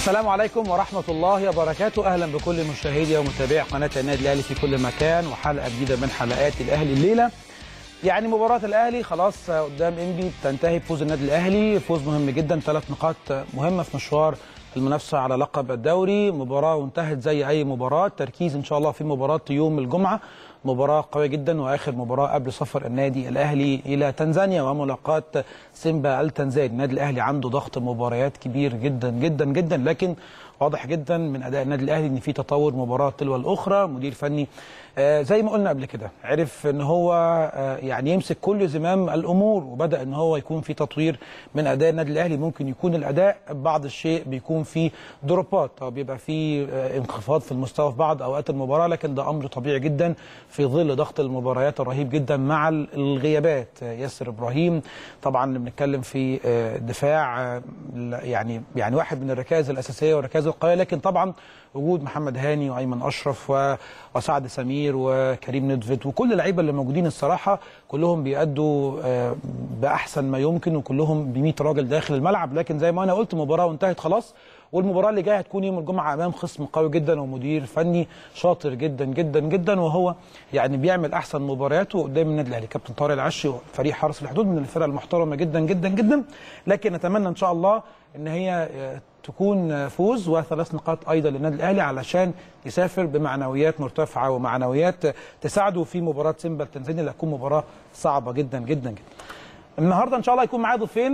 السلام عليكم ورحمة الله وبركاته أهلا بكل مشاهدي ومتابعي قناة النادي الأهلي في كل مكان وحلقة جديدة من حلقات الأهلي الليلة يعني مباراة الأهلي خلاص قدام إنبي تنتهي بفوز النادي الأهلي فوز مهم جدا ثلاث نقاط مهمة في مشوار المنافسة على لقب الدوري مباراة وانتهت زي أي مباراة تركيز إن شاء الله في مباراة يوم الجمعة مباراة قوية جدا وآخر مباراة قبل سفر النادي الأهلي إلى تنزانيا وملاقاة سيمبا التنزاني النادي الأهلي عنده ضغط مباريات كبير جدا جدا جدا لكن واضح جدا من اداء النادي الاهلي ان في تطور مباراه تلو الاخرى مدير فني آه زي ما قلنا قبل كده عرف ان هو آه يعني يمسك كل زمام الامور وبدا ان هو يكون في تطوير من اداء النادي الاهلي ممكن يكون الاداء بعض الشيء بيكون في دروبات او بيبقى في آه انخفاض في المستوى في بعض اوقات المباراه لكن ده امر طبيعي جدا في ظل ضغط المباريات الرهيب جدا مع الغيابات ياسر ابراهيم طبعا بنتكلم في دفاع يعني يعني واحد من الركائز الاساسيه والركائز القويه لكن طبعا وجود محمد هاني وايمن اشرف وسعد سمير وكريم ندفت وكل اللعيبه اللي موجودين الصراحه كلهم بيأدوا باحسن ما يمكن وكلهم ب 100 راجل داخل الملعب لكن زي ما انا قلت المباراه وانتهت خلاص والمباراه اللي جايه هتكون يوم الجمعه امام خصم قوي جدا ومدير فني شاطر جدا جدا جدا وهو يعني بيعمل احسن مبارياته قدام النادي الاهلي كابتن طارق العشي وفريق حرس الحدود من الفرق المحترمه جدا جدا جدا لكن نتمنى ان شاء الله ان هي تكون فوز وثلاث نقاط ايضا للنادي الاهلي علشان يسافر بمعنويات مرتفعه ومعنويات تساعده في مباراه سيمبا التنزاني اللي هتكون مباراه صعبه جدا جدا جدا. النهارده ان شاء الله يكون معايا ضيفين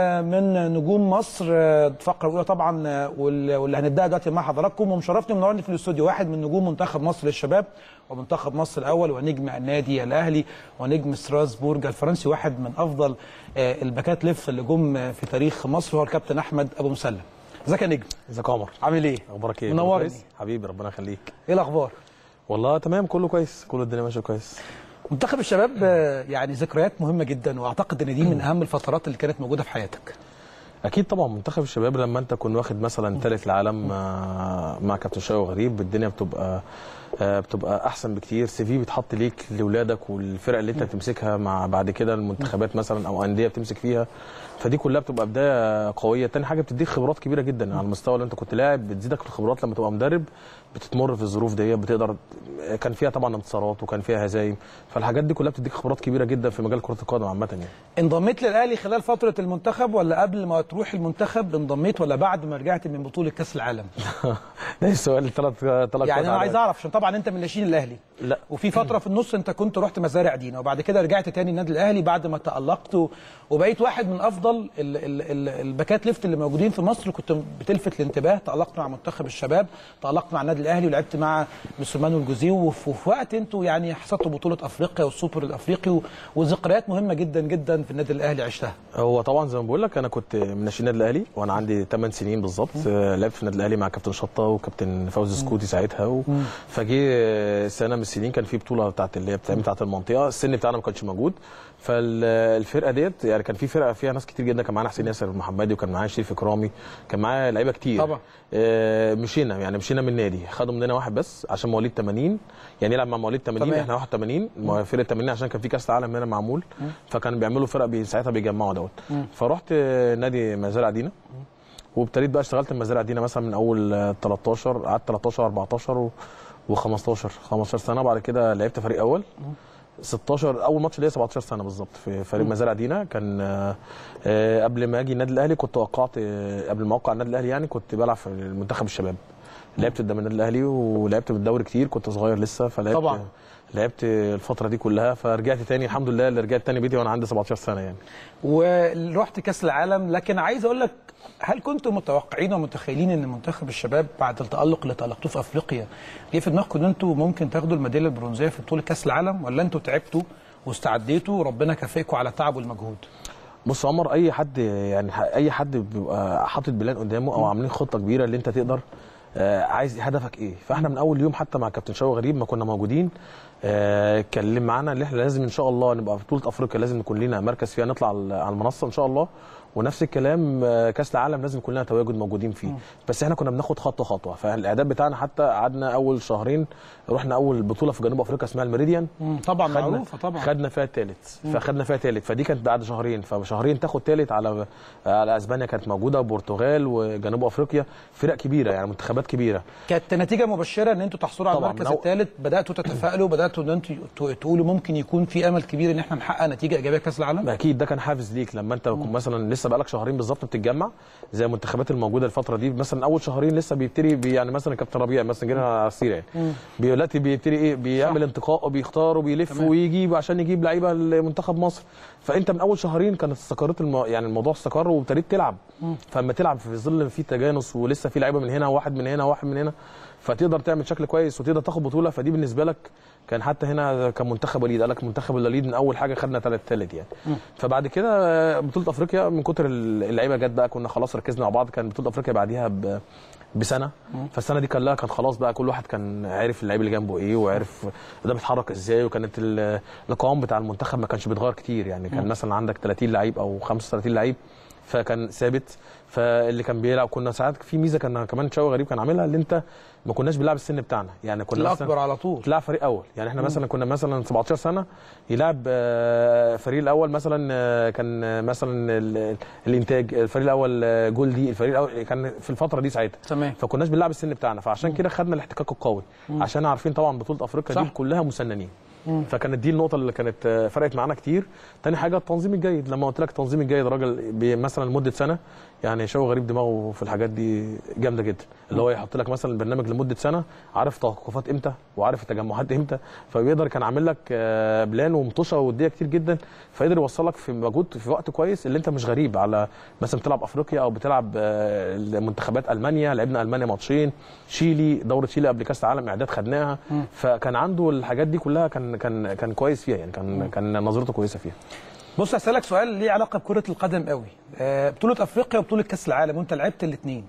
من نجوم مصر الفقره الاولى طبعا واللي هنبداها دلوقتي مع حضراتكم ومشرفني منورني في الاستوديو واحد من نجوم منتخب مصر للشباب ومنتخب مصر الاول ونجم النادي الاهلي ونجم ستراسبورج الفرنسي واحد من افضل الباكات ليفت اللي جم في تاريخ مصر هو الكابتن احمد ابو مسلم ازيك يا نجم ازيك يا عمر عامل ايه اخبارك ايه منورني حبيبي ربنا يخليك ايه الاخبار والله تمام كله كويس كل الدنيا ماشيه كويس منتخب الشباب يعني ذكريات مهمه جدا واعتقد ان دي من اهم الفترات اللي كانت موجوده في حياتك اكيد طبعا منتخب الشباب لما انت كنت واخد مثلا ثالث العالم مع كابتن شوقي غريب الدنيا بتبقى بتبقى احسن بكتير سي في بيتحط ليك لاولادك والفرق اللي انت بتمسكها مع بعد كده المنتخبات مثلا او انديه بتمسك فيها فدي كلها بتبقى بدايه قويه تاني حاجه بتديك خبرات كبيره جدا على المستوى اللي انت كنت لاعب بتزيدك الخبرات لما تبقى مدرب بتتمر في الظروف دي بتقدر كان فيها طبعا انتصارات وكان فيها هزايم فالحاجات دي كلها بتديك خبرات كبيره جدا في مجال كره القدم عامه يعني انضميت للاهلي خلال فتره المنتخب ولا قبل ما تروح المنتخب انضميت ولا بعد ما رجعت من بطوله كاس العالم ده السؤال ثلاث ثلاث يعني انا عايز اعرف عشان طبعا انت من ناشئين الاهلي لا وفي فتره في النص انت كنت رحت مزارع دينا وبعد كده رجعت تاني النادي الاهلي بعد ما تالقت وبقيت واحد من افضل الباكات ليفت اللي موجودين في مصر كنت بتلفت الانتباه تالقت مع منتخب الشباب تالقت مع النادي الاهلي ولعبت مع مسلمان والجوزي وفي وقت انتوا يعني حصدتوا بطوله افريقيا والسوبر الافريقي وذكريات مهمه جدا جدا في النادي الاهلي عشتها هو طبعا زي ما بقول لك انا كنت من ناشئين النادي الاهلي وانا عندي 8 سنين بالظبط لعبت في النادي الاهلي مع كابتن شطه وكابتن فوزي سكوتي ساعتها و... فجه سنه من السنين كان في بطوله بتاعت اللي هي بتاعت المنطقه السن بتاعنا ما كانش موجود فالفرقه ديت يعني كان في فرقه فيها ناس كتير جدا كان معانا حسين ياسر المحمدي وكان معايا شريف اكرامي كان معايا لعيبه كتير طبعا آه مشينا يعني مشينا من النادي خدوا مننا واحد بس عشان مواليد 80 يعني يلعب مع مواليد 80 تمام. احنا 81 فرقه 80 عشان كان في كاس العالم هنا معمول فكانوا بيعملوا فرق بي ساعتها بيجمعوا دوت فرحت نادي مزارع دينا وابتديت بقى اشتغلت في مزارع دينا مثلا من اول 13 قعدت 13 14 و 15 15 سنه بعد كده لعبت فريق اول 16 اول ماتش ليا 17 سنه بالظبط في فريق مزارع دينا كان آه قبل ما اجي النادي الاهلي كنت وقعت آه قبل ما اوقع النادي الاهلي يعني كنت بلعب في المنتخب الشباب لعبت قدام النادي الاهلي ولعبت بالدوري كتير كنت صغير لسه فلعبت طبعا لعبت الفتره دي كلها فرجعت تاني الحمد لله اللي رجعت تاني بيتي وانا عندي 17 سنه يعني ورحت كاس العالم لكن عايز اقول لك هل كنتم متوقعين ومتخيلين ان منتخب الشباب بعد التالق اللي تالقتوه في افريقيا جه في دماغكم ان انتم ممكن تاخدوا الميداليه البرونزيه في بطوله كاس العالم ولا انتم تعبتوا واستعديتوا وربنا كافئكم على التعب والمجهود؟ بص يا عمر اي حد يعني اي حد بيبقى حاطط بلان قدامه او عاملين خطه كبيره اللي انت تقدر آه عايز هدفك ايه فاحنا من اول يوم حتى مع كابتن شوقي غريب ما كنا موجودين اتكلم آه معانا ان احنا لازم ان شاء الله نبقى في بطوله افريقيا لازم نكون لينا مركز فيها نطلع على المنصه ان شاء الله ونفس الكلام آه، كاس العالم لازم كلنا تواجد موجودين فيه بس احنا كنا بناخد خطوه خطوه فالاعداد بتاعنا حتى قعدنا اول شهرين رحنا اول بطوله في جنوب افريقيا اسمها الميريديان مم. طبعا خدنا معروفه طبعا خدنا فيها الثالث فخدنا فيها ثالث فدي كانت بعد شهرين فشهرين تاخد ثالث على على اسبانيا كانت موجوده وبرتغال وجنوب افريقيا فرق كبيره يعني منتخبات كبيره كانت نتيجه مبشره ان انتوا تحصلوا على طبعاً، المركز من أول- الثالث بداتوا تتفائلوا بداتوا ان انتوا ت- تقولوا ممكن يكون في امل كبير ان احنا نحقق نتيجه ايجابيه في كاس العالم ما اكيد ده كان حافز ليك لما انت تكون مثلا لسه بقالك شهرين بالظبط بتتجمع زي المنتخبات الموجوده الفتره دي مثلا اول شهرين لسه بيبتدي بي يعني مثلا كابتن ربيع مثلا جينا على السيره يعني بي- دلوقتي بيبتدي ايه بيعمل انتقاء وبيختار وبيلف تمام. ويجيب عشان يجيب لعيبه لمنتخب مصر فانت من اول شهرين كانت استقرت الم... يعني الموضوع استقر وابتديت تلعب فاما تلعب في ظل في تجانس ولسه في لعيبه من هنا واحد من هنا واحد من هنا فتقدر تعمل شكل كويس وتقدر تاخد بطوله فدي بالنسبه لك كان حتى هنا كان منتخب وليد قال لك منتخب الوليد من اول حاجه خدنا ثلاث ثالث يعني فبعد كده آه، بطوله افريقيا من كتر اللعيبه جت بقى كنا خلاص ركزنا مع بعض كان بطوله افريقيا بعديها ب بسنه فالسنه دي كان لها كان خلاص بقى كل واحد كان عارف اللعيب اللي جنبه ايه وعارف ده بيتحرك ازاي وكانت ال- القوام بتاع المنتخب ما كانش بيتغير كتير يعني كان مثلا عندك 30 لعيب او 35 لعيب فكان ثابت فاللي كان بيلعب كنا ساعات في ميزه كان كمان شوقي غريب كان عاملها اللي انت ما كناش بنلعب السن بتاعنا يعني كنا مثلاً- الاكبر على طول تلعب فريق اول يعني احنا مثلا كنا مثلا 17 سنه يلعب آه، الفريق الاول مثلا آه، كان آه، مثلا ال- الانتاج الفريق الاول آه، جولدي الفريق الاول كان في الفتره دي ساعتها تمام فكناش بنلعب السن بتاعنا فعشان كده خدنا الاحتكاك القوي عشان عارفين طبعا بطوله افريقيا صح. دي كلها مسننين فكانت دي النقطه اللي كانت آه، فرقت معانا كتير تاني حاجه التنظيم الجيد لما قلت لك التنظيم الجيد راجل بي- مثلا لمده سنه يعني شوقي غريب دماغه في الحاجات دي جامده جدا اللي هو يحط لك مثلا البرنامج لمده سنه عارف توقفات امتى وعارف التجمعات امتى فبيقدر كان عامل لك آه، بلان ومطوشه وديه كتير جدا فقدر يوصلك في مجهود في وقت كويس اللي انت مش غريب على مثلا بتلعب افريقيا او بتلعب آه، منتخبات المانيا لعبنا المانيا ماتشين شيلي دوره شيلي قبل كاس العالم اعداد خدناها فكان عنده الحاجات دي كلها كان كان كان كويس فيها يعني كان كان نظرته كويسه فيها بص هسألك سؤال ليه علاقة بكرة القدم قوي آه، بطولة أفريقيا وبطولة كأس العالم وأنت لعبت الاثنين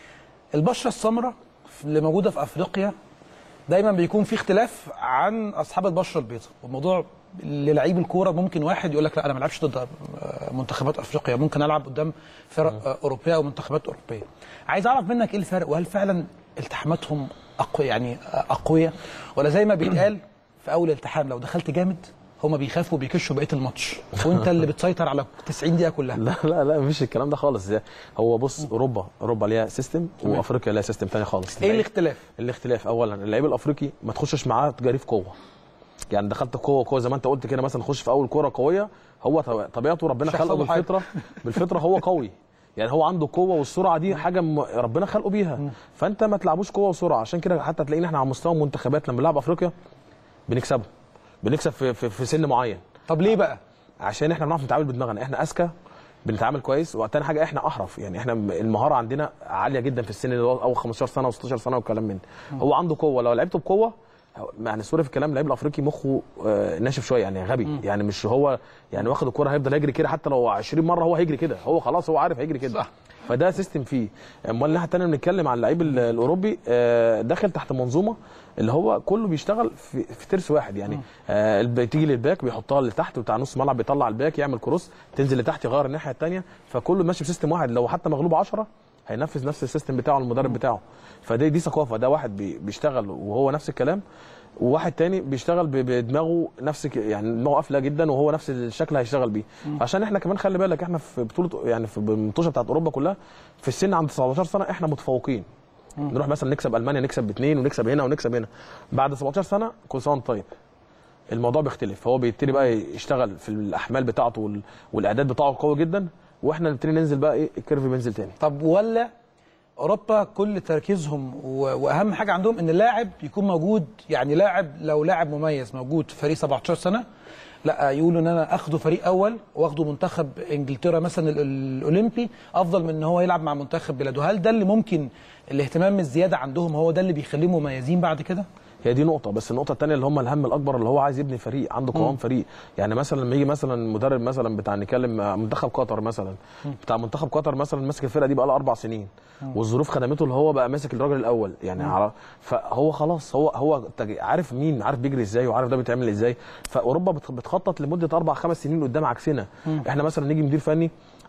البشرة السمراء اللي موجودة في أفريقيا دايما بيكون في اختلاف عن أصحاب البشرة البيضاء والموضوع للعيب الكورة ممكن واحد يقول لك لا أنا ما العبش ضد آه، منتخبات أفريقيا ممكن ألعب قدام فرق آه، أوروبية أو منتخبات أوروبية عايز أعرف منك إيه الفرق وهل فعلا التحاماتهم أقوى يعني آه، أقوياء ولا زي ما بيتقال في أول التحام لو دخلت جامد هما بيخافوا وبيكشوا بقيه الماتش وانت اللي بتسيطر على 90 دقيقه كلها لا لا لا مفيش الكلام ده خالص ده هو بص اوروبا اوروبا ليها سيستم وافريقيا ليها سيستم تاني خالص ايه الاختلاف؟ الاختلاف اولا اللعيب الافريقي ما تخشش معاه تجاري في قوه يعني دخلت قوه قوه زي ما انت قلت كده مثلا خش في اول كوره قويه هو طب- طبيعته ربنا مش خلقه هيحصل له حاجة. بالفطره بالفطره هو قوي يعني هو عنده قوه والسرعه دي حاجه م- ربنا خلقه بيها فانت ما تلعبوش قوه وسرعه عشان كده حتى تلاقينا احنا على مستوى المنتخبات لما بنلعب افريقيا بنكسبه بنكسب في, في, في سن معين طب ليه بقى؟ عشان احنا بنعرف نتعامل بدماغنا احنا اذكى بنتعامل كويس وتاني حاجه احنا احرف يعني احنا المهاره عندنا عاليه جدا في السن اللي هو اول 15 سنه و16 سنه والكلام من ده هو عنده قوه لو لعبته بقوه هو- يعني سوري في الكلام اللعيب الافريقي مخه آه، ناشف شويه يعني غبي يعني مش هو يعني واخد الكوره هيفضل يجري كده حتى لو 20 مره هو هيجري كده هو خلاص هو عارف هيجري كده صح. فده سيستم فيه امال الناحيه الثانيه بنتكلم عن اللعيب ال- الاوروبي آه، داخل تحت منظومه اللي هو كله بيشتغل في, في ترس واحد يعني آه بتيجي للباك بيحطها لتحت بتاع نص ملعب بيطلع الباك يعمل كروس تنزل لتحت يغير الناحيه الثانيه فكله ماشي بسيستم واحد لو حتى مغلوب 10 هينفذ نفس السيستم بتاعه المدرب بتاعه فدي دي ثقافه ده واحد بي- بيشتغل وهو نفس الكلام وواحد تاني بيشتغل ب- بدماغه نفس ك- يعني دماغه قافله جدا وهو نفس الشكل هيشتغل بيه عشان احنا كمان خلي بالك احنا في بطوله يعني في المنتوشه بتاعت اوروبا كلها في السن عند 19 سنه احنا متفوقين نروح مثلا نكسب المانيا نكسب باثنين ونكسب هنا ونكسب هنا بعد 17 سنه كل سنه وأنت طيب الموضوع بيختلف هو بيبتدي بقى يشتغل في الاحمال بتاعته وال- والاعداد بتاعه قوي جدا واحنا نبتدي ننزل بقى ايه الكيرف بينزل تاني طب ولا اوروبا كل تركيزهم و- واهم حاجه عندهم ان اللاعب يكون موجود يعني لاعب لو لاعب مميز موجود في فريق 17 سنه لا يقولوا ان انا اخده فريق اول واخده منتخب انجلترا مثلا ال- الاولمبي افضل من ان هو يلعب مع منتخب بلاده هل ده اللي ممكن الاهتمام الزياده عندهم هو ده اللي بيخليهم مميزين بعد كده هي دي نقطة بس النقطة الثانية اللي هم الهم الأكبر اللي هو عايز يبني فريق عنده قوام فريق يعني مثلا لما يجي مثلا مدرب مثلا بتاع نتكلم آه، منتخب قطر مثلا بتاع منتخب قطر مثلا ماسك الفرقة دي بقى له أربع سنين والظروف خدمته اللي هو بقى ماسك الراجل الأول يعني على فهو خلاص هو هو تج- عارف مين عارف بيجري ازاي وعارف ده بيتعمل ازاي فأوروبا بت- بتخطط لمدة أربع خمس سنين قدام عكسنا احنا مثلا نيجي مدير فني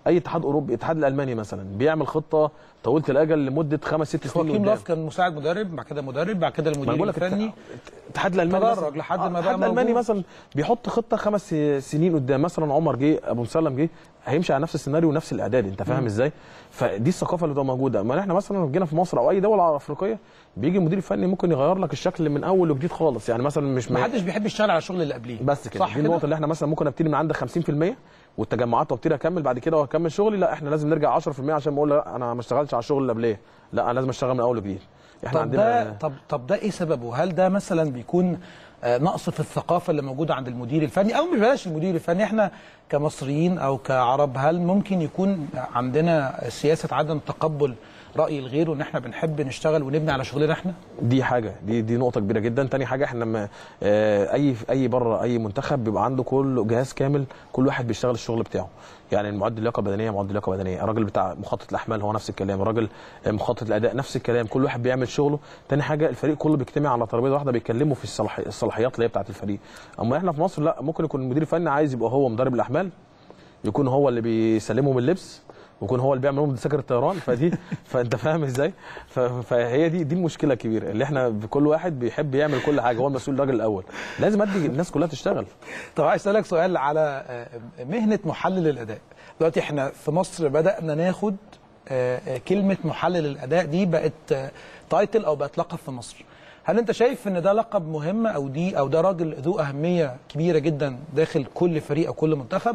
اي اتحاد اوروبي الاتحاد الالماني مثلا بيعمل خطه طويله الاجل لمده خمس ست سنين خواكيم قدام لاف كان مساعد مدرب بعد كده مدرب بعد كده ما المدير بقول لك الفني الاتحاد الالماني تدرج مثلاً- لحد آه، ما بقى الاتحاد الالماني موجود. مثلا بيحط خطه خمس سنين قدام مثلا عمر جه ابو مسلم جه هيمشي على نفس السيناريو ونفس الاعداد انت فاهم ازاي فدي الثقافه اللي بتبقى موجوده ما احنا مثلا لو جينا في مصر او اي دوله افريقيه بيجي المدير الفني ممكن يغير لك الشكل من اول وجديد خالص يعني مثلا مش ما حدش بيحب يشتغل على الشغل اللي قبليه بس كده صح دي النقطه اللي احنا مثلا ممكن ابتدي من عندك 50% والتجمعات وابتدي اكمل بعد كده واكمل شغلي لا احنا لازم نرجع 10% عشان ما اقول لا انا ما اشتغلتش على الشغل اللي قبليه لا انا لازم اشتغل من اول وجديد احنا طب ده طب طب ده ايه سببه؟ هل ده مثلا بيكون آه، نقص في الثقافه اللي موجوده عند المدير الفني او مش بلاش المدير الفني احنا كمصريين او كعرب هل ممكن يكون عندنا سياسه عدم تقبل راي الغير وان احنا بنحب نشتغل ونبني على شغلنا احنا؟ دي حاجه دي دي نقطه كبيره جدا تاني حاجه احنا لما آه، اي اي بره اي منتخب بيبقى عنده كل جهاز كامل كل واحد بيشتغل الشغل بتاعه يعني المعد اللياقه البدنيه معد اللياقه البدنيه الراجل بتاع مخطط الاحمال هو نفس الكلام الراجل آه، مخطط الاداء نفس الكلام كل واحد بيعمل شغله تاني حاجه الفريق كله بيجتمع على ترابيزه واحده بيتكلموا في الصلاحي- الصلاحيات اللي هي بتاعه الفريق اما احنا في مصر لا ممكن يكون المدير الفني عايز يبقى هو مدرب الاحمال يكون هو اللي بيسلمهم اللبس ويكون هو اللي بيعمل لهم تذاكر الطيران فدي فانت فاهم ازاي ف- فهي دي دي المشكله الكبيره اللي احنا كل واحد بيحب يعمل كل حاجه هو المسؤول الراجل الاول لازم ادي الناس كلها تشتغل طب عايز اسالك سؤال على آه، مهنه محلل الاداء دلوقتي احنا في مصر بدانا ناخد آه، آه، كلمه محلل الاداء دي بقت آه، تايتل او بقت لقب في مصر هل انت شايف ان ده لقب مهم او دي او ده راجل ذو اهميه كبيره جدا داخل كل فريق او كل منتخب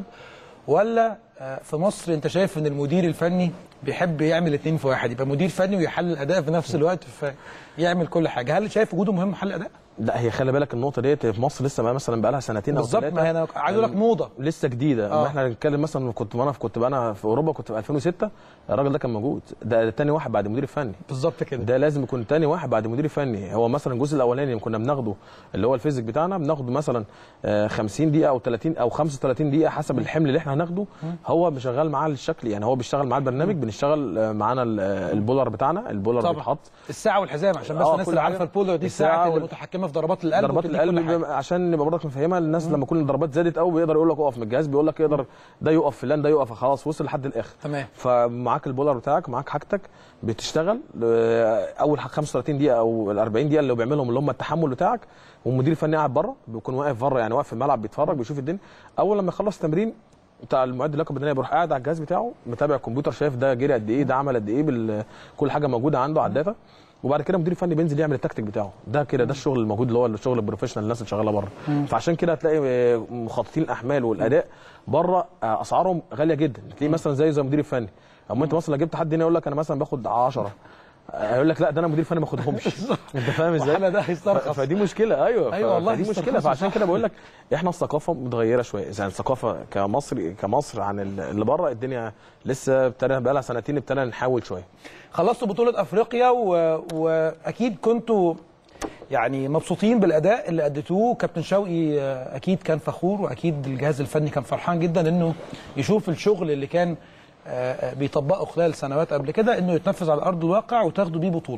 ولا آه، في مصر انت شايف ان المدير الفني بيحب يعمل اتنين في واحد يبقى مدير فني ويحلل الاداء في نفس الوقت فيعمل كل حاجه هل شايف وجوده مهم محلل الاداء لا هي خلي بالك النقطه ديت في مصر لسه بقى مثلا بقى لها سنتين او بالظبط ثلاثه ما انا عايز اقول لك موضه لسه جديده آه. آه. احنا هنتكلم مثلا كنت وانا كنت بقى انا في اوروبا كنت في 2006 الراجل ده كان موجود ده تاني واحد بعد المدير الفني بالظبط كده ده لازم يكون تاني واحد بعد المدير الفني هو مثلا الجزء الاولاني اللي كنا بناخده اللي هو الفيزيك بتاعنا بناخده مثلا آه، 50 دقيقه او 30 او 35 دقيقه حسب الحمل اللي احنا هناخده هو شغال معاه الشكل يعني هو بيشتغل معاه البرنامج بنشتغل آه، معانا ال- آه، البولر بتاعنا البولر طبعا. بيتحط الساعه والحزام عشان بس آه، الناس كل اللي حاجة. عارفه البولو دي الساعة الساعه اللي وال- متحكمه في ضربات القلب ضربات وتديك كل القلب حاجة. بم- عشان نبقى برضك مفهمها للناس لما يكون الضربات زادت قوي بيقدر يقول لك اقف من الجهاز بيقول لك يقدر ده يقف فلان ده يقف خلاص وصل لحد الاخر تمام فمعاك البولر بتاعك معاك حاجتك بتشتغل آه، اول 35 دقيقه او ال 40 دقيقه اللي بيعملهم اللي هم التحمل بتاعك والمدير الفني قاعد بره بيكون واقف بره يعني واقف في الملعب بيتفرج بيشوف الدنيا اول لما يخلص تمرين بتاع المعد اللياقه البدنيه بيروح قاعد على الجهاز بتاعه متابع الكمبيوتر شايف ده جري قد ايه ده عمل قد ايه بال- كل حاجه موجوده عنده على الداتا وبعد كده المدير الفني بينزل يعمل التكتيك بتاعه ده كده ده الشغل الموجود اللي هو الشغل البروفيشنال الناس اللي شغاله بره فعشان كده هتلاقي آه، مخططين الاحمال والاداء بره آه، اسعارهم غاليه جدا تلاقيه مثلا زي زي المدير الفني اما انت مثلا لو جبت حد هنا يقول لك انا مثلا باخد 10 هيقول لك لا ده انا مدير فني ما باخدهمش انت فاهم ازاي وحالة ده ف- هيسترخص فدي مشكله ايوه أيوة ف- والله فدي مشكله يسترخصوا فعشان صح. كده بقول لك احنا الثقافه متغيره شويه يعني الثقافه كمصر كمصر عن ال- اللي بره الدنيا لسه ابتدى بقى لها سنتين ابتدى نحاول شويه خلصتوا بطوله افريقيا و... واكيد كنتوا يعني مبسوطين بالاداء اللي اديتوه كابتن شوقي آه، اكيد كان فخور واكيد الجهاز الفني كان فرحان جدا انه يشوف الشغل اللي كان آه، آه، بيطبقه خلال سنوات قبل كده انه يتنفذ على ارض الواقع وتاخدوا بيه بطوله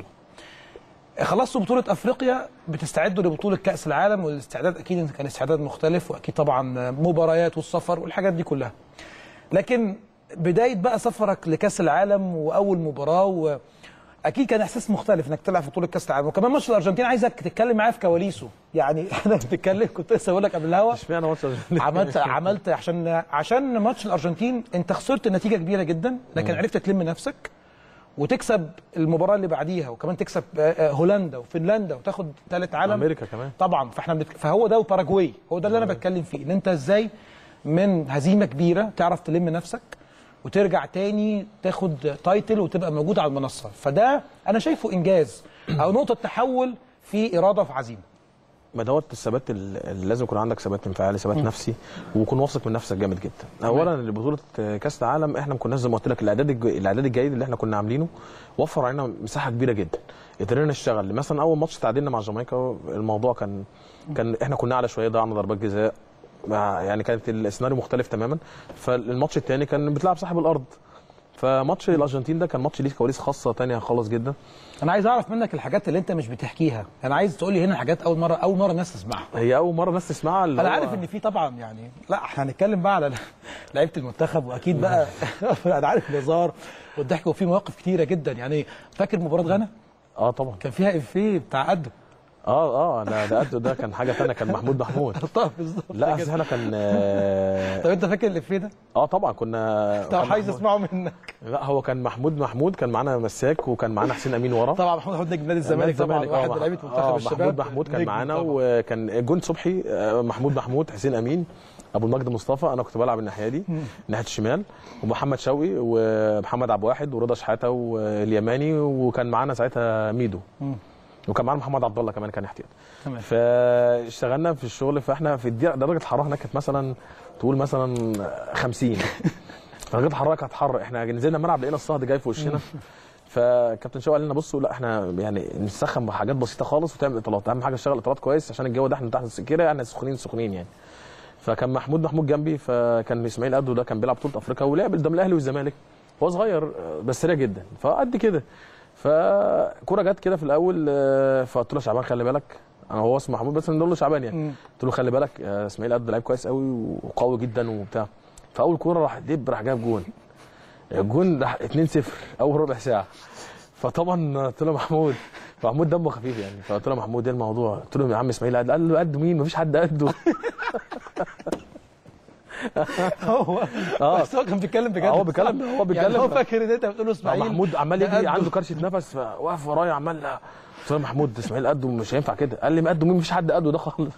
خلصتوا بطولة أفريقيا بتستعدوا لبطولة كأس العالم والاستعداد أكيد كان استعداد مختلف وأكيد طبعا مباريات والسفر والحاجات دي كلها لكن بداية بقى سفرك لكأس العالم وأول مباراة وأكيد كان إحساس مختلف إنك تلعب في بطولة كأس العالم وكمان ماتش الأرجنتين عايزك تتكلم معايا في كواليسه يعني أنا بتتكلم كنت لسه بقول لك قبل الهوا اشمعنى ماتش عملت عملت عشان عشان ماتش الارجنتين انت خسرت نتيجه كبيره جدا لكن عرفت تلم نفسك وتكسب المباراه اللي بعديها وكمان تكسب آه، آه، هولندا وفنلندا وتاخد ثالث عالم امريكا كمان طبعا فاحنا بنتك... فهو ده وباراجواي هو ده اللي انا بتكلم فيه ان انت ازاي من هزيمه كبيره تعرف تلم نفسك وترجع تاني تاخد تايتل وتبقى موجود على المنصه فده انا شايفه انجاز او نقطه تحول في اراده وفي عزيمه ما دوت الثبات ال- اللي لازم يكون عندك ثبات انفعالي ثبات نفسي ويكون واثق من نفسك جامد جدا اولا بطوله كاس العالم احنا ما كناش زي ما قلت لك الاعداد الج- الاعداد الجيد اللي احنا كنا عاملينه وفر علينا مساحه كبيره جدا قدرنا نشتغل مثلا اول ماتش تعادلنا مع جامايكا الموضوع كان كان احنا كنا اعلى شويه ضيعنا ضربات جزاء مع- يعني كانت السيناريو مختلف تماما فالماتش الثاني كان بتلعب صاحب الارض فماتش الارجنتين ده كان ماتش ليه كواليس خاصه تانية خالص جدا انا عايز اعرف منك الحاجات اللي انت مش بتحكيها انا عايز تقول لي هنا حاجات اول مره اول مره الناس تسمعها هي اول مره الناس تسمعها اللي انا هو- عارف ان في طبعا يعني لا احنا هنتكلم بقى على لعيبه المنتخب واكيد بقى انا عارف الهزار والضحك وفي مواقف كتيره جدا يعني فاكر مباراه غانا اه طبعا كان فيها افيه بتاع قدو اه اه ده ده قده ده كان حاجه ثانيه كان محمود محمود طب بالظبط لا كده. اصل احنا كان اه طب انت فاكر الافيه ده؟ آه طبعا كنا طب كان عايز محمود- اسمعه منك لا هو كان محمود محمود كان معانا مساك وكان معانا حسين امين ورا طبعا محمود محمود نجم نادي الزمالك طبعا آه، واحد مح- من لعيبه منتخب آه، الشباب محمود محمود كان نجم معانا طبعاً. وكان جون صبحي آه، محمود محمود حسين امين ابو المجد مصطفى انا كنت بلعب الناحيه دي ناحيه الشمال ومحمد شوقي ومحمد عبد واحد ورضا شحاته واليماني وكان معانا ساعتها ميدو وكان معانا محمد عبد الله كمان كان احتياط تمام. فاشتغلنا في الشغل فاحنا في الدقيقه درجه الحراره هناك كانت مثلا تقول مثلا 50 درجه الحراره كانت حر احنا نزلنا الملعب لقينا الصهد جاي في وشنا فكابتن شوقي قال لنا بصوا لا احنا يعني نسخن بحاجات بسيطه خالص وتعمل اطالات احم حاجه تشتغل اطالات كويس عشان الجو ده احنا تحت السكيره يعني سخنين سخنين يعني فكان محمود محمود جنبي فكان اسماعيل قدو ده كان بيلعب بطوله افريقيا ولعب قدام الاهلي والزمالك هو صغير آه، بس سريع جدا فقد كده فكوره جت كده في الاول آه، فقلت له يا شعبان خلي بالك انا هو اسمه محمود بس نقول له شعبان يعني مم. قلت له خلي بالك آه، اسماعيل قدو لعيب كويس قوي وقوي جدا وبتاع فاول كوره راح دب راح جاب جون الجون راح 2-0 اول ربع ساعه فطبعا قلت له محمود محمود دمه خفيف يعني فقلت له محمود ايه الموضوع؟ قلت له يا عم اسماعيل قد قال له قد مين؟ مفيش حد قده هو اه بس هو كان بيتكلم بجد هو بيتكلم- هو يعني بيتكلم هو ف- فاكر ان انت بتقول له اسماعيل محمود عمال ده يجري قده. عنده كرشه نفس فواقف ورايا عمال قلت له محمود اسماعيل قده مش هينفع كده قال لي قده مين مفيش حد قده ده خالص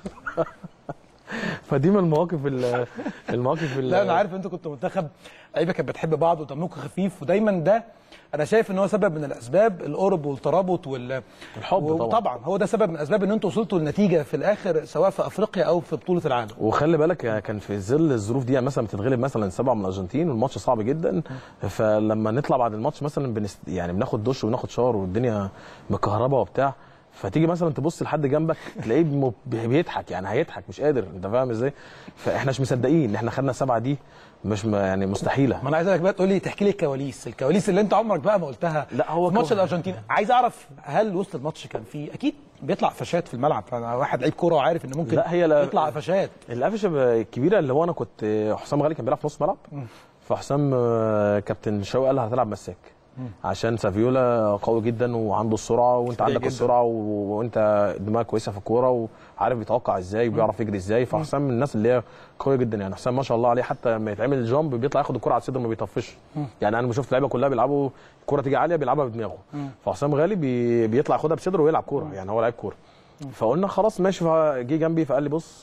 فدي من المواقف ال- المواقف ال- لا انا عارف انتوا كنتوا منتخب لعيبه كانت بتحب بعض ودمكم خفيف ودايما ده انا شايف ان هو سبب من الاسباب القرب والترابط وال الحب طبعا. وطبعا هو ده سبب من الاسباب ان انتوا وصلتوا لنتيجه في الاخر سواء في افريقيا او في بطوله العالم وخلي بالك كان في ظل الظروف دي يعني مثلا بتتغلب مثلا سبعه من الارجنتين والماتش صعب جدا فلما نطلع بعد الماتش مثلا بنست يعني بناخد دش وبناخد شاور والدنيا مكهربه وبتاع فتيجي مثلا تبص لحد جنبك تلاقيه م- بيضحك يعني هيضحك مش قادر انت فاهم ازاي؟ فاحنا مش مصدقين ان احنا خدنا السبعه دي مش م- يعني مستحيله ما انا عايزك بقى تقول لي تحكي لي الكواليس الكواليس اللي انت عمرك بقى ما قلتها لا، هو في ماتش كو- الارجنتين عايز اعرف هل وسط الماتش كان فيه اكيد بيطلع قفشات في الملعب انا واحد لعيب كوره وعارف ان ممكن لا، هي لا- يطلع قفشات القفشه الكبيره اللي هو انا كنت حسام غالي كان بيلعب في نص ملعب فحسام آه، كابتن شوقي قال له هتلعب مساك عشان سافيولا قوي جدا وعنده السرعه وانت سريع عندك جداً. السرعه و- وانت دماغك كويسه في الكوره وعارف بيتوقع ازاي وبيعرف يجري ازاي فحسام من الناس اللي هي قويه جدا يعني حسام ما شاء الله عليه حتى لما يتعمل جامب بيطلع ياخد الكوره على الصدر ما بيطفش يعني انا ما شفت لعيبه كلها بيلعبوا الكوره تيجي عاليه بيلعبها بدماغه فحسام غالي بي بيطلع ياخدها بصدره ويلعب كوره يعني هو لعيب كوره فقلنا خلاص ماشي فجه جنبي فقال لي بص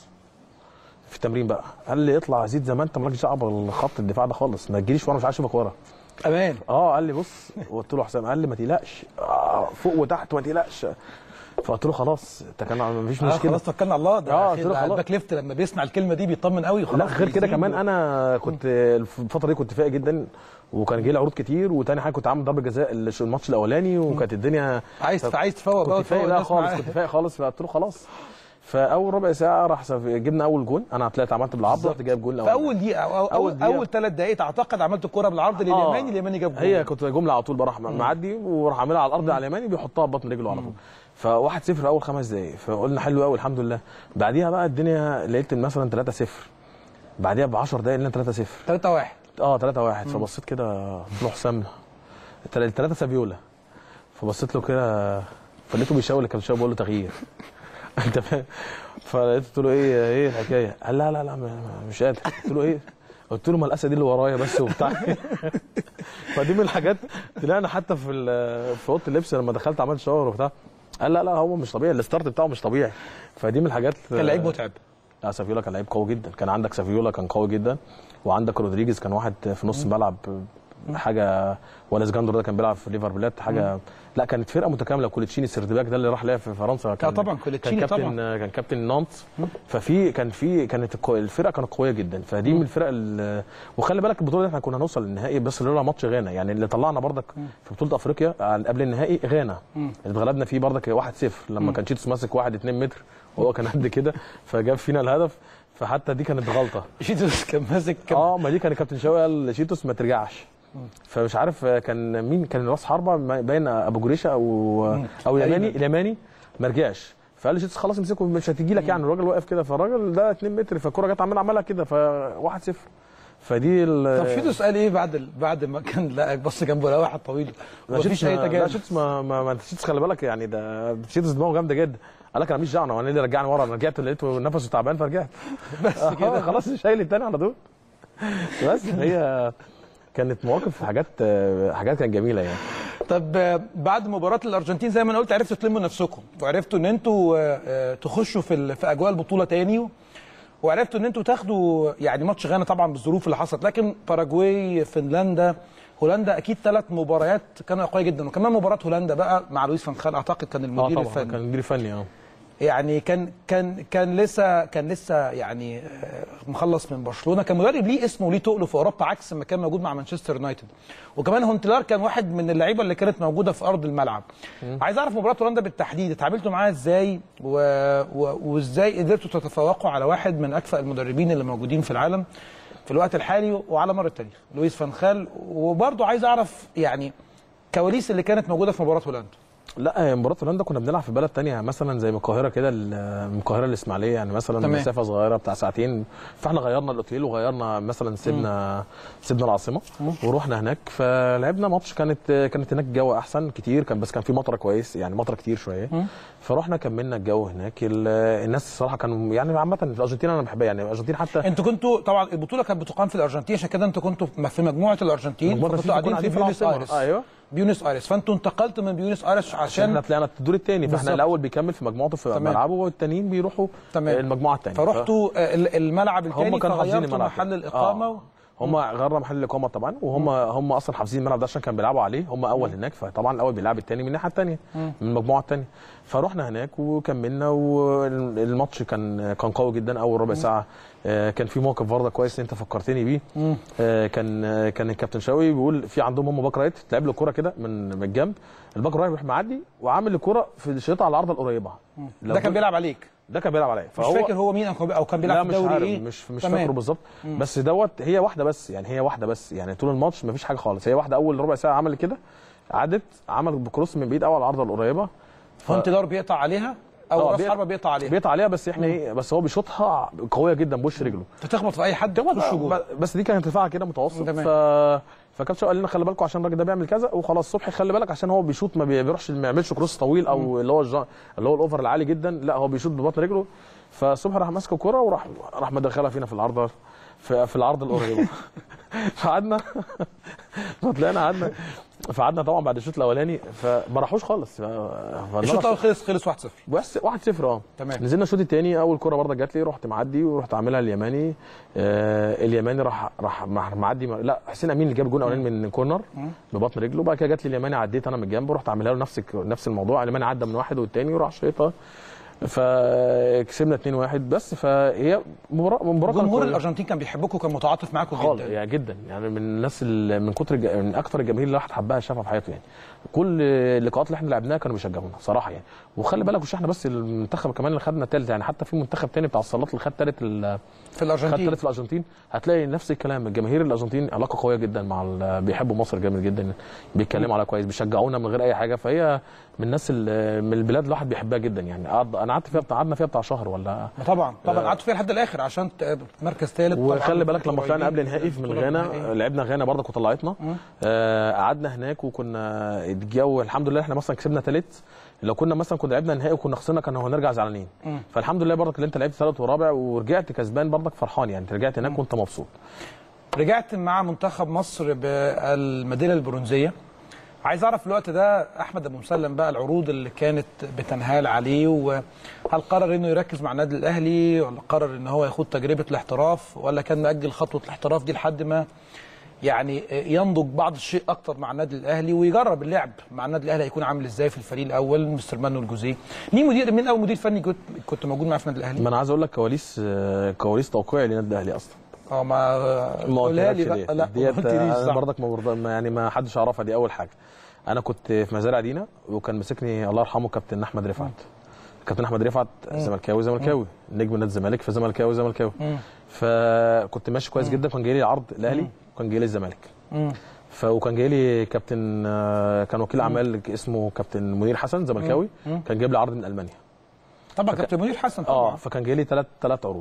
في التمرين بقى قال لي اطلع زيد زي ما انت مالكش دعوه بالخط الدفاع ده خالص ما تجيليش ورا مش عايز اشوفك ورا امان اه قال لي بص قلت له حسام قال لي ما تقلقش آه فوق وتحت ما تقلقش فقلت له خلاص انت كان مفيش آه مشكله خلاص توكلنا على الله ده آه، أخي قلت له ده خلاص. الباك ليفت لما بيسمع الكلمه دي بيطمن قوي لا خلاص غير كده بيزيد كمان و- انا كنت الفتره دي كنت فايق جدا وكان جاي لي عروض كتير وتاني حاجه كنت عامل ضربه جزاء الش- الماتش الاولاني وكانت الدنيا عايز عايز تفوق بقى كنت فايق وتفوق بقى الناس خالص معاك. كنت فايق خالص فقلت له خلاص فاول ربع ساعه راح سف- جبنا اول جون انا طلعت عملت بالعرض رحت جايب جون في الاول اول دقيقه او أول اول دقيقة. اول ثلاث دقائق اعتقد عملت الكره بالعرض لليماني اليماني جاب جول هي كنت جمله على طول بروح معدي وراح عاملها على الارض على اليماني بيحطها ببطن رجله على طول فواحد صفر في اول خمس دقائق فقلنا حلو قوي الحمد لله بعديها بقى الدنيا لقيت مثلا 3 0 بعديها ب 10 دقائق لقينا 3 0 3 1 اه 3 1 فبصيت كده قلت له حسام الثلاثه سافيولا فبصيت له كده فلقيته بيشاور اللي كان بيشاور بقول له تغيير انت فاهم فلقيت قلت له ايه ايه الحكايه قال لا لا لا م- مش قادر قلت له ايه قلت له ما الاسد دي اللي ورايا بس وبتاع فدي من الحاجات طلعنا حتى في ال- في اوضه اللبس لما دخلت عملت شاور وبتاع قال لا لا هو مش طبيعي الستارت بتاعه مش طبيعي فدي من الحاجات كان لعيب متعب لا سافيولا كان لعيب قوي جدا كان عندك سافيولا كان قوي جدا وعندك رودريجيز كان واحد في نص الملعب حاجه ولا سجاندر ده كان بيلعب في ليفر بلات حاجه لا كانت فرقه متكامله كوليتشيني سيردباك ده اللي راح لعب في فرنسا كان طبعا، كوليتشيني كان كابتن كان كابتن نانت ففي كان في كانت الكو- الفرقه كانت قويه جدا فدي من الفرق ال- وخلي بالك البطوله دي احنا كنا هنوصل للنهائي بس لولا ماتش غانا يعني اللي طلعنا بردك في بطوله افريقيا على- قبل النهائي غانا اللي اتغلبنا فيه بردك 1-0 لما كان تشيتوس ماسك 1 2 متر وهو كان قد كده فجاب فينا الهدف فحتى دي كانت غلطه شيتوس كان ماسك كان اه ما دي كان كابتن شوقي قال شيتوس ما ترجعش فمش عارف آه، كان مين كان راس حربه ما- باين ابو جريشه او او اليماني تقريباً. اليماني ما رجعش فقال لي شيتوس خلاص امسكه مش هتيجي لك يعني الراجل واقف كده فالراجل ده 2 متر فالكوره جت عمال عملها كده ف 1 0 فدي ال- طب شيتوس قال ايه بعد ال... بعد ما كان لقاك بص جنبه لقى واحد طويل لا مفيش شيتوس اي ما- لا تجاوب شيتوس ما ما, ما شيتوس خلي بالك يعني ده شيتوس دماغه جامده جدا قال لك انا ماليش دعوه وانا اللي رجعني ورا انا رجعت لقيته نفسه تعبان فرجعت بس آه، كده خلاص شايل التاني على طول بس هي كانت مواقف حاجات حاجات كانت جميله يعني طب آه، بعد مباراه الارجنتين زي ما انا قلت عرفتوا تلموا نفسكم وعرفتوا ان انتوا آه، آه، تخشوا في ال- في اجواء البطوله تاني وعرفتوا ان انتوا تاخدوا يعني ماتش غانا طبعا بالظروف اللي حصلت لكن باراجواي فنلندا هولندا اكيد ثلاث مباريات كانوا قويه جدا وكمان مباراه هولندا بقى مع لويس فان خال اعتقد كان اه المدير طبعا الفني كان مدير فني اه يعني كان كان كان لسه كان لسه يعني آه، مخلص من برشلونه كان مدرب ليه اسمه وليه تقله في اوروبا عكس ما كان موجود مع مانشستر يونايتد وكمان هونتلار كان واحد من اللعيبه اللي كانت موجوده في ارض الملعب عايز اعرف مباراه هولندا بالتحديد اتعاملتوا معاها ازاي و... و... وازاي قدرتوا تتفوقوا على واحد من اكفأ المدربين اللي موجودين في العالم في الوقت الحالي وعلى مر التاريخ لويس فان خال وبرضه عايز اعرف يعني كواليس اللي كانت موجوده في مباراه هولندا لا هي مباراه هولندا كنا بنلعب في بلد تانية مثلا زي من القاهره كده ال- من القاهره الاسماعيليه يعني مثلا تمام. مسافه صغيره بتاع ساعتين فاحنا غيرنا الاوتيل وغيرنا مثلا سيبنا سيبنا العاصمه ورحنا هناك فلعبنا ماتش كانت كانت هناك الجو احسن كتير كان بس كان في مطره كويس يعني مطره كتير شويه فرحنا كملنا الجو هناك ال- الناس الصراحه كانوا يعني عامه في الارجنتين انا بحبها يعني الارجنتين حتى انتوا كنتوا طبعا البطوله كانت بتقام في الارجنتين عشان كده انتوا كنتوا في مجموعه الارجنتين مجموعة فكنتوا الأرجنتين قاعدين في كنا بيونس العاصمة. ايرس ايوه بيونس ايرس فانتوا انتقلتوا من بيونس ايرس عشان عشان احنا طلعنا الدور الثاني فاحنا بالظبط. الاول بيكمل في مجموعته في تمام. ملعبه والتانيين بيروحوا تمام. المجموعه الثانيه فرحتوا آه، ال- الملعب الثاني هم كانوا حافظين فغيرتوا الملعب محل كده. الاقامه آه. و... هم غيرنا محل الاقامه طبعا وهم هم اصلا حافظين الملعب ده عشان كانوا بيلعبوا عليه هم اول هناك فطبعا الاول بيلعب الثاني من الناحيه الثانيه من المجموعه الثانيه فرحنا هناك وكملنا والماتش كان كان قوي جدا اول ربع ساعه آه، كان في موقف برضه كويس انت فكرتني بيه آه، كان آه، كان الكابتن شوقي بيقول في عندهم هم باك رايت تلعب له الكوره كده من من الجنب الباك رايت بيروح معدي وعامل الكوره في الشريطه على العارضه القريبه لو ده كان كنت- بيلعب عليك ده كان بيلعب عليا مش فهو فاكر هو مين او كان لا بيلعب في مش الدوري عارف ايه مش مش تمام. فاكره بالظبط بس دوت هي واحده بس يعني هي واحده بس يعني طول الماتش مفيش حاجه خالص هي واحده اول ربع ساعه عمل كده عدت عمل بكروس من بعيد قوي على العارضه القريبه هونتلار بيقطع عليها او آه، راس بيقطع- حربه بيقطع عليها بيقطع عليها بس احنا ايه بس هو بيشوطها قويه جدا بوش رجله فتخبط في اي حد تخش جول ب- بس دي كانت ارتفاعها كده متوسط تمام. ف فكابتن شوقي قال لنا خلي بالكم عشان الراجل ده بيعمل كذا وخلاص صبحي خلي بالك عشان هو بيشوط ما بي- بيروحش ما يعملش كروس طويل او اللي هو الج... اللي هو الاوفر العالي جدا لا هو بيشوط ببطن رجله فصبحي راح ماسك الكوره وراح راح مدخلها فينا في العارضه في, في العرض القريبه فقعدنا فطلعنا قعدنا فقعدنا طبعا بعد الشوط الاولاني فما راحوش خالص ف... الشوط الاول خلص خلص 1-0 بس 1 0 اه تمام. نزلنا الشوط الثاني اول كره برضه جات لي رحت معدي ورحت عاملها اليماني آه اليماني راح راح راح معدي لا حسين امين اللي جاب الجون الاولاني من كورنر ببطن رجله بعد كده جات لي اليماني عديت انا من الجنب ورحت عاملها له نفس الك- نفس الموضوع اليماني عدى من واحد والثاني وراح شايطها فكسبنا 2-1 بس فهي مباراه مباراه كانت جمهور قوية. الارجنتين كان بيحبكم كان متعاطف معاكم خالص جدا يعني جدا يعني من الناس اللي من كتر الج... من اكثر الجماهير اللي الواحد حبها شافها في حياته يعني كل اللقاءات اللي احنا لعبناها كانوا بيشجعونا صراحه يعني وخلي بالك مش احنا بس المنتخب كمان اللي خدنا الثالث يعني حتى في منتخب تاني بتاع الصالات اللي خد ثالث ال... في خد الارجنتين ثالث في الارجنتين هتلاقي نفس الكلام الجماهير الارجنتين علاقه قويه جدا مع ال... بيحبوا مصر جامد جدا بيتكلموا عليها كويس بيشجعونا من غير اي حاجه فهي من الناس ال- من البلاد اللي الواحد بيحبها جدا يعني قعد... انا قعدت فيها بتاع قعدنا فيها بتاع شهر ولا طبعا طبعا قعدتوا فيها لحد الاخر عشان ت- مركز ثالث وخلي بالك لما طلعنا قبل نهائي من غانا لعبنا غانا برضك وطلعتنا آه، قعدنا هناك وكنا الجو الحمد لله احنا مثلا كسبنا ثالث لو كنا مثلا كنا لعبنا نهائي وكنا خسرنا كنا هنرجع زعلانين فالحمد لله برضك اللي انت لعبت ثالث ورابع ورجعت كسبان برضك فرحان يعني انت رجعت هناك وانت مبسوط رجعت مع منتخب مصر بالميداليه البرونزيه عايز اعرف في الوقت ده احمد ابو مسلم بقى العروض اللي كانت بتنهال عليه وهل قرر انه يركز مع النادي الاهلي ولا قرر ان هو ياخد تجربه الاحتراف ولا كان مأجل خطوه الاحتراف دي لحد ما يعني ينضج بعض الشيء اكتر مع النادي الاهلي ويجرب اللعب مع النادي الاهلي هيكون عامل ازاي في الفريق الاول مستر مانو الجوزيه مين مدير مين اول مدير فني كنت كنت موجود معاه في النادي الاهلي ما انا عايز اقول لك كواليس آه، كواليس توقيعي للنادي الاهلي اصلا اه ما ما قولها لي قلتلكش بقى ديت. لا ما ديت قلتليش انا صح. برضك ما برض- ما- يعني ما حدش يعرفها دي اول حاجه انا كنت في مزارع دينا وكان ماسكني الله يرحمه كابتن احمد رفعت كابتن احمد رفعت زملكاوي زملكاوي نجم نادي الزمالك فزملكاوي زملكاوي فكنت ماشي كويس جدا كان جاي لي عرض الاهلي وكان جاي لي الزمالك ف وكان جاي لي كابتن آه، كان وكيل اعمال اسمه كابتن منير حسن زملكاوي كان جايب لي عرض من المانيا طبعا كابتن منير حسن اه طبعا فكان جاي لي ثلاث ثلاث عروض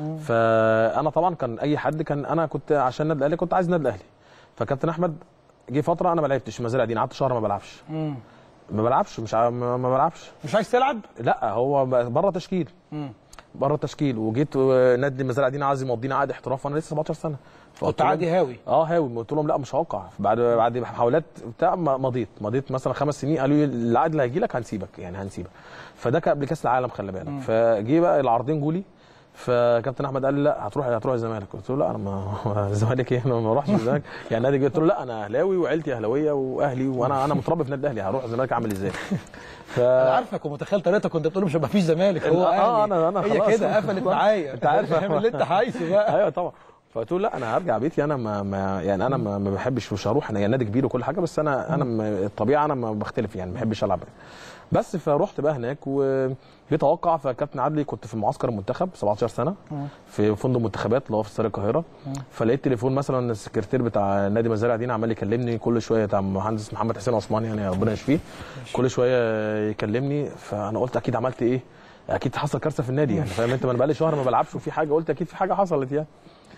فانا طبعا كان اي حد كان انا كنت عشان النادي الاهلي كنت عايز النادي الاهلي فكابتن احمد جه فتره انا ما لعبتش في مزارع دي قعدت شهر ما بلعبش ما بلعبش مش ع- ما ما بلعبش مش عايز تلعب؟ لا هو بره تشكيل بره التشكيل وجيت آه، نادي المزارع دي عايز يمضيني عقد احتراف وانا لسه 17 سنه فقلت كنت لهم- عادي هاوي اه هاوي قلت لهم لا مش هوقع بعد بعد محاولات بتاع ما- مضيت مضيت مثلا خمس سنين قالوا لي العقد اللي هيجي لك هنسيبك يعني هنسيبك فده كان قبل كاس العالم خلي بالك فجي بقى العرضين جولي فكابتن احمد قال لي لا هتروح هتروح الزمالك قلت له لا انا ما الزمالك ايه انا ما اروحش الزمالك يعني نادي قلت له لا انا اهلاوي وعيلتي اهلاويه واهلي وانا انا متربي في نادي الاهلي هروح الزمالك اعمل ازاي ف انا عارفك ومتخيل طريقتك كنت بتقول مش هيبقى فيش زمالك هو آه، اهلي أنا- أنا هي خلاص. كده قفلت معايا أنت عارف. اعمل اللي انت عايزه بقى ايوه طبعا فقلت له لا انا هرجع بيتي انا ما, ما يعني انا ما, ما بحبش مش هروح انا يعني نادي كبير وكل حاجه بس انا انا م- الطبيعه انا ما بختلف يعني ما بحبش العب بس فروحت بقى هناك وجيت اوقع فكابتن عدلي كنت في معسكر المنتخب 17 سنه في فندق منتخبات اللي هو في استاد القاهره فلقيت تليفون مثلا السكرتير بتاع نادي مزارع دين عمال يكلمني كل شويه بتاع المهندس محمد حسين عثمان يعني ربنا يشفيه كل شويه يكلمني فانا قلت اكيد عملت ايه اكيد حصل كارثه في النادي يعني فاهم انت ما انا بقالي شهر ما بلعبش وفي حاجه قلت اكيد في حاجه حصلت يعني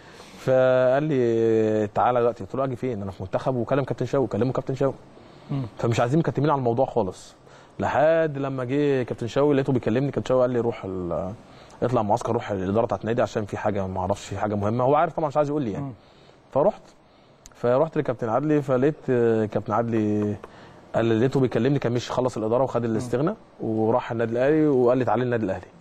فقال لي تعالى دلوقتي قلت له اجي فين انا في منتخب وكلم كابتن شوقي كلمه كابتن شوقي فمش عايزين مكتمين على الموضوع خالص لحد لما جه كابتن شوقي لقيته بيكلمني كابتن شوقي قال لي روح ال- اطلع معسكر روح الاداره بتاعت النادي عشان في حاجه ما اعرفش في حاجه مهمه هو عارف طبعا مش عايز يقول لي يعني فرحت فرحت لكابتن عدلي فلقيت آه، كابتن عدلي قال لي لقيته بيكلمني كان مش خلص الاداره وخد الاستغناء وراح النادي الاهلي وقال لي تعالى النادي الاهلي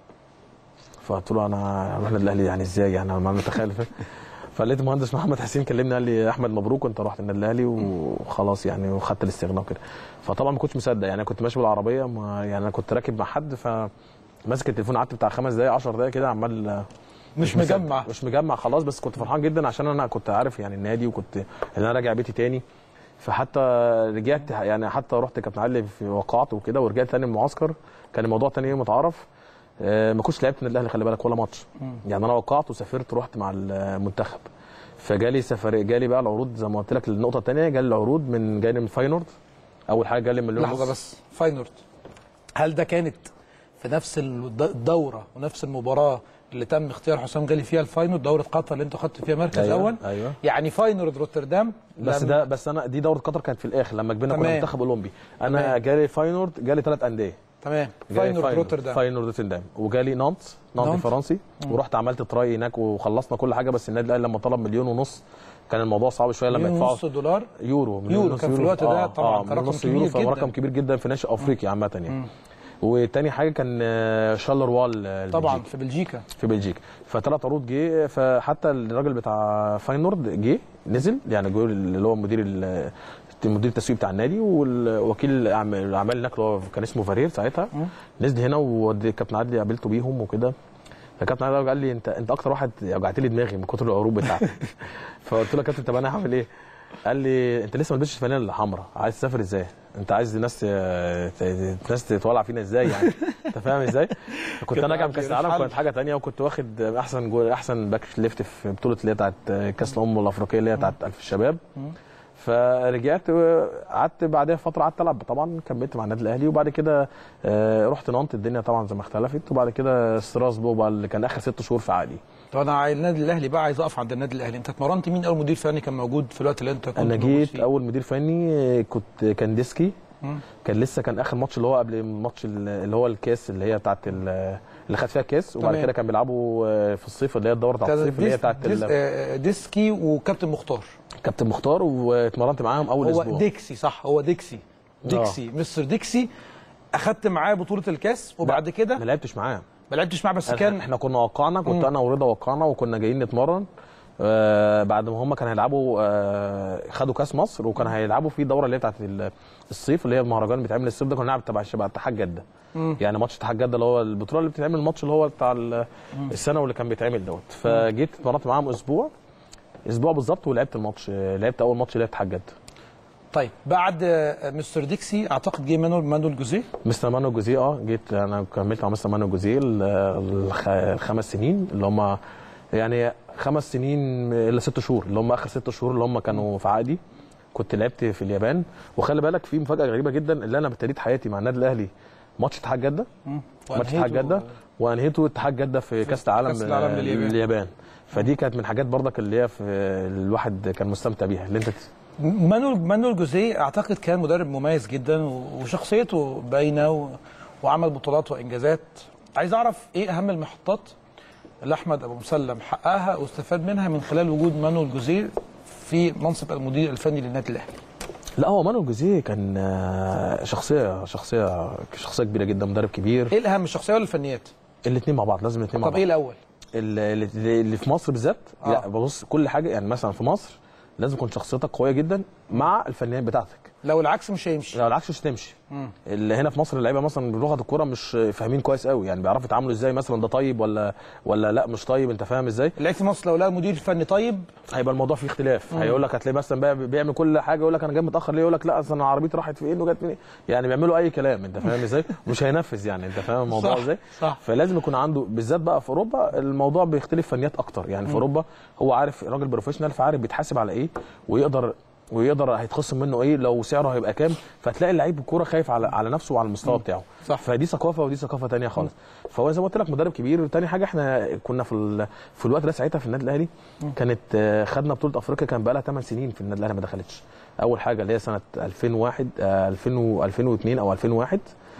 فقلت له انا اروح النادي الاهلي يعني ازاي يعني انا ما متخيل فلقيت المهندس محمد حسين كلمني قال لي احمد مبروك وانت رحت النادي الاهلي وخلاص يعني وخدت الاستغناء وكده فطبعا ما كنتش مصدق يعني انا كنت ماشي بالعربيه ما يعني انا كنت راكب مع حد فماسك التليفون قعدت بتاع خمس دقائق 10 دقائق كده عمال مش مصدق. مجمع مش مجمع خلاص بس كنت فرحان جدا عشان انا كنت عارف يعني النادي وكنت ان انا راجع بيتي تاني فحتى رجعت يعني حتى رحت كابتن علي في وقعت وكده ورجعت تاني المعسكر كان الموضوع تاني يوم متعرف آه، ما كنتش لعبت النادي الاهلي خلي بالك ولا ماتش يعني انا وقعت وسافرت رحت مع المنتخب فجالي سفر جالي بقى العروض زي ما قلت لك النقطه الثانيه جالي العروض من جالي من فاينورد اول حاجه جالي مليون لحظه ونص. بس فاينورد هل ده كانت في نفس الد- الدوره ونفس المباراه اللي تم اختيار حسام غالي فيها الفاينورد دوره قطر اللي انت خدت فيها مركز أيوة، اول أيوة. يعني فاينورد روتردام بس لم- ده بس انا دي دوره قطر كانت في الاخر لما كبرنا كنا تمام. منتخب اولمبي انا تمام. جالي فاينورد جالي ثلاث انديه تمام جالي فاينورد روتردام فاينورد روتردام وجالي نانت نانت نانت. فرنسي ورحت عملت تراي هناك وخلصنا كل حاجه بس النادي الاهلي لما طلب مليون ونص كان الموضوع صعب شويه لما مليون يدفعوا ونص دولار يورو مليون يورو ونص كان في الوقت ده طبعاً كان مليون رقم ونص كبير يورو فهو جداً. رقم كبير جدا في ناشئ افريقيا عامه يعني وتاني حاجه كان آه، شارلروال آه، طبعا البلجيكي. في بلجيكا في بلجيكا فثلاث عروض جه فحتى الراجل بتاع فاينورد جه نزل يعني جه اللي هو مدير ال- مدير التسويق بتاع النادي والوكيل الأعم- الاعمال هناك اللي هو كان اسمه فارير ساعتها نزل هنا وكابتن عدلي قابلته بيهم وكده فكابتن عدلي قال لي انت انت اكتر واحد وجعت لي دماغي من كتر العروض بتاعتك فقلت له يا كابتن طب انا هعمل ايه؟ قال لي انت لسه ما لبستش الفانيلا الحمراء عايز تسافر ازاي؟ انت عايز ناس ت- ناس تتولع فينا ازاي يعني؟ انت فاهم ازاي؟ كنت انا راجع من كاس العالم كنت حاجه تانية وكنت واخد احسن جول احسن باك ليفت في بطوله اللي هي بتاعت كاس الامم الافريقيه اللي هي بتاعت الف الشباب فرجعت قعدت بعدها فتره قعدت العب طبعا كملت مع النادي الاهلي وبعد كده آه، رحت نانت الدنيا طبعا زي ما اختلفت وبعد كده ستراسبورغ بقى اللي كان اخر ست شهور في عقدي طب انا عايز النادي الاهلي بقى عايز اقف عند النادي الاهلي انت اتمرنت مين اول مدير فني كان موجود في الوقت اللي انت كنت انا موجود جيت فيه؟ اول مدير فني آه، كنت كان ديسكي مم. كان لسه كان اخر ماتش اللي هو قبل الماتش اللي هو الكاس اللي هي بتاعت ال- اللي خد فيها الكاس وبعد تمام. كده كان بيلعبوا آه، في الصيف اللي هي الدوره بتاعت كان الصيف اللي هي ديس بتاعت ديس ال- آه، ديسكي وكابتن مختار كابتن مختار واتمرنت معاهم اول هو اسبوع ديكسي صح هو ديكسي ديكسي مستر ديكسي اخدت معاه بطوله الكاس وبعد كده ما لعبتش معاه ما لعبتش معاه بس كان كان احنا كنا وقعنا كنت مم. انا ورضا وقعنا وكنا جايين نتمرن آه بعد ما هم كانوا هيلعبوا آه خدوا كاس مصر وكان هيلعبوا في دوره اللي هي بتاعت ال- الصيف اللي هي المهرجان اللي بيتعمل الصيف ده كنا نلعب تبع شبه اتحاد جده يعني ماتش اتحاد جده اللي هو البطوله اللي بتتعمل الماتش اللي هو بتاع ال- السنه واللي كان بيتعمل دوت فجيت اتمرنت معاهم اسبوع اسبوع بالظبط ولعبت الماتش آه، لعبت اول ماتش اللي هي اتحاد جده طيب بعد آه، مستر ديكسي اعتقد جه مانويل مانويل جوزيه مستر مانو جوزيه اه جيت انا كملت مع مستر مانو جوزيه ال- الخ- الخمس سنين اللي هم يعني خمس سنين الا ست شهور اللي هم اخر ست شهور اللي هم كانوا في عقدي كنت لعبت في اليابان وخلي بالك في مفاجاه غريبه جدا اللي انا ابتديت حياتي مع النادي الاهلي ماتش اتحاد جده ماتش اتحاد جده وانهيته اتحاد جده في كاس العالم كأس العالم لليابان. لليابان فدي كانت من حاجات برضك اللي هي في الواحد كان مستمتع بيها اللي انت مانويل مانويل جوزيه اعتقد كان مدرب مميز جدا و- وشخصيته باينه و... وعمل بطولات وانجازات عايز اعرف ايه اهم المحطات اللي احمد ابو مسلم حققها واستفاد منها من خلال وجود مانويل جوزيه في منصب المدير الفني للنادي الاهلي لا هو مانو جوزيه كان آه، شخصيه شخصيه شخصيه كبيره جدا مدرب كبير ايه الاهم الشخصيه ولا الفنيات الاثنين مع بعض لازم الاثنين مع طب بعض ايه الاول اللي, اللي في مصر بالذات آه. لا بص كل حاجه يعني مثلا في مصر لازم تكون شخصيتك قويه جدا مع الفنيات بتاعتك لو العكس مش هيمشي لو العكس مش تمشي اللي هنا في مصر اللعيبه مثلا بلغه الكوره مش فاهمين كويس قوي يعني بيعرفوا يتعاملوا ازاي مثلا ده طيب ولا ولا لا مش طيب انت فاهم ازاي اللعيب في مصر لو لقى مدير فني طيب هيبقى الموضوع فيه اختلاف هيقول لك هتلاقي مثلا بقى بيعمل كل حاجه يقول لك انا جاي متاخر ليه يقول لك لا اصل انا عربيتي راحت فين وجت فين يعني بيعملوا اي كلام انت فاهم ازاي مش هينفذ يعني انت فاهم الموضوع صح، ازاي صح. فلازم يكون عنده بالذات بقى في اوروبا الموضوع بيختلف فنيات اكتر يعني في اوروبا هو عارف راجل بروفيشنال فعارف بيتحاسب على ايه ويقدر ويقدر هيتخصم منه ايه لو سعره هيبقى كام فتلاقي اللعيب الكوره خايف على على نفسه وعلى المستوى بتاعه صح. فدي ثقافه ودي ثقافه تانية خالص فهو زي ما قلت لك مدرب كبير تاني حاجه احنا كنا في ال... في الوقت ده ساعتها في النادي الاهلي كانت آه، خدنا بطوله افريقيا كان بقى لها 8 سنين في النادي الاهلي ما دخلتش اول حاجه اللي هي سنه 2001 آه، 2000 و 2002 او 2001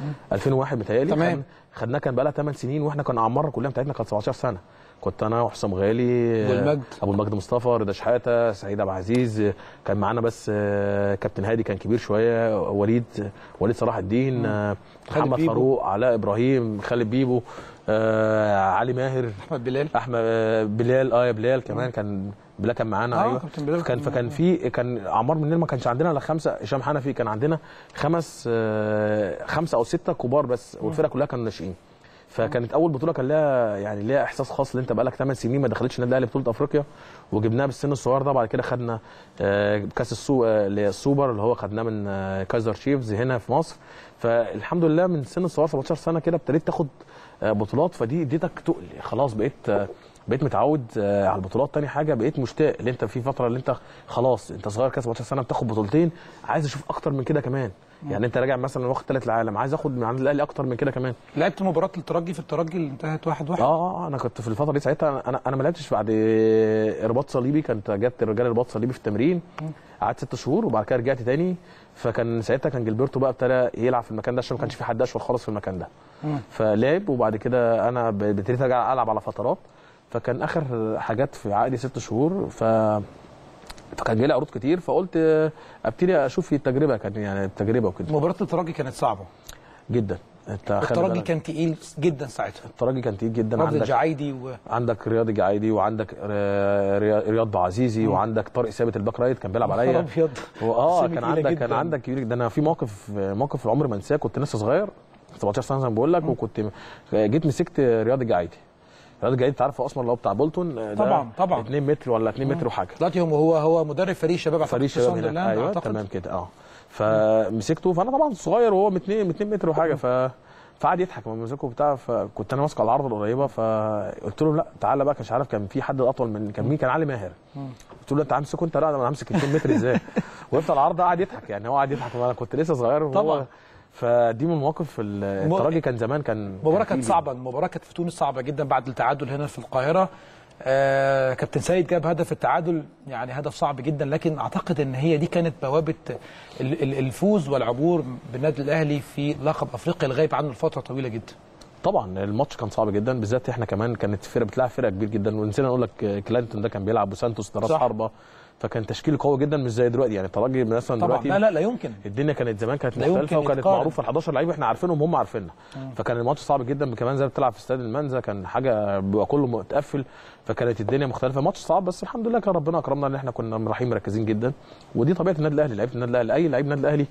2001 متهيألي تمام. خدنا- خدناها كان بقى لها 8 سنين واحنا كنا اعمارنا كلها بتاعتنا كانت 17 سنه كنت انا وحسام غالي أبو المجد. ابو المجد مصطفى رضا شحاته سعيد عبد العزيز كان معانا بس آه، كابتن هادي كان كبير شويه وليد وليد صلاح الدين آه، خالد محمد بيبو. فاروق علاء ابراهيم خالد بيبو آه، علي ماهر احمد بلال احمد آه، بلال اه يا بلال كمان كان بلال كان معانا آه، ايوه كابتن بلال كان كان فكان في كان اعمار مننا ما كانش عندنا الا خمسه هشام حنفي كان عندنا خمس آه، خمسه او سته كبار بس والفرقه كلها كانوا ناشئين فكانت اول بطوله كان لها يعني ليها احساس خاص ان انت بقالك 8 سنين ما دخلتش النادي الاهلي بطوله افريقيا وجبناها بالسن الصغير ده بعد كده خدنا آه، كاس السو آه، اللي هي السوبر اللي هو خدناه من آه، كايزر شيفز هنا في مصر فالحمد لله من سن الصغير 17 سنه كده ابتديت تاخد آه، بطولات فدي اديتك تقل خلاص بقيت آه، بقيت متعود آه، على البطولات تاني حاجه بقيت مشتاق اللي انت في فتره اللي انت خلاص انت صغير كده 17 سنه بتاخد بطولتين عايز اشوف اكتر من كده كمان يعني انت راجع مثلا واخد ثالث العالم عايز اخد من عند الاهلي اكتر من كده كمان لعبت مباراه الترجي في الترجي اللي انتهت واحد واحد اه اه انا كنت في الفتره دي ساعتها انا انا ما لعبتش بعد رباط صليبي كانت جت رجال رباط صليبي في التمرين قعدت ست شهور وبعد كده رجعت تاني فكان ساعتها كان جilberto بقى ابتدى يلعب في المكان ده عشان ما كانش في حد اشول خالص في المكان ده فلعب وبعد كده انا ب- ابتديت ارجع العب على فترات فكان اخر حاجات في عقدي ست شهور ف فكان جاي لي عروض كتير فقلت آه، ابتدي اشوف في التجربه كان يعني التجربه وكده مباراه الترجي كانت صعبه جدا انت خلي الترجي بالك، كان تقيل جدا ساعتها الترجي كان تقيل جدا رفض عندك الجعايدي و... عندك رياض الجعايدي وعندك آه، ريا- رياض بعزيزي وعندك طارق ثابت الباك رايت كان بيلعب خراب عليا ابيض هو اه سن كان تقيلة عندك كان جداً. عندك كبير ده انا في موقف موقف في العمر ما انساه كنت لسه صغير 17 سنه زي ما بقول لك وكنت م- جيت مسكت رياض الجعيدي رياض الجعيدي انت عارفه اصلا اللي هو بتاع بولتون ده طبعاً، طبعاً. 2 متر ولا 2 متر وحاجه دلوقتي هو هو هو مدرب فريق شباب أعتقد فريق في شباب ساندرلاند، هناك ايوه أعتقد. تمام كده اه فمسكته فانا طبعا صغير وهو 2 2 متر وحاجه ف فقعد يضحك لما مسكه بتاع فكنت انا ماسك على العرض القريبه فقلت له لا تعالى بقى مش عارف كان في حد اطول من كان مين كان علي ماهر قلت له انت همسكه انت لا انا همسك 2 متر ازاي وقفت على العرض قعد يضحك يعني هو قعد يضحك وانا كنت لسه صغير وهو طبعاً. فدي من المواقف ال- الترجي كان زمان كان المباراه كان كانت فيه- صعبه المباراه كانت في تونس صعبه جدا بعد التعادل هنا في القاهره آه كابتن سيد جاب هدف التعادل يعني هدف صعب جدا لكن اعتقد ان هي دي كانت بوابه ال- ال- الفوز والعبور بالنادي الاهلي في لقب افريقيا الغايب عنه لفتره طويله جدا طبعا الماتش كان صعب جدا بالذات احنا كمان كانت فرقه بتلعب فرقه كبير جدا ونسينا نقول لك كلانتون ده كان بيلعب وسانتوس ده راس صح. حربه فكان تشكيل قوي جدا مش زي دلوقتي يعني الترجي مثلا طبعا دلوقتي لا لا لا يمكن الدنيا كانت زمان كانت لا مختلفه يمكن وكانت يتقارن. معروفه ال 11 لعيب احنا عارفينهم هم عارفيننا فكان الماتش صعب جدا كمان زي ما بتلعب في استاد المنزه كان حاجه بيبقى كله متقفل فكانت الدنيا مختلفه ماتش صعب بس الحمد لله كان ربنا اكرمنا ان احنا كنا رايحين مركزين جدا ودي طبيعه النادي الاهلي لعيبه النادي الاهلي اي لعيب النادي الاهلي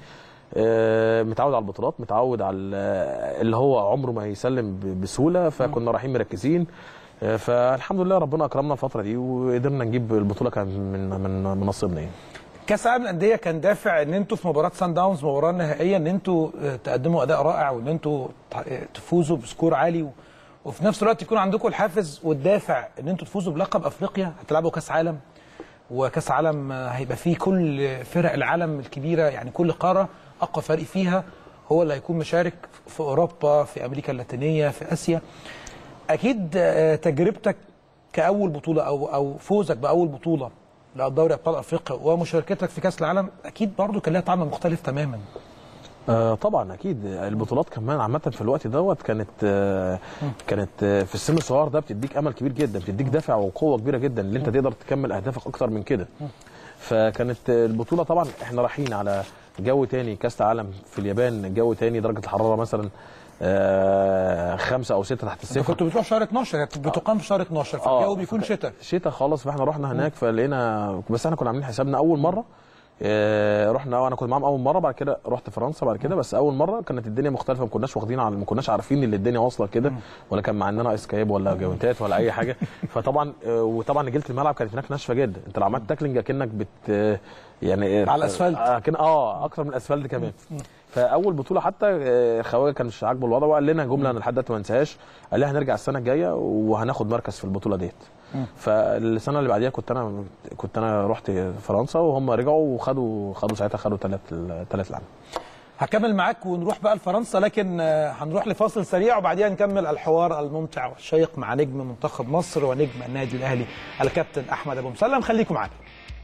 آه، متعود على البطولات متعود على ال- اللي هو عمره ما يسلم ب- بسهوله فكنا رايحين مركزين آه، فالحمد لله ربنا اكرمنا الفتره دي وقدرنا نجيب البطوله كان من من من نصيبنا يعني كاس العالم للانديه كان دافع ان انتوا في مباراه سان داونز مباراه نهائيه ان انتوا آه، تقدموا اداء رائع وان انتوا ت- آه، تفوزوا بسكور عالي و... وفي نفس الوقت يكون عندكم الحافز والدافع ان انتوا تفوزوا بلقب افريقيا هتلعبوا كاس عالم وكاس عالم آه، هيبقى فيه كل فرق العالم الكبيره يعني كل قاره اقوى فريق فيها هو اللي هيكون مشارك في اوروبا في امريكا اللاتينيه في اسيا اكيد آه، تجربتك كاول بطوله او او فوزك باول بطوله لدوري ابطال افريقيا ومشاركتك في كاس العالم اكيد برضو كان لها طعم مختلف تماما آه طبعا اكيد البطولات كمان عامه في الوقت دوت كانت آه كانت آه في السن الصغير ده بتديك امل كبير جدا بتديك دافع وقوه كبيره جدا ان انت تقدر تكمل اهدافك اكتر من كده فكانت البطوله طبعا احنا رايحين على جو تاني كاس عالم في اليابان جو تاني درجه الحراره مثلا آه خمسة او ستة تحت انت الصفر كنت بتروح شهر 12 كانت بتقام في شهر 12 فالجو بيكون شتاء شتاء خالص فاحنا رحنا هناك فلقينا بس احنا كنا عاملين حسابنا اول مره آه، رحنا انا كنت معاهم اول مره بعد كده رحت فرنسا بعد كده بس اول مره كانت الدنيا مختلفه ما كناش واخدين على ما كناش عارفين ان الدنيا واصله كده ولا كان معانا اسكايب ولا جوانتات ولا اي حاجه فطبعا آه، وطبعا نجيله الملعب كانت هناك ناشفه جدا انت لو عملت تاكلينج اكنك بت آه، يعني على الأسفلت. آه، كان اه اكتر من الاسفلت كمان فاول بطوله حتى آه، خواجه كان مش عاجبه الوضع وقال لنا جمله انا لحد دلوقتي ما انساهاش قال لي هنرجع السنه الجايه وهناخد مركز في البطوله ديت فالسنه اللي بعديها كنت انا كنت انا رحت فرنسا وهم رجعوا وخدوا خدوا ساعتها خدوا ثلاث ثلاث العالم هكمل معاك ونروح بقى لفرنسا لكن آه، هنروح لفاصل سريع وبعديها نكمل الحوار الممتع والشيق مع نجم منتخب مصر ونجم النادي الاهلي الكابتن احمد ابو مسلم خليكم معانا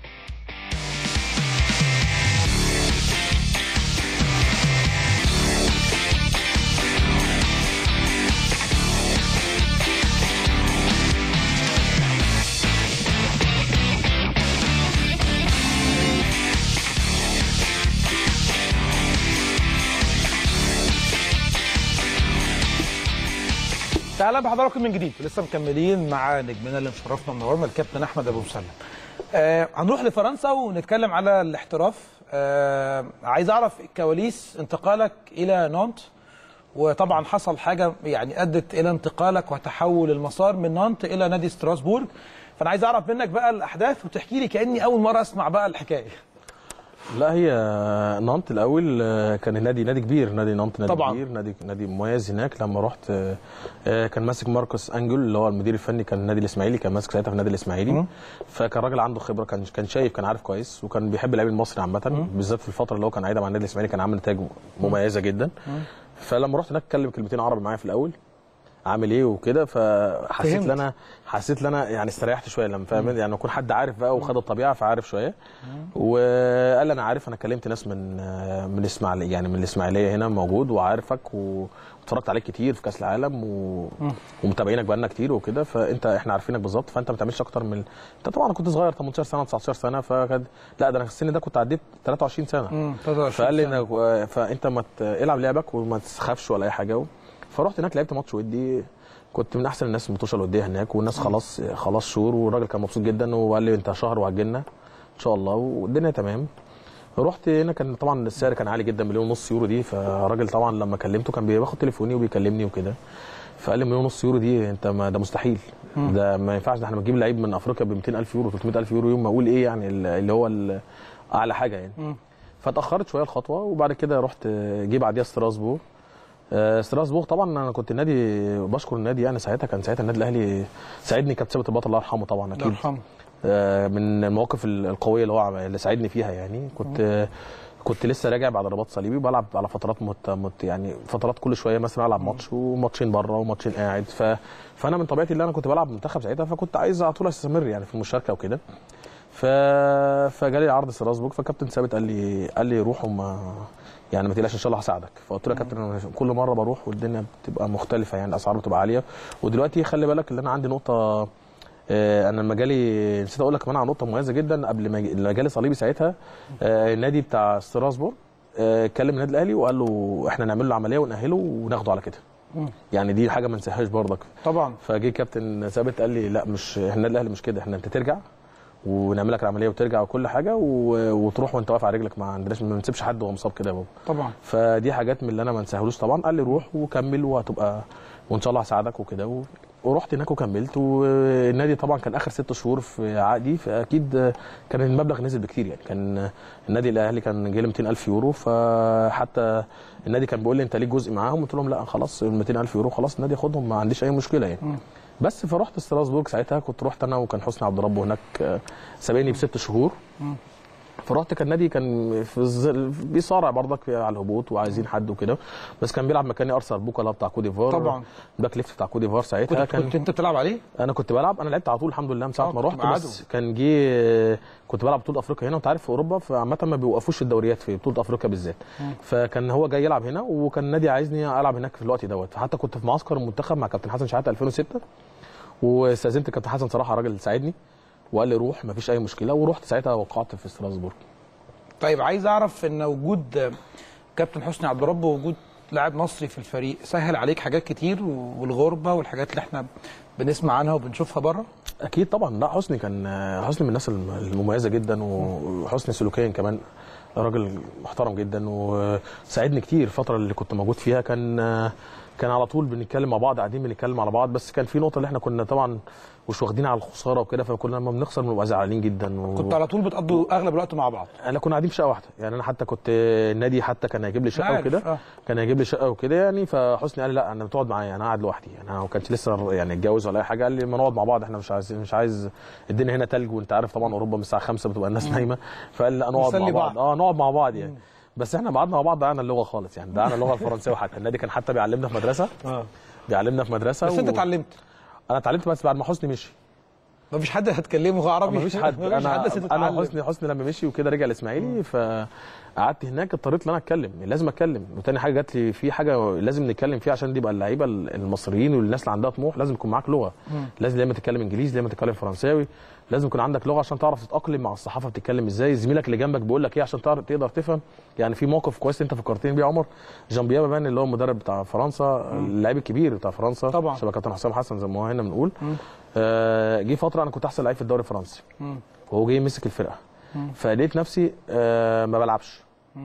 اهلا بحضراتكم من جديد لسه مكملين مع نجمنا اللي مشرفنا منورنا الكابتن احمد ابو مسلم آه هنروح لفرنسا ونتكلم على الاحتراف آه عايز اعرف كواليس انتقالك الى نانت وطبعا حصل حاجه يعني ادت الى انتقالك وتحول المسار من نانت الى نادي ستراسبورج فانا عايز اعرف منك بقى الاحداث وتحكي لي كاني اول مره اسمع بقى الحكايه لا هي نانت الاول آه، كان نادي نادي كبير نادي نانت نادي طبعاً. كبير نادي نادي مميز هناك لما رحت آه، آه، كان ماسك ماركوس انجل اللي هو المدير الفني كان النادي الاسماعيلي كان ماسك ساعتها في النادي الاسماعيلي فكان راجل عنده خبره كان كان شايف كان عارف كويس وكان بيحب اللعيب المصري عامه بالذات في الفتره اللي هو كان قاعدها مع النادي الاسماعيلي كان عامل نتائج مميزه جدا فلما رحت هناك اتكلم كلمتين عربي معايا في الاول عامل ايه وكده فحسيت فهمت. ان انا حسيت ان انا يعني استريحت شويه لما فاهم يعني يكون حد عارف بقى وخد الطبيعه فعارف شويه وقال لي انا عارف انا كلمت ناس من من الاسماعيليه يعني من الاسماعيليه هنا موجود وعارفك واتفرجت عليك كتير في كاس العالم و... ومتابعينك بقالنا كتير وكده فانت احنا عارفينك بالظبط فانت ما تعملش اكتر من انت طبعا كنت صغير 18 سنه 19 سنه فكد لا ده انا في السن ده كنت عديت 23 سنه فقال لي انك فانت ما ت- العب لعبك وما تخافش ولا اي حاجه فرحت هناك لعبت ماتش ودي كنت من احسن الناس في المطوشه الوديه هناك والناس خلاص خلاص شهور والراجل كان مبسوط جدا وقال لي انت شهر وهتجيلنا ان شاء الله والدنيا تمام رحت هنا كان طبعا السعر كان عالي جدا مليون ونص يورو دي فالراجل طبعا لما كلمته كان بياخد تليفوني وبيكلمني وكده فقال لي مليون ونص يورو دي انت ما ده مستحيل ده ما ينفعش ده احنا بنجيب لعيب من افريقيا ب 200000 يورو 300000 يورو يوم ما اقول ايه يعني اللي هو ال- اعلى حاجه يعني فاتاخرت شويه الخطوه وبعد كده رحت جه بعديها ستراسبورغ آه، ستراسبورغ طبعا انا كنت النادي بشكر النادي يعني ساعتها كان ساعتها النادي الاهلي ساعدني كابتن ثابت البطل الله يرحمه طبعا الله اكيد يرحمه آه، من المواقف ال- القويه اللي هو عم- اللي ساعدني فيها يعني كنت آه، كنت لسه راجع بعد رباط صليبي بلعب على فترات مت مت يعني فترات كل شويه مثلا العب ماتش وماتشين بره وماتشين قاعد ف فانا من طبيعتي اللي انا كنت بلعب منتخب ساعتها فكنت عايز على طول استمر يعني في المشاركه وكده ف فجالي عرض ستراسبورغ فكابتن ثابت قال لي قال لي روح وما يعني ما تقلقش ان شاء الله هساعدك فقلت له يا كابتن أنا كل مره بروح والدنيا بتبقى مختلفه يعني الاسعار بتبقى عاليه ودلوقتي خلي بالك ان انا عندي نقطه آه، انا لما جالي نسيت اقول لك كمان على نقطه مميزه جدا قبل ما لما جالي صليبي ساعتها آه، النادي بتاع ستراسبورغ آه، كلم النادي الاهلي وقال له احنا نعمل له عمليه ونأهله وناخده على كده يعني دي حاجه ما ننساهاش برضك طبعا فجه كابتن ثابت قال لي لا مش احنا النادي الاهلي مش كده احنا انت ترجع ونعمل لك العمليه وترجع وكل حاجه و... وتروح وانت واقف على رجلك ما عندناش ما نسيبش حد وهو مصاب كده يا بابا طبعا فدي حاجات من اللي انا ما انساهولوش طبعا قال لي روح وكمل وهتبقى وان شاء الله هساعدك وكده و... ورحت هناك وكملت والنادي طبعا كان اخر ست شهور في عقدي فاكيد كان المبلغ نزل بكتير يعني كان النادي الاهلي كان جاي له 200000 يورو فحتى النادي كان بيقول لي انت ليك جزء معاهم قلت لهم لا خلاص ال 200000 يورو خلاص النادي ياخدهم ما عنديش اي مشكله يعني بس فرحت ستراسبورج ساعتها كنت رحت انا وكان حسني عبد ربه هناك آه، سابقني بست شهور فرحت كان نادي كان في الظل بيصارع برضك على الهبوط وعايزين حد وكده بس كان بيلعب مكاني ارسنال بوكا اللي هو بتاع كوديفوار طبعا. باك ليفت بتاع كوديفوار ساعتها كنت, كنت انت بتلعب عليه؟ انا كنت بلعب انا لعبت على طول الحمد لله من ساعه آه، ما كنت رحت مع بس كان جه كنت بلعب بطوله افريقيا هنا وانت عارف في اوروبا فعامه ما بيوقفوش الدوريات في بطوله افريقيا بالذات فكان هو جاي يلعب هنا وكان النادي عايزني العب هناك في الوقت دوت فحتى كنت في معسكر المنتخب مع كابتن حسن شحاته 2006 واستاذنت كابتن حسن صراحه راجل ساعدني وقال لي روح ما فيش اي مشكله ورحت ساعتها وقعت في ستراسبورج طيب عايز اعرف ان وجود كابتن حسني عبد ربه وجود لاعب مصري في الفريق سهل عليك حاجات كتير والغربه والحاجات اللي احنا بنسمع عنها وبنشوفها بره اكيد طبعا لا حسني كان حسني من الناس المميزه جدا وحسني سلوكيا كمان راجل محترم جدا وساعدني كتير الفتره اللي كنت موجود فيها كان كان على طول بنتكلم مع بعض قاعدين بنتكلم على بعض بس كان في نقطه اللي احنا كنا طبعا مش واخدين على الخساره وكده فكنا لما بنخسر بنبقى زعلانين جدا و... كنت على طول بتقضوا اغلب الوقت مع بعض انا كنا قاعدين في شقه واحده يعني انا حتى كنت النادي حتى كان هيجيب لي شقه عارف، وكده آه. كان هيجيب لي شقه وكده يعني فحسني قال لي لا انا بتقعد معايا انا قاعد لوحدي يعني انا ما كانش لسه يعني اتجوز ولا اي حاجه قال لي ما نقعد مع بعض احنا مش عايز مش عايز الدنيا هنا تلج وانت عارف طبعا اوروبا من الساعه 5 بتبقى الناس نايمه فقال لي لا نقعد نسلي مع بعض بعض. اه نقعد مع بعض يعني بس احنا قعدنا مع بعض ضيعنا اللغه خالص يعني ضيعنا اللغه الفرنسيه حتى النادي كان حتى بيعلمنا في مدرسه اه بيعلمنا في مدرسه بس انت اتعلمت انا اتعلمت بس بعد ما حسني مشي مفيش حد هتكلمه عربي مفيش حد مفيش انا حد انا تتعلم. حسني حسني لما مشي وكده رجع الاسماعيلي فقعدت هناك اضطريت ان انا اتكلم لازم اتكلم وتاني حاجه جات لي في حاجه لازم نتكلم فيها عشان دي يبقى اللعيبه المصريين والناس اللي عندها طموح لازم يكون معاك لغه لازم لما تتكلم انجليزي لما تتكلم فرنساوي لازم يكون عندك لغه عشان تعرف تتاقلم مع الصحافه بتتكلم ازاي زميلك اللي جنبك بيقول لك ايه عشان تعرف تقدر تفهم يعني في موقف كويس انت فكرتني بيه يا عمر جان بيابا بان اللي هو المدرب بتاع فرنسا اللاعب الكبير بتاع فرنسا طبعا. شبه كابتن حسام حسن زي ما هو هنا بنقول آه، جه فتره انا كنت احسن لعيب في الدوري الفرنسي وهو جاي يمسك الفرقه فلقيت نفسي آه، ما بلعبش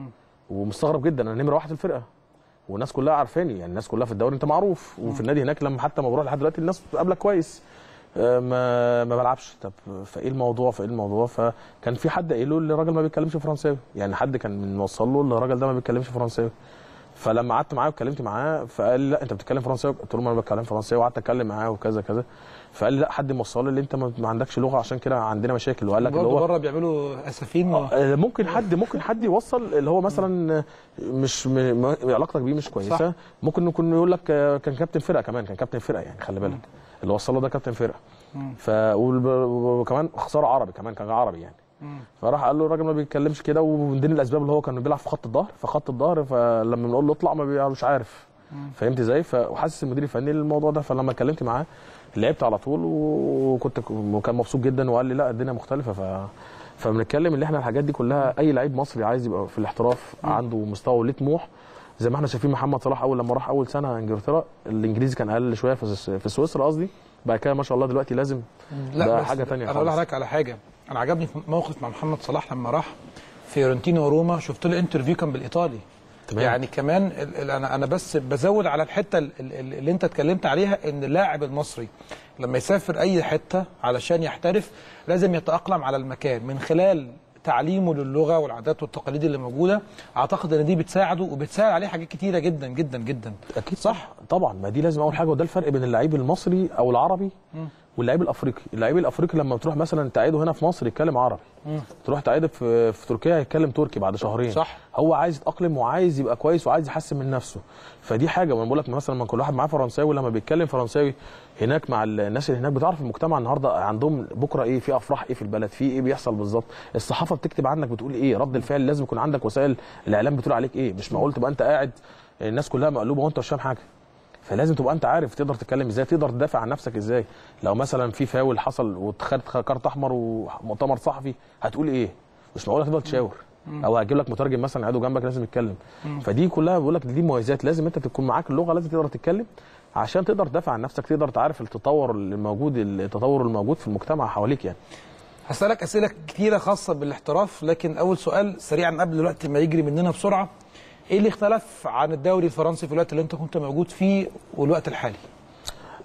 ومستغرب جدا انا نمره واحد في الفرقه والناس كلها عارفاني يعني الناس كلها في الدوري انت معروف وفي النادي هناك لما حتى ما بروح لحد دلوقتي الناس بتقابلك كويس آه، ما ما بلعبش طب فايه الموضوع فايه الموضوع فكان في حد قايل له الراجل ما بيتكلمش فرنساوي يعني حد كان موصل له الراجل ده ما بيتكلمش فرنساوي فلما قعدت معاه واتكلمت معاه فقال لي لا انت بتتكلم فرنساوي قلت له ما انا بتكلم فرنساوي وقعدت اتكلم معاه وكذا كذا فقال لي لا حد موصل لي اللي انت ما ما عندكش لغه عشان كده عندنا مشاكل وقال لك اللي برضه هو بره بيعملوا اسفين و... آه، ممكن حد ممكن حد يوصل اللي هو مثلا مش م... م... علاقتك بيه مش كويسه صح. ممكن يكون يقول لك آه، كان كابتن فرقه كمان كان كابتن فرقه يعني خلي بالك اللي وصل له ده كابتن فرقه ف والب- وكمان خساره عربي كمان كان عربي يعني فراح قال له الراجل ما بيتكلمش كده ومن ضمن الاسباب اللي هو كان بيلعب في خط الظهر فخط الظهر فلما بنقول له اطلع ما بي- مش عارف فهمت ازاي ف- وحاسس المدير الفني للموضوع ده فلما اتكلمت معاه لعبت على طول وكنت وكان مبسوط جدا وقال لي لا الدنيا مختلفه ف فبنتكلم ان احنا الحاجات دي كلها اي لعيب مصري عايز يبقى في الاحتراف عنده مستوى وليه طموح زي ما احنا شايفين محمد صلاح اول لما راح اول سنه انجلترا الانجليزي كان اقل شويه في في سويسرا قصدي بعد كده ما شاء الله دلوقتي لازم ده بس حاجه ثانيه انا اقول لحضرتك على حاجه انا عجبني في موقف مع محمد صلاح لما راح فيورنتينا وروما شفت له انترفيو كان بالايطالي تمام. يعني كمان ال- ال- انا انا بس بزود على الحته ال- ال- اللي انت اتكلمت عليها ان اللاعب المصري لما يسافر اي حته علشان يحترف لازم يتاقلم على المكان من خلال تعليمه للغه والعادات والتقاليد اللي موجوده اعتقد ان دي بتساعده وبتساعد عليه حاجات كتيره جدا جدا جدا اكيد صح طبعا ما دي لازم اول حاجه وده الفرق بين اللعيب المصري او العربي واللعيب الافريقي اللعيب الافريقي لما بتروح مثلا تعيده هنا في مصر يتكلم عربي تروح تعيده في, في تركيا يتكلم تركي بعد شهرين صح. هو عايز يتاقلم وعايز يبقى كويس وعايز يحسن من نفسه فدي حاجه وانا بقول لك مثلا لما كل واحد معاه فرنساوي لما بيتكلم فرنساوي هناك مع الناس اللي هناك بتعرف المجتمع النهارده عندهم بكره ايه في افراح ايه في البلد في ايه بيحصل بالظبط الصحافه بتكتب عنك بتقول ايه رد الفعل لازم يكون عندك وسائل الاعلام بتقول عليك ايه مش معقول تبقى انت قاعد الناس كلها مقلوبه وانت مش فاهم حاجه فلازم تبقى انت عارف تقدر تتكلم ازاي تقدر تدافع عن نفسك ازاي لو مثلا في فاول حصل وخدت كارت احمر ومؤتمر صحفي هتقول ايه مش معقول هتفضل تشاور او هجيب لك مترجم مثلا قاعده جنبك لازم يتكلم فدي كلها بقول لك دي مميزات لازم انت تكون معاك اللغه لازم تقدر تتكلم عشان تقدر تدافع عن نفسك تقدر تعرف التطور الموجود التطور الموجود في المجتمع حواليك يعني هسألك أسئلة كتيرة خاصة بالاحتراف لكن أول سؤال سريعا قبل الوقت ما يجري مننا بسرعة إيه اللي اختلف عن الدوري الفرنسي في الوقت اللي أنت كنت موجود فيه والوقت الحالي؟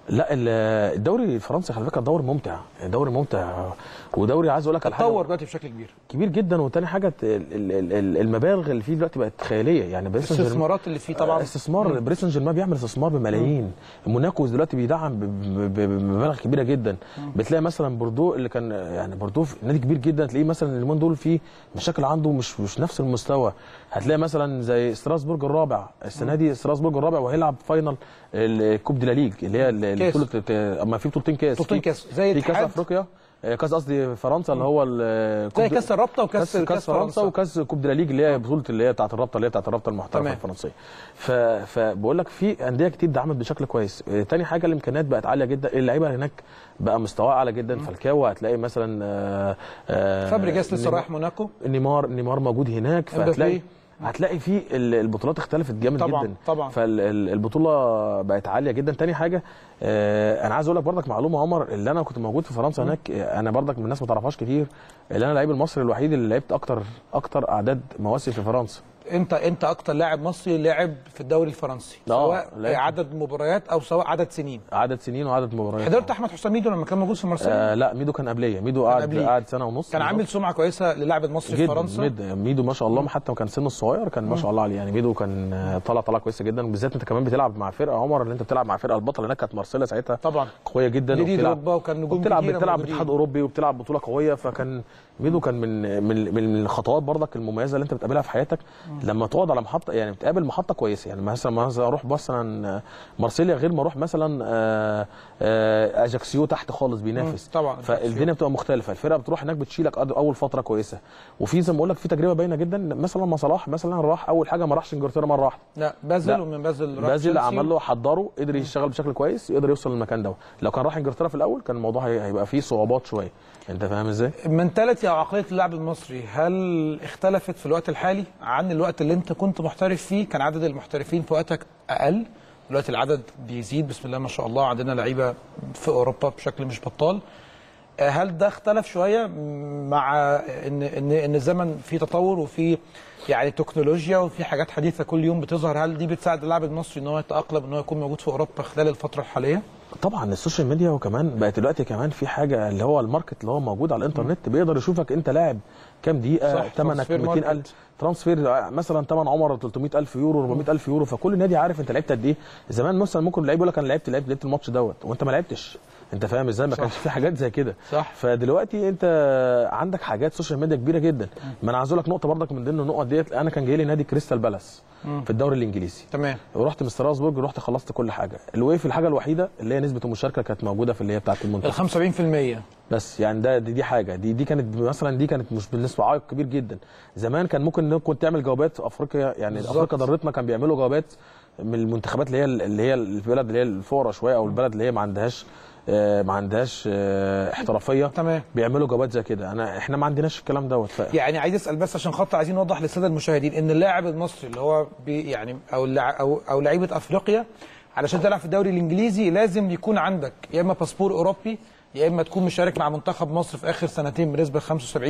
لا ال- الدوري الفرنسي خلي بالك دوري ممتع دوري ممتع ودوري عايز اقول لك على حاجه تطور دلوقتي بشكل كبير كبير جدا وتاني حاجه ال- ال- ال- المبالغ اللي فيه دلوقتي بقت خياليه يعني باريس سان جيرمان- الاستثمارات اللي فيه طبعا استثمار باريس سان جيرمان بيعمل استثمار بملايين موناكو دلوقتي بيدعم ب- ب- ب- بمبالغ كبيره جدا بتلاقي مثلا بوردو اللي كان يعني بوردو في نادي كبير جدا تلاقيه مثلا اليومين دول فيه مشاكل عنده مش مش نفس المستوى هتلاقي مثلا زي ستراسبورج الرابع السنه دي ستراسبورج الرابع وهيلعب فاينل الكوب دي لا ليج اللي هي ال- كاس. بطوله اما في بطولتين كاس بطولتين في- كاس. زي في كاس الاتحاد. افريقيا آه، كاس قصدي فرنسا اللي هو ال- كوب زي دي- كاس الرابطه وكاس كاس كاس فرنسا وكاس كوب دي لا ليج اللي هي بطوله اللي هي بتاعه الرابطه اللي هي بتاعه الرابطه المحترفه تمام. الفرنسيه ف... فبقول لك في انديه كتير دعمت بشكل كويس آه، تاني حاجه الامكانيات بقت عاليه جدا اللعيبه هناك بقى مستواه اعلى جدا فالكاو هتلاقي مثلا آه، آه، فابريجاس لسه نيمار- رايح موناكو نيمار نيمار موجود هناك امبابي. فهتلاقي هتلاقي في ال- البطولات اختلفت جامد طبعاً، جدا طبعاً. فالبطوله بقت عاليه جدا تاني حاجه آه، انا عايز اقول لك برضك معلومه عمر اللي انا كنت موجود في فرنسا هناك آه، انا برضك من الناس ما تعرفهاش كتير اللي انا اللعيب المصري الوحيد اللي لعبت اكتر اكتر اعداد مواسم في فرنسا انت انت اكتر لاعب مصري لعب في الدوري الفرنسي آه، سواء لعبت. عدد مباريات او سواء عدد سنين عدد سنين وعدد مباريات حضرت احمد حسام ميدو لما كان موجود في مارسيليا آه لا ميدو كان قبليه ميدو قعد قبليه. قعد سنه ونص كان عامل سمعه كويسه للاعب المصري في جدا فرنسا جدا ميدو ما شاء الله حتى كان سنه الصغير كان ما شاء الله عليه يعني ميدو كان آه، طالع طالع كويسه جدا بالذات انت كمان بتلعب مع فرقه عمر اللي انت بتلعب مع فرقه البطل هناك كانت مارسيليا ساعتها طبعا قويه جدا ديدي وبتلعب دروجبا وكان نجوم وبتلعب كتيرة بتلعب موجودين. اتحاد اوروبي وبتلعب بطوله قويه فكان ميدو كان من من من الخطوات برضك المميزه اللي انت بتقابلها في حياتك لما تقعد على محطه يعني بتقابل محطه كويسه يعني مثلا مثلا اروح مثلا مارسيليا غير ما اروح مثلا آه، آه، اجاكسيو تحت خالص بينافس مم، طبعا فالدنيا بتبقى مختلفه الفرقه بتروح هناك بتشيلك أد- اول فتره كويسه وفي زي ما بقول لك في تجربه باينه جدا مثلا ما صلاح مثلا راح اول حاجه ما راحش انجلترا مره واحده لا بازل لا. ومن بازل راح بازل تشيلسي. عمل له حضره قدر يشتغل بشكل كويس يقدر يوصل للمكان ده لو كان راح انجلترا في الاول كان الموضوع هي- هيبقى فيه صعوبات شويه انت فاهم ازاي المنتاليتي او عقليه اللاعب المصري هل اختلفت في الوقت الحالي عن الوقت اللي انت كنت محترف فيه كان عدد المحترفين في وقتك اقل دلوقتي العدد بيزيد بسم الله ما شاء الله عندنا لعيبه في اوروبا بشكل مش بطال آه، هل ده اختلف شويه مع ان ان ان الزمن فيه تطور وفي يعني تكنولوجيا وفي حاجات حديثه كل يوم بتظهر هل دي بتساعد اللاعب المصري ان هو يتاقلم ان هو يكون موجود في اوروبا خلال الفتره الحاليه؟ طبعا السوشيال ميديا وكمان بقت دلوقتي كمان في حاجه اللي هو الماركت اللي هو موجود على الانترنت بيقدر يشوفك انت لاعب كام دقيقه صح، ثمنك ترانسفير 200000 ماركت. ترانسفير مثلا ثمن عمر 300000 يورو 400000 يورو فكل نادي عارف انت لعبت قد ايه زمان مثلا ممكن اللعيب يقول لك انا لعبت لعبت لعبت الماتش دوت وانت ما لعبتش انت فاهم ازاي ما صح. كانش في حاجات زي كده صح. فدلوقتي انت عندك حاجات سوشيال ميديا كبيره جدا ما انا عايز اقول لك نقطه برضك من ضمن النقط ديت انا كان جاي لي نادي كريستال بالاس في الدوري الانجليزي تمام ورحت من ستراسبورج رحت خلصت كل حاجه الوقف الحاجه الوحيده اللي هي نسبه المشاركه كانت موجوده في اللي هي بتاعه ال المنتخب 75% بس يعني ده دي, دي حاجه دي دي كانت مثلا دي كانت مش بالنسبه عائق كبير جدا زمان كان ممكن إنك كنت تعمل جوابات في افريقيا يعني بالظبط. افريقيا ضرتنا كان بيعملوا جوابات من المنتخبات اللي هي اللي هي البلد اللي هي الفقراء شويه او البلد اللي هي ما عندهاش آه، ما عندهاش آه، احترافيه تمام بيعملوا جوابات زي كده انا احنا ما عندناش الكلام دوت ف... يعني عايز اسال بس عشان خاطر عايزين نوضح للساده المشاهدين ان اللاعب المصري اللي هو بي يعني او اللع- او او لعيبه افريقيا علشان تلعب في الدوري الانجليزي لازم يكون عندك يا اما باسبور اوروبي يا اما تكون مشارك مع منتخب مصر في اخر سنتين بنسبه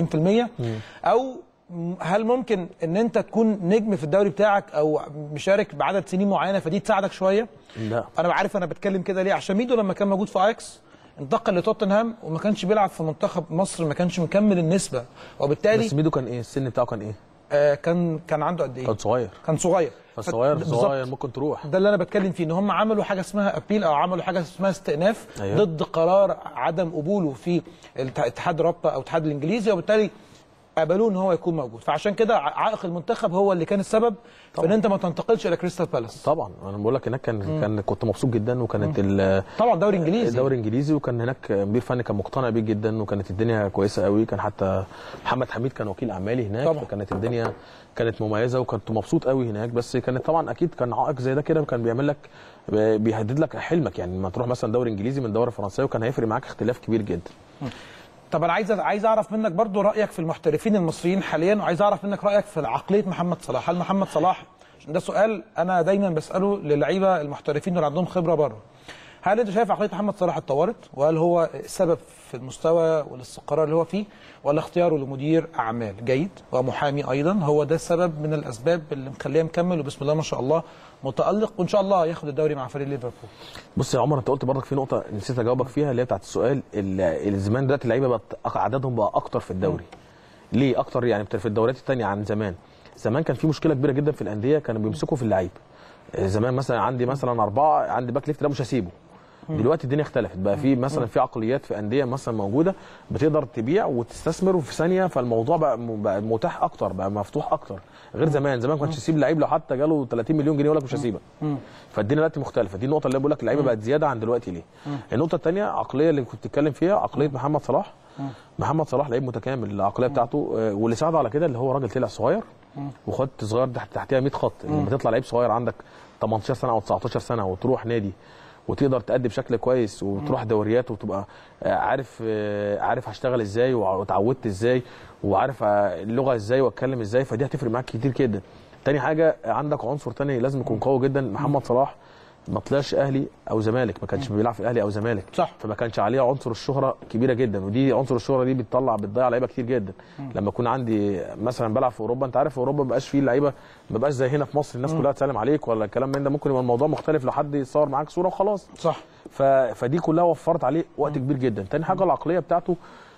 75% او م- هل ممكن ان انت تكون نجم في الدوري بتاعك او مشارك بعدد سنين معينه فدي تساعدك شويه لا انا عارف انا بتكلم كده ليه عشان ميدو لما كان موجود في اياكس انتقل لتوتنهام وما كانش بيلعب في منتخب مصر ما كانش مكمل النسبه وبالتالي بس ميدو كان ايه السن بتاعه كان ايه آه كان كان عنده قد ايه؟ كان صغير كان صغير فالصغير بالظبط. صغير ممكن تروح ده اللي انا بتكلم فيه ان هم عملوا حاجه اسمها ابيل او عملوا حاجه اسمها استئناف أيوة. ضد قرار عدم قبوله في الت- اتحاد رابطه او الاتحاد الانجليزي وبالتالي قبلوه ان هو يكون موجود فعشان كده ع- عائق المنتخب هو اللي كان السبب في ان انت ما تنتقلش الى كريستال بالاس طبعا انا بقول لك هناك كان كان كنت مبسوط جدا وكانت ال- طبعا دوري انجليزي الدوري الانجليزي وكان هناك مدير فني كان مقتنع بيه جدا وكانت الدنيا كويسه قوي كان حتى محمد حميد كان وكيل اعمالي هناك طبعا. فكانت الدنيا كانت مميزه وكنت مبسوط قوي هناك بس كانت طبعا اكيد كان عائق زي ده كده كان بيعمل لك بيهدد لك حلمك يعني لما تروح مثلا دوري انجليزي من دوري فرنساوي كان هيفرق معاك اختلاف كبير جدا طب انا عايز عايز اعرف منك برضو رايك في المحترفين المصريين حاليا وعايز اعرف منك رايك في عقليه محمد صلاح هل محمد صلاح عشان ده سؤال انا دايما بساله للعيبه المحترفين اللي عندهم خبره بره هل انت شايف عقليه محمد صلاح اتطورت وهل هو السبب في المستوى والاستقرار اللي هو فيه ولا اختياره لمدير اعمال جيد ومحامي ايضا هو ده السبب من الاسباب اللي مخليه مكمل وبسم الله ما شاء الله متالق وان شاء الله ياخد الدوري مع فريق ليفربول بص يا عمر انت قلت برضك في نقطه نسيت اجاوبك فيها اللي هي بتاعت السؤال ال- الزمان دلوقتي اللعيبه بقت أق- عددهم بقى اكتر في الدوري ليه اكتر يعني في الدوريات الثانيه عن زمان زمان كان في مشكله كبيره جدا في الانديه كانوا بيمسكوا في اللعيب آه، زمان مثلا عندي مثلا اربعه عندي باك ليفت ده مش هسيبه دلوقتي الدنيا اختلفت بقى في مثلا في عقليات في انديه مثلا موجوده بتقدر تبيع وتستثمر في ثانيه فالموضوع بقى م- بقى متاح اكتر بقى مفتوح اكتر غير زمان زمان ما كانش يسيب لعيب لو حتى جاله 30 مليون جنيه يقول لك مش هسيبك فالدنيا دلوقتي مختلفه دي النقطه اللي بقول لك اللعيبه بقت زياده عن دلوقتي ليه النقطه الثانيه عقليه اللي كنت بتتكلم فيها عقليه محمد صلاح محمد صلاح لعيب متكامل العقليه بتاعته آه، واللي ساعده على كده اللي هو راجل طلع صغير وخدت صغير تحت تحتها 100 خط لما تطلع لعيب صغير عندك 18 سنه او 19 سنه وتروح نادي وتقدر تأدي بشكل كويس وتروح دوريات وتبقى آه، عارف آه، عارف هشتغل ازاي وع- واتعودت ازاي وعارف آه، اللغه ازاي واتكلم ازاي فدي هتفرق معاك كتير جدا تاني حاجه عندك عنصر تاني لازم يكون قوي جدا محمد صلاح ما طلعش اهلي او زمالك ما كانش بيلعب في الاهلي او زمالك صح. فما كانش عليه عنصر الشهره كبيره جدا ودي عنصر الشهره دي بتطلع بتضيع لعيبه كتير جدا لما يكون عندي مثلا بلعب في اوروبا انت عارف في اوروبا ما بقاش فيه لعيبه ما بقاش زي هنا في مصر الناس كلها تسلم عليك ولا الكلام من ده ممكن يبقى الموضوع مختلف لو حد يصور معاك صوره وخلاص صح ف... فدي كلها وفرت عليه وقت كبير جدا تاني حاجه العقليه بتاعته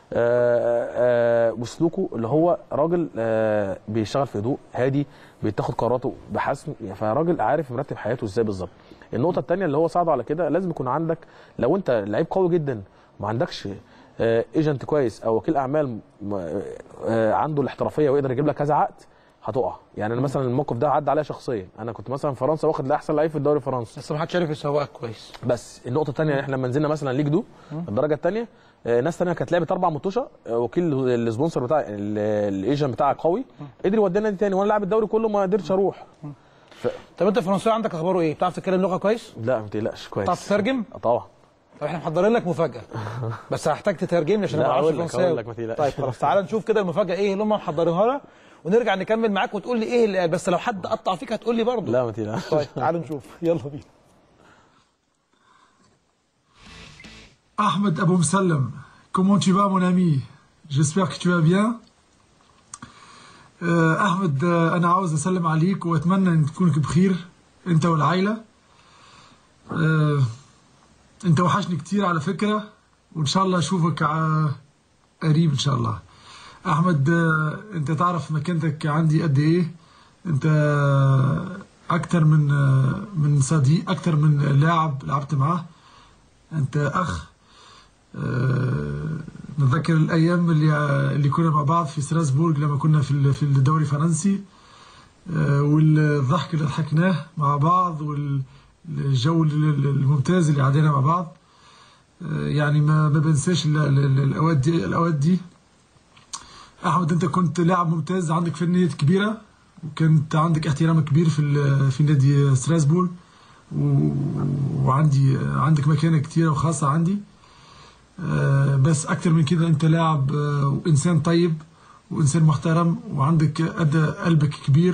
آه، آه، وسلوكه اللي هو راجل آه، بيشتغل في هدوء هادي بيتاخد قراراته بحسم فراجل عارف مرتب حياته ازاي بالظبط النقطه الثانيه اللي هو ساعده على كده لازم يكون عندك لو انت لعيب قوي جدا ما عندكش ايجنت كويس او وكيل اعمال م- آه، عنده الاحترافيه ويقدر يجيب لك كذا عقد هتقع يعني انا مثلا الموقف ده عدى عليا شخصيا انا كنت مثلا في فرنسا واخد لاحسن لعيب في الدوري الفرنسي بس ما حدش عارف يسوقك كويس بس النقطه الثانيه احنا لما نزلنا مثلا ليج دو الدرجه الثانيه ناس ثانيه كانت لعبت اربع متوشه آه، وكيل السبونسر بتاع الايجنت بتاعك قوي قدر يودينا نادي ثاني وانا لاعب الدوري كله ما قدرتش اروح ف... طب انت الفرنساوي عندك اخباره ايه بتعرف تتكلم لغه كويس لا ما تقلقش كويس بتعرف تترجم آه، طبعا طب احنا محضرين لك مفاجاه بس هحتاج تترجم لي عشان لا، انا ما بعرفش هقول لك- فرنساوي هقول لك، ما تقلقش. طيب خلاص تعالى نشوف كده المفاجاه ايه اللي هم محضرينها لنا ونرجع نكمل معاك وتقول لي ايه اللي قال بس لو حد قطع فيك هتقول لي برضه لا ما تقلقش طيب تعالوا نشوف يلا بينا Ahmed Abou Msalem, comment tu vas mon ami J'espère que tu vas bien. آه، أحمد آه، أنا عاوز أسلم عليك وأتمنى أن تكونك بخير أنت والعائلة. آه، أنت وحشني كتير على فكرة وإن شاء الله أشوفك ع- قريب إن شاء الله. أحمد آه، أنت تعرف مكانتك عندي قد إيه؟ أنت أكتر من آه، من صديق أكتر من لاعب لعبت معاه. أنت أخ آه، نتذكر الايام اللي اللي كنا مع بعض في ستراسبورغ لما كنا في ال- في الدوري الفرنسي آه، والضحك اللي ضحكناه مع بعض والجو ال- ال- الممتاز اللي عدينا مع بعض آه، يعني ما ما بنساش ال- ال- ال- الاوقات دي الاوقات دي احمد انت كنت لاعب ممتاز عندك فنية كبيره وكنت عندك احترام كبير في ال- في نادي ستراسبورغ و- وعندي عندك مكانه كتيره وخاصه عندي آه، بس اكتر من كده انت لاعب آه، وانسان طيب وانسان محترم وعندك قد قلبك كبير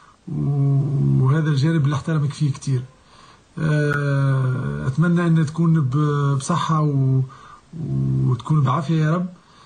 وهذا الجانب اللي احترمك فيه كتير آه، اتمنى ان تكون ب- بصحه و- وتكون بعافيه يا رب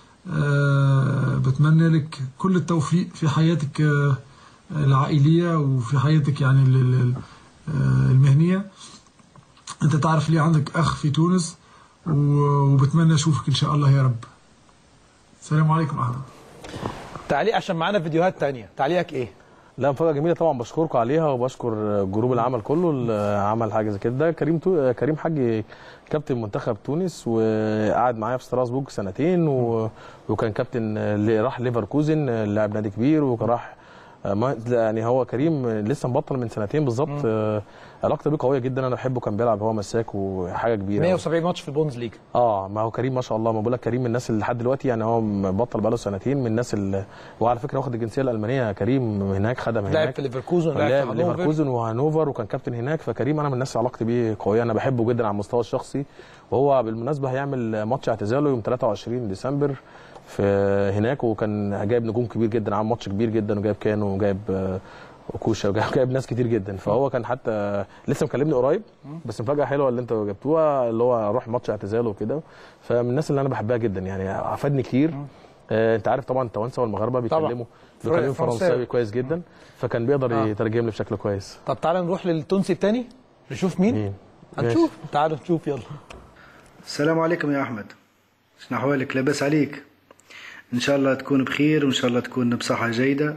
آه، بتمنى لك كل التوفيق في حياتك آه، العائليه وفي حياتك يعني ال- ال- آه، المهنيه انت تعرف لي عندك اخ في تونس و- وبتمنى اشوفك ان شاء الله يا رب السلام عليكم احمد تعليق عشان معانا فيديوهات تانية تعليقك ايه لا مفاجاه جميله طبعا بشكركم عليها وبشكر جروب العمل كله اللي عمل حاجه زي كده ده كريم تو... كريم حاج كابتن منتخب تونس وقعد معايا في ستراسبورغ سنتين و... وكان كابتن اللي راح ليفركوزن لاعب نادي كبير وكان راح ما يعني هو كريم لسه مبطل من سنتين بالظبط آه، علاقتي بيه قويه جدا انا بحبه كان بيلعب هو مساك وحاجه كبيره 170 ماتش في البوندز ليج اه ما هو كريم ما شاء الله ما بقول لك كريم من الناس اللي لحد دلوقتي يعني هو مبطل بقاله سنتين من الناس اللي وعلى فكره واخد الجنسيه الالمانيه كريم هناك خدم لعب هناك في ليفركوزن لعب لعب في في هانوفر ليفركوزن وهانوفر وكان كابتن هناك فكريم انا من الناس اللي علاقتي بيه قويه انا بحبه جدا على المستوى الشخصي وهو بالمناسبه هيعمل ماتش اعتزاله يوم 23 ديسمبر في هناك وكان جايب نجوم كبير جدا عامل ماتش كبير جدا وجايب كانو وجايب آه، وكوشه وجايب جايب ناس كتير جدا فهو كان حتى لسه مكلمني قريب بس مفاجاه حلوه اللي انتوا جبتوها اللي هو اروح ماتش اعتزال وكده فمن الناس اللي انا بحبها جدا يعني افادني كتير آه انت عارف طبعا التوانسه والمغاربه طبعا. بيتكلموا بيتكلموا فرنساوي. فرنساوي كويس جدا فكان بيقدر آه. يترجم لي بشكل كويس طب تعالى نروح للتونسي الثاني نشوف مين مين؟ هنشوف تعالوا نشوف يلا السلام عليكم يا احمد شنو احوالك لاباس عليك ان شاء الله تكون بخير وان شاء الله تكون بصحه جيده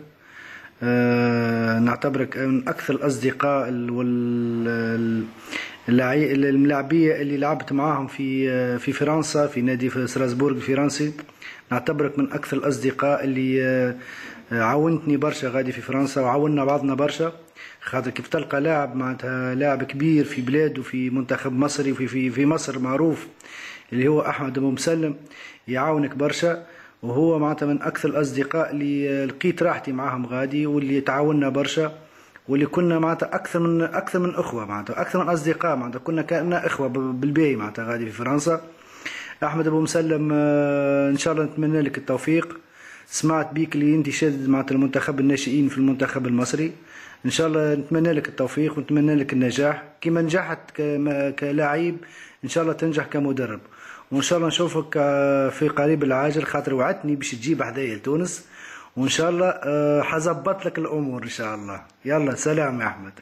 أه نعتبرك من اكثر الاصدقاء ال- وال ال- اللاعي- الملاعبيه اللي لعبت معاهم في آه، في فرنسا في نادي في ستراسبورغ الفرنسي نعتبرك من اكثر الاصدقاء اللي آه، آه، عاونتني برشا غادي في فرنسا وعاوننا بعضنا برشا خاطر كيف تلقى لاعب معناتها لاعب كبير في بلاده في منتخب مصري وفي في في مصر معروف اللي هو احمد ابو مسلم يعاونك برشا وهو معناتها من اكثر الاصدقاء اللي لقيت راحتي معاهم غادي واللي تعاوننا برشا واللي كنا معناتها اكثر من اكثر من اخوه معناتها اكثر من اصدقاء معناتها كنا كاننا اخوه ب- بالباهي معناتها غادي في فرنسا احمد ابو مسلم آه، ان شاء الله نتمنى لك التوفيق سمعت بيك اللي انت شادد معناتها المنتخب الناشئين في المنتخب المصري ان شاء الله نتمنى لك التوفيق ونتمنى لك النجاح كما نجحت كما- كلاعب ان شاء الله تنجح كمدرب وان شاء الله نشوفك آه، في قريب العاجل خاطر وعدتني باش تجيب حدايا لتونس وان شاء الله آه، حظبط لك الامور ان شاء الله يلا سلام يا احمد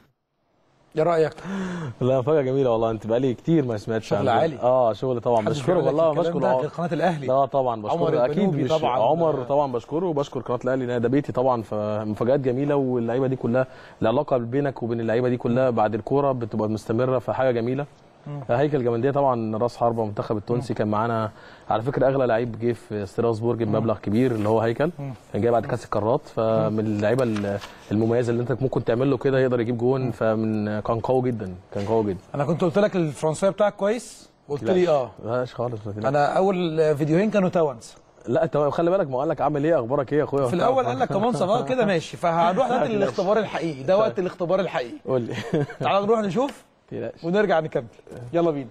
ايه رايك لا فجأة جميلة والله انت بقالي كتير ما سمعتش شغل عنه. عالي. اه شغل طبعا محدش بشكره بيقول لك والله الكلام بشكر ده عم- غير قناة الأهلي. لا طبعا بشكره عمر اكيد البنوبي مش طبعاً. عمر طبعا بشكره وبشكر قناه الاهلي لان ده بيتي طبعا فمفاجات جميله واللعيبه دي كلها العلاقه بينك وبين اللعيبه دي كلها بعد الكوره بتبقى مستمره فحاجه جميله هيكل جمنديه طبعا راس حربه المنتخب التونسي كان معانا على فكره اغلى لعيب جه في ستراسبورج بمبلغ كبير اللي هو هيكل كان جاي بعد كاس القارات فمن اللعيبه ال- المميزه اللي انت ممكن تعمل له كده يقدر يجيب جون فمن كان قوي جدا كان قوي جدا انا كنت قلت لك الفرنساوي بتاعك كويس قلت لي اه لا خالص لا. انا اول فيديوهين كانوا توانسه لا انت خلي بالك ما قال لك عامل ايه اخبارك ايه يا اخويا في الاول قال لك كمان صباح كده ماشي فهنروح دلوقتي للاختبار الحقيقي ده وقت الاختبار الحقيقي قول لي تعالى نروح نشوف تقلقش. ونرجع نكمل يلا بينا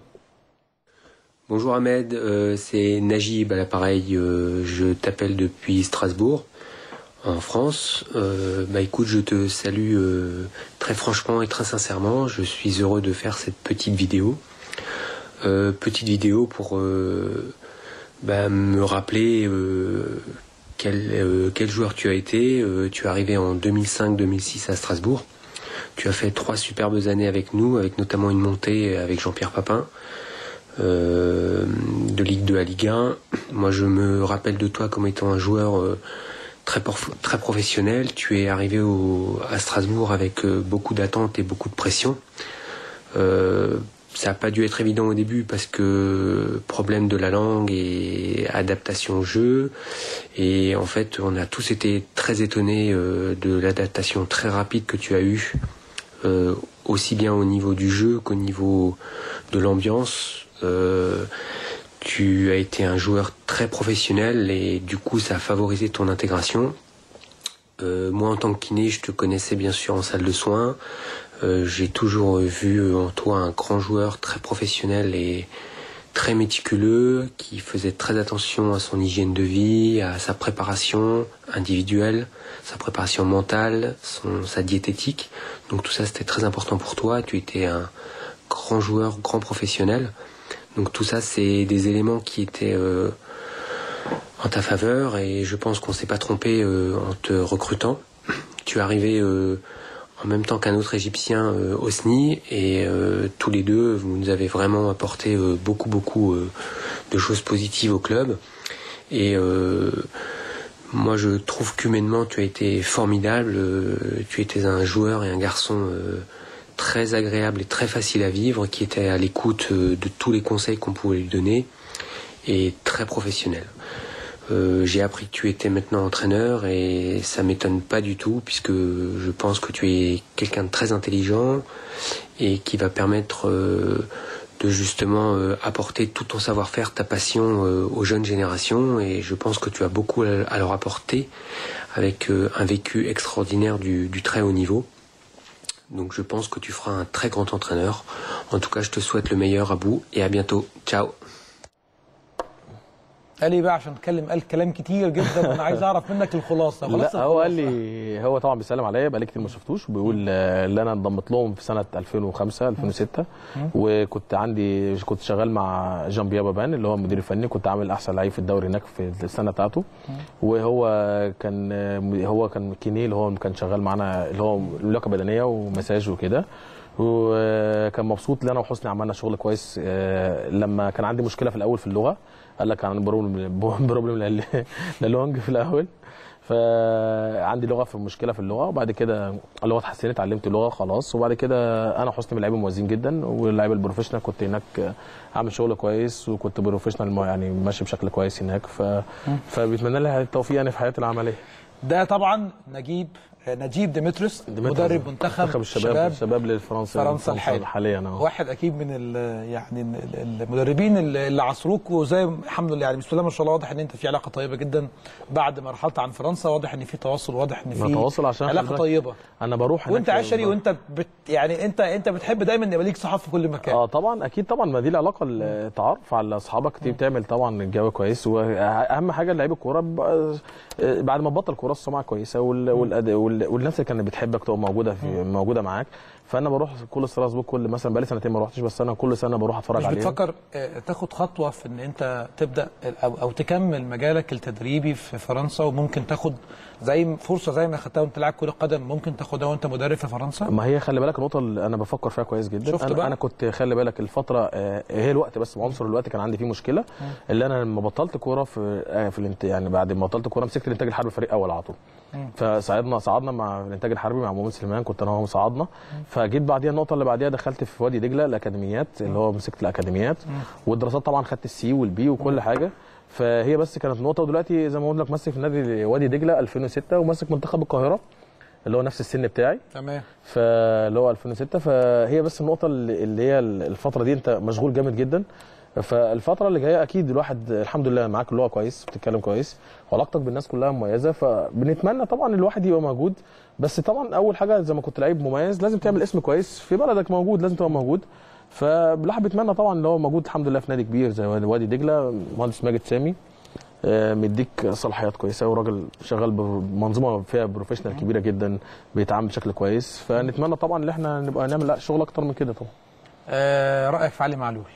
Bonjour Ahmed, euh, c'est Najib à l'appareil, euh, je t'appelle depuis Strasbourg, en France. Euh, bah écoute, je te salue euh, très franchement et très sincèrement, je suis heureux de faire cette petite vidéo. Euh, petite vidéo pour euh, bah, me rappeler euh, quel, euh, quel joueur tu as été. Euh, tu es arrivé en 2005-2006 à Strasbourg. Tu as fait trois superbes années avec nous, avec notamment une montée avec Jean-Pierre Papin euh, de Ligue 2 à Ligue 1. Moi, je me rappelle de toi comme étant un joueur euh, très, porf- très professionnel. Tu es arrivé au, à Strasbourg avec euh, beaucoup d'attentes et beaucoup de pression. Euh, ça n'a pas dû être évident au début parce que problème de la langue et adaptation au jeu. Et en fait, on a tous été très étonnés euh, de l'adaptation très rapide que tu as eue, euh, aussi bien au niveau du jeu qu'au niveau de l'ambiance. Euh, tu as été un joueur très professionnel et du coup ça a favorisé ton intégration. Euh, moi en tant que kiné, je te connaissais bien sûr en salle de soins. Euh, J'ai toujours vu en toi un grand joueur très professionnel et très méticuleux, qui faisait très attention à son hygiène de vie, à sa préparation individuelle, sa préparation mentale, son, sa diététique. Donc tout ça c'était très important pour toi. Tu étais un grand joueur, grand professionnel. Donc tout ça c'est des éléments qui étaient euh, en ta faveur et je pense qu'on s'est pas trompé euh, en te recrutant. Tu es arrivé euh, en même temps qu'un autre Égyptien euh, Osni et euh, tous les deux vous nous avez vraiment apporté euh, beaucoup beaucoup euh, de choses positives au club et euh, moi je trouve qu'humainement tu as été formidable euh, tu étais un joueur et un garçon euh, très agréable et très facile à vivre qui était à l'écoute euh, de tous les conseils qu'on pouvait lui donner et très professionnel euh, j'ai appris que tu étais maintenant entraîneur et ça m'étonne pas du tout puisque je pense que tu es quelqu'un de très intelligent et qui va permettre euh, de justement euh, apporter tout ton savoir-faire, ta passion euh, aux jeunes générations et je pense que tu as beaucoup à, à leur apporter avec euh, un vécu extraordinaire du, du très haut niveau. Donc je pense que tu feras un très grand entraîneur. En tout cas, je te souhaite le meilleur à bout et à bientôt. Ciao قال لي بقى عشان اتكلم قال كلام كتير جدا وانا عايز اعرف منك الخلاصه خلاص لا هو قال لي هو طبعا بيسلم عليا بقالي كتير ما شفتوش وبيقول آه، اللي انا انضمت لهم في سنه 2005 2006 وكنت عندي كنت شغال مع جان بيا بابان اللي هو المدير الفني كنت عامل احسن لعيب في الدوري هناك في السنه بتاعته وهو كان آه، هو كان كيني اللي هو كان شغال معانا اللي هو لياقه بدنيه ومساج وكده وكان مبسوط ان انا وحسني عملنا شغل كويس آه، لما كان عندي مشكله في الاول في اللغه قال لك عن بروبلم بروبلم للونج في الاول فعندي لغه في مشكله في اللغه وبعد كده اللغه اتحسنت اتعلمت اللغه خلاص وبعد كده انا وحسني من اللعيبه موازين جدا واللعيبه البروفيشنال كنت هناك عامل شغل كويس وكنت بروفيشنال يعني ماشي بشكل كويس هناك ف... فبيتمنى لها التوفيق يعني في حياتي العمليه ده طبعا نجيب نجيب ديمتريوس مدرب منتخب الشباب الشباب للفرنسا فرنسا الحالي حاليا اه واحد اكيد من ال يعني ال- المدربين اللي اللي عصروك وزي الحمد لله يعني بسم الله ما شاء الله واضح ان انت في علاقه طيبه جدا بعد ما رحلت عن فرنسا واضح ان في تواصل واضح ان ما في تواصل عشان علاقه خلي بالك طيبه انا بروح وانت هناك عشري وانت بت يعني انت انت بتحب دايما ان يبقى ليك صحاب في كل مكان اه طبعا اكيد طبعا ما دي العلاقه التعرف على اصحابك دي بتعمل طبعا الجو كويس واهم حاجه لعيب الكوره بيبقى- آه، بعد ما تبطل كوره السمعه كويسه وال... والأد... وال... والناس اللي كانت بتحبك تبقى موجوده في موجوده معاك فانا بروح كل ستراسبورغ كل مثلا بقالي سنتين ما روحتش بس انا كل سنه بروح اتفرج مش عليها بتفكر آه، تاخد خطوه في ان انت تبدا او او تكمل مجالك التدريبي في فرنسا وممكن تاخد زي فرصه زي ما خدتها وانت لاعب كره قدم ممكن تاخدها وانت مدرب في فرنسا ما هي خلي بالك النقطه اللي انا بفكر فيها كويس جدا شفت انا بقى؟ انا كنت خلي بالك الفتره آه، هي الوقت بس عنصر الوقت كان عندي فيه مشكله اللي انا لما بطلت كوره في آه، في الانت... يعني بعد ما بطلت كوره مسكت الانتاج الحربي فريق اول على طول فصعدنا صعدنا مع الانتاج الحربي مع مؤمن سليمان كنت انا وهو صعدنا فجيت بعديها النقطه اللي بعديها دخلت في وادي دجله الاكاديميات اللي هو مسكت الاكاديميات والدراسات طبعا خدت السي والبي وكل حاجه فهي بس كانت نقطه ودلوقتي زي ما بقول لك ماسك في نادي وادي دجله 2006 وماسك منتخب القاهره اللي هو نفس السن بتاعي تمام فاللي هو 2006 فهي بس النقطه اللي اللي هي الفتره دي انت مشغول جامد جدا فالفتره اللي جايه اكيد الواحد الحمد لله معاك اللغه كويس بتتكلم كويس وعلاقتك بالناس كلها مميزه فبنتمنى طبعا الواحد يبقى موجود بس طبعا اول حاجه زي ما كنت لعيب مميز لازم تعمل اسم كويس في بلدك موجود لازم تبقى موجود فالواحد بيتمنى طبعا ان هو موجود الحمد لله في نادي كبير زي وادي دجله مهندس ماجد سامي آه، مديك صلاحيات كويسه وراجل شغال بمنظومه فيها بروفيشنال كبيره جدا بيتعامل بشكل كويس فنتمنى طبعا ان احنا نبقى نعمل لا شغل اكتر من كده طبعا آه رايك في علي معلول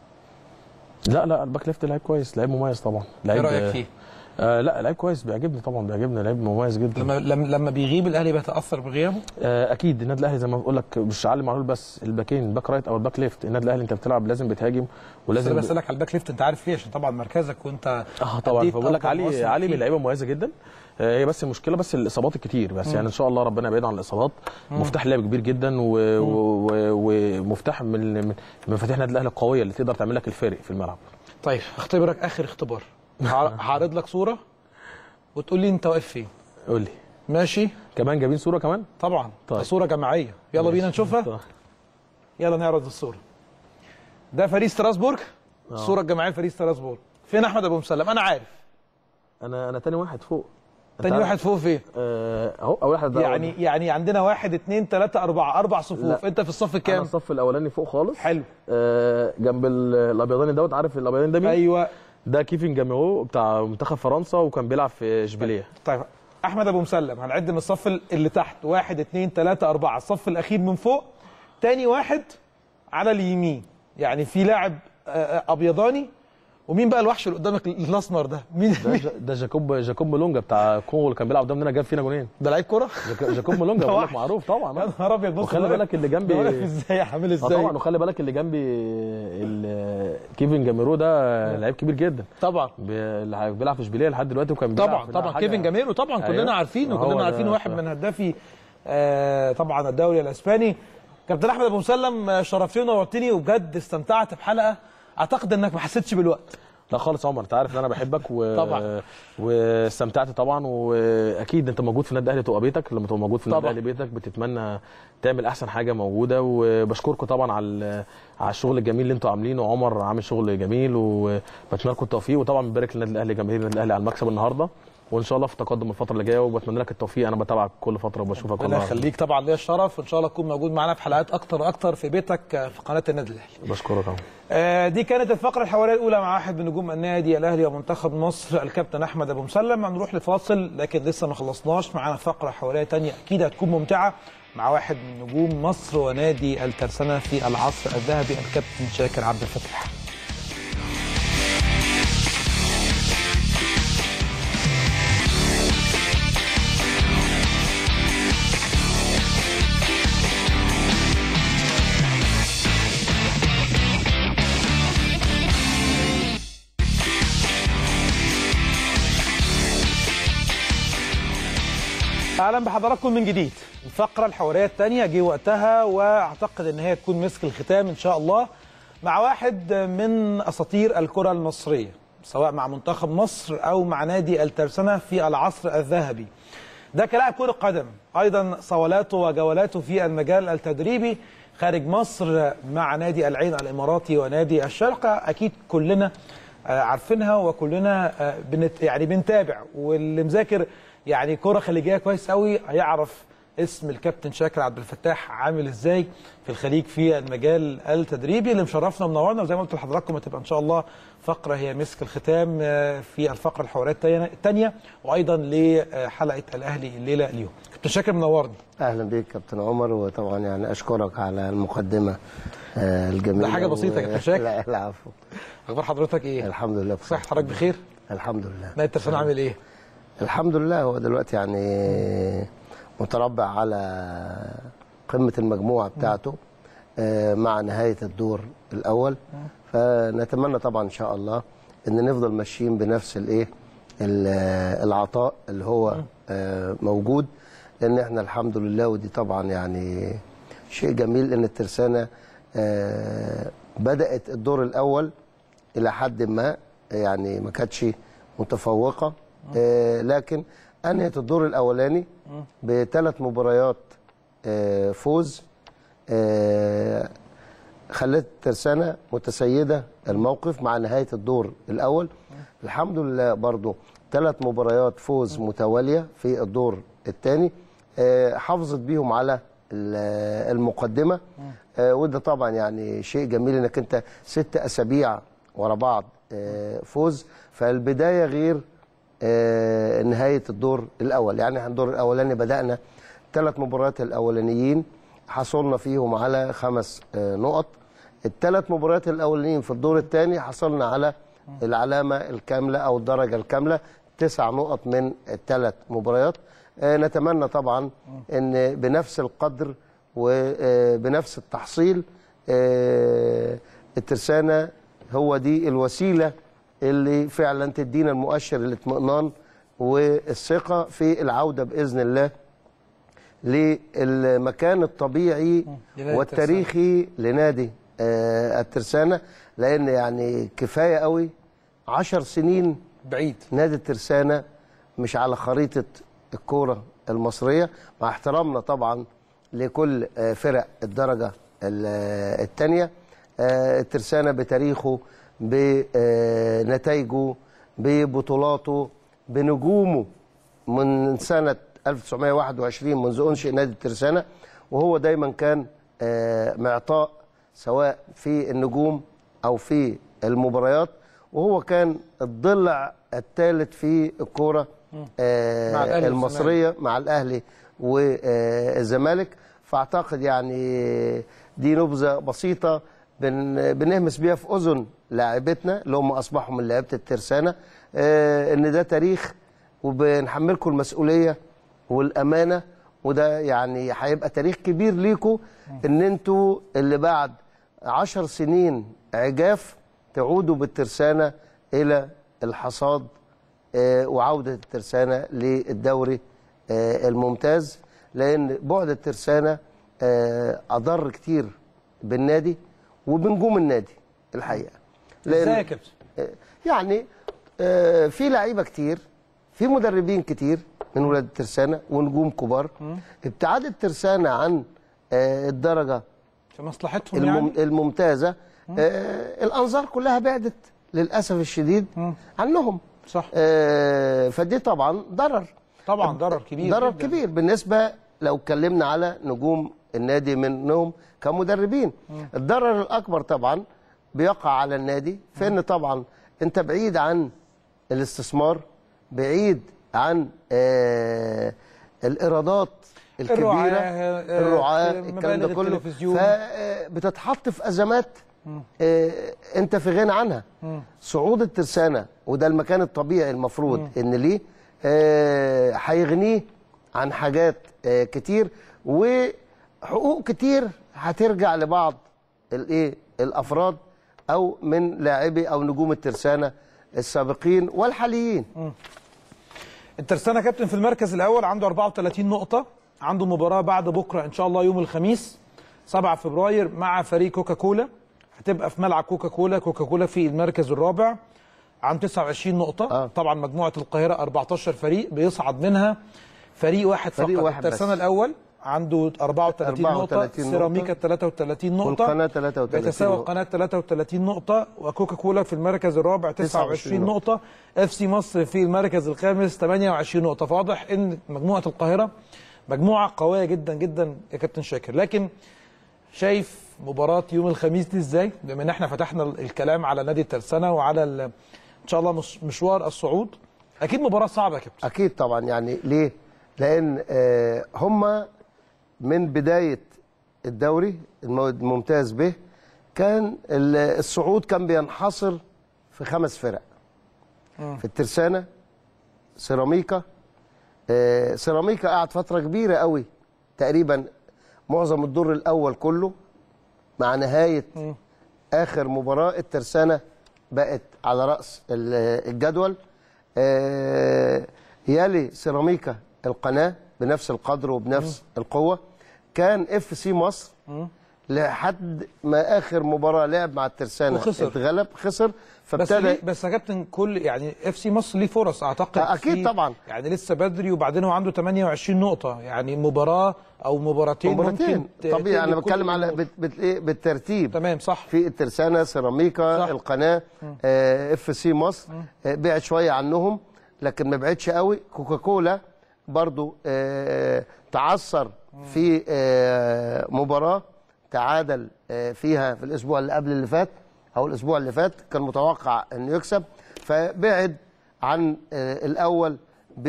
لا لا الباك ليفت لعيب كويس لعيب مميز طبعا ايه لعيب رايك فيه آه لا لعيب كويس بيعجبني طبعا بيعجبني لعيب مميز جدا لما لما لما بيغيب الاهلي بيتاثر بغيابه آه اكيد النادي الاهلي زي ما بقول لك مش علي معلول بس الباكين الباك رايت او الباك ليفت النادي الاهلي انت بتلعب لازم بتهاجم بس ولازم انا بسالك على الباك ليفت انت عارف ليه عشان طبعا مركزك وانت اه طبعا أديت فبقول لك أفضل علي مواسم علي من فيه. اللعيبه مميزه جدا آه، هي بس المشكله بس الاصابات الكتير بس يعني ان شاء الله ربنا يبعد عن الاصابات مفتاح لعب كبير جدا و- و- و- ومفتاح من من من مفاتيح النادي الاهلي القويه اللي تقدر تعمل لك الفارق في الملعب طيب اختبرك اخر اختبار هع- هعرض لك صوره وتقول لي انت واقف فين قول لي ماشي كمان جايبين صوره كمان طبعا طيب. صوره جماعيه يلا بينا نشوفها طيب. يلا نعرض الصوره ده فريق ستراسبورغ الصوره الجماعيه لفريق ستراسبورغ فين احمد ابو مسلم انا عارف انا انا تاني واحد فوق تاني أنت واحد فوق فين آه، اهو اول واحد ده يعني يعني عندنا واحد اتنين تلاته اربعه اربع صفوف لا. انت في الصف انا كام الصف الاولاني فوق خالص حلو آه، جنب ال- الابيضاني دوت عارف الابيضاني ده مين؟ ايوه ده كيفن جاميرو بتاع منتخب فرنسا وكان بيلعب في اشبيليه طيب احمد ابو مسلم هنعد من الصف اللي تحت واحد اتنين تلاته اربعه الصف الاخير من فوق تاني واحد على اليمين يعني في لاعب آه، آه، ابيضاني ومين بقى الوحش اللي قدامك الاسمر ده مين ده مين؟ جا- ده جاكوب جاكوب مولونجا بتاع كونغو اللي كان بيلعب قدامنا جاب فينا جونين ده لعيب كوره جاك- جاكوب مولونجا ده بقول وحش. لك معروف طبعا يا آه. نهار ابيض بص وخلي ده واقف- بالك اللي جنبي- ده واقف ازاي عامل اه ازاي طبعا وخلي بالك اللي جنبي ال- كيفن جاميرو ده لعيب كبير جدا طبعا بي- اللي بيلعب في اشبيليه لحد دلوقتي وكان بيلعب طبعا في طبعا حاجة- كيفن جاميرو طبعا كلنا أيوة. عارفينه هو كلنا ده عارفين واحد ف- من هدافي آه طبعا الدوري الاسباني كابتن احمد ابو مسلم آه، شرفتني ونورتني وبجد استمتعت بحلقه اعتقد انك ما حسيتش بالوقت لا خالص يا عمر انت عارف ان انا بحبك و... طبعا. واستمتعت طبعا واكيد انت موجود في النادي الاهلي تبقى بيتك لما تبقى موجود في النادي طبعا. الاهلي بيتك بتتمنى تعمل احسن حاجه موجوده وبشكركم طبعا على ال- على الشغل الجميل اللي انتوا عاملينه عمر عامل شغل جميل وبتمنى لكم التوفيق وطبعا بنبارك للنادي الاهلي جماهير النادي الاهلي على المكسب النهارده وان شاء الله في تقدم الفتره اللي جايه وبتمنى لك التوفيق انا بتابعك كل فتره وبشوفك ربنا والله يخليك طبعا ليا الشرف وان شاء الله تكون موجود معانا في حلقات اكتر واكتر في بيتك في قناه النادي الاهلي بشكرك أهو. آه، دي كانت الفقرة الحوارية الأولى مع واحد من نجوم النادي الأهلي ومنتخب مصر الكابتن أحمد أبو مسلم هنروح لفاصل لكن لسه ما خلصناش معانا فقرة حوارية تانية أكيد هتكون ممتعة مع واحد من نجوم مصر ونادي الترسانة في العصر الذهبي الكابتن شاكر عبد الفتاح اهلا بحضراتكم من جديد الفقره الحواريه الثانيه جه وقتها واعتقد ان هي تكون مسك الختام ان شاء الله مع واحد من اساطير الكره المصريه سواء مع منتخب مصر او مع نادي الترسانه في العصر الذهبي ده كلاعب كره قدم ايضا صولاته وجولاته في المجال التدريبي خارج مصر مع نادي العين الاماراتي ونادي الشرقه اكيد كلنا آه، عارفينها وكلنا آه، بنت يعني بنتابع واللي مذاكر يعني كرة خليجية كويس قوي هيعرف اسم الكابتن شاكر عبد الفتاح عامل ازاي في الخليج في المجال التدريبي اللي مشرفنا ومنورنا وزي ما قلت لحضراتكم هتبقى ان شاء الله فقره هي مسك الختام آه، في الفقره الحواريه الثانيه وايضا لحلقه الاهلي الليله اليوم كابتن شاكر منورني اهلا بيك كابتن عمر وطبعا يعني اشكرك على المقدمه آه، الجميله ده حاجة بسيطة يا و- كابتن شاكر. لا العفو اخبار حضرتك ايه الحمد لله بخير. صحة حضرتك بخير الحمد لله نادي الترسانة عامل ايه الحمد لله هو دلوقتي يعني متربع على قمه المجموعه بتاعته آه، مع نهايه الدور الاول فنتمنى طبعا ان شاء الله ان نفضل ماشيين بنفس الايه ال- العطاء اللي هو آه، موجود لان احنا الحمد لله ودي طبعا يعني شيء جميل ان الترسانه آه، بدات الدور الاول الى حد ما يعني ما كانتش متفوقه آه، لكن انهت الدور الاولاني بثلاث مباريات آه، فوز آه، خلت ترسانة متسيدة الموقف مع نهاية الدور الأول الحمد لله برضو ثلاث مباريات فوز متوالية في الدور الثاني حافظت بيهم على ال- المقدمة آه، وده طبعا يعني شيء جميل انك انت ست اسابيع ورا بعض آه، فوز فالبداية غير آه، نهاية الدور الأول يعني احنا الدور الأولاني بدأنا ثلاث مباريات الأولانيين حصلنا فيهم على خمس آه، نقط الثلاث مباريات الأولانيين في الدور الثاني حصلنا على العلامة الكاملة أو الدرجة الكاملة تسع نقط من الثلاث مباريات آه، نتمنى طبعا أن بنفس القدر وبنفس التحصيل آه، الترسانة هو دي الوسيلة اللي فعلا تدينا المؤشر الاطمئنان والثقة في العودة بإذن الله للمكان الطبيعي لنادي والتاريخي لنادي آه، الترسانة لأن يعني كفاية قوي عشر سنين بعيد نادي الترسانة مش على خريطة الكورة المصرية مع احترامنا طبعا لكل آه، فرق الدرجة الثانية الترسانة بتاريخه بنتائجه ببطولاته بنجومه من سنة 1921 منذ أنشئ نادي الترسانة وهو دايما كان آه، معطاء سواء في النجوم أو في المباريات وهو كان الضلع الثالث في الكورة آه، مع الأهلي المصرية مع الأهلي والزمالك فأعتقد يعني دي نبذة بسيطة بن بنهمس بيها في أذن لاعبتنا اللي هم أصبحوا من لعيبة الترسانة آه، إن ده تاريخ وبنحملكم المسؤولية والأمانة وده يعني هيبقى تاريخ كبير ليكم إن أنتوا اللي بعد عشر سنين عجاف تعودوا بالترسانة إلى الحصاد آه، وعودة الترسانة للدوري آه، الممتاز لأن بعد الترسانة آه، أضر كتير بالنادي وبنجوم النادي الحقيقة ازاي يا كابتن آه، يعني آه، في لعيبة كتير في مدربين كتير من ولاد الترسانة ونجوم كبار ابتعاد الترسانة عن آه، الدرجة في مصلحتهم المم... يعني الممتازه آه الانظار كلها بعدت للاسف الشديد عنهم صح. آه فدي طبعا ضرر طبعا ضرر كبير ضرر جداً. كبير بالنسبه لو اتكلمنا على نجوم النادي منهم كمدربين الضرر الاكبر طبعا بيقع على النادي في ان طبعا انت بعيد عن الاستثمار بعيد عن آه الايرادات الكبيره الرعاة، آه، الرعاه آه، الكلام ده مبالغ كله التلفزيون. فبتتحط في ازمات آه، انت في غنى عنها صعود الترسانه وده المكان الطبيعي المفروض ان ليه آه، هيغنيه عن حاجات آه، كتير وحقوق كتير هترجع لبعض الايه الافراد او من لاعبي او نجوم الترسانه السابقين والحاليين الترسانة كابتن في المركز الأول عنده 34 نقطة عنده مباراة بعد بكرة إن شاء الله يوم الخميس 7 فبراير مع فريق كوكا كولا هتبقى في ملعب كوكا كولا كوكا كولا في المركز الرابع عن 29 نقطة آه. طبعا مجموعة القاهرة 14 فريق بيصعد منها فريق واحد فريق فقط واحد الترسانة بس. الأول عنده 34 نقطة 34 نقطة. سيراميكا 33 نقطة والقناة 33 بيتساوى نقطة. القناة 33 نقطة وكوكا كولا في المركز الرابع 29 نقطة. نقطة اف سي مصر في المركز الخامس 28 نقطة فواضح ان مجموعة القاهرة مجموعة قوية جدا جدا يا كابتن شاكر لكن شايف مباراة يوم الخميس دي ازاي بما ان احنا فتحنا الكلام على نادي الترسانة وعلى ال- ان شاء الله مش- مشوار الصعود اكيد مباراة صعبة يا كابتن اكيد طبعا يعني ليه لان آه، هم من بدايه الدوري المو- الممتاز به كان ال- الصعود كان بينحصر في خمس فرق في الترسانه سيراميكا آه، سيراميكا قعد فتره كبيره قوي تقريبا معظم الدور الاول كله مع نهايه اخر مباراه الترسانه بقت على راس ال- الجدول آه، يلي سيراميكا القناه بنفس القدر وبنفس القوه كان اف سي مصر لحد ما اخر مباراه لعب مع الترسانه وخسر. اتغلب خسر بس فابتدى ليه بس يا كابتن كل يعني اف سي مصر ليه فرص اعتقد أكيد في- طبعا. يعني لسه بدري وبعدين هو عنده 28 نقطة يعني مباراة او مباراتين مباراتين ممكن ت- طبيعي انا تقلب كل بتكلم على الأمور. بت بت إيه؟ بالترتيب تمام صح في الترسانه سيراميكا صح. القناه آه، اف سي مصر آه، بعد شويه عنهم لكن ما بعدش قوي كوكاكولا برضو آه، تعثر في آه، مباراه تعادل آه، فيها في الاسبوع اللي قبل اللي فات او الاسبوع اللي فات كان متوقع انه يكسب فبعد عن آه، الاول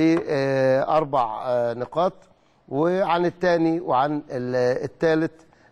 باربع آه، نقاط وعن الثاني وعن الثالث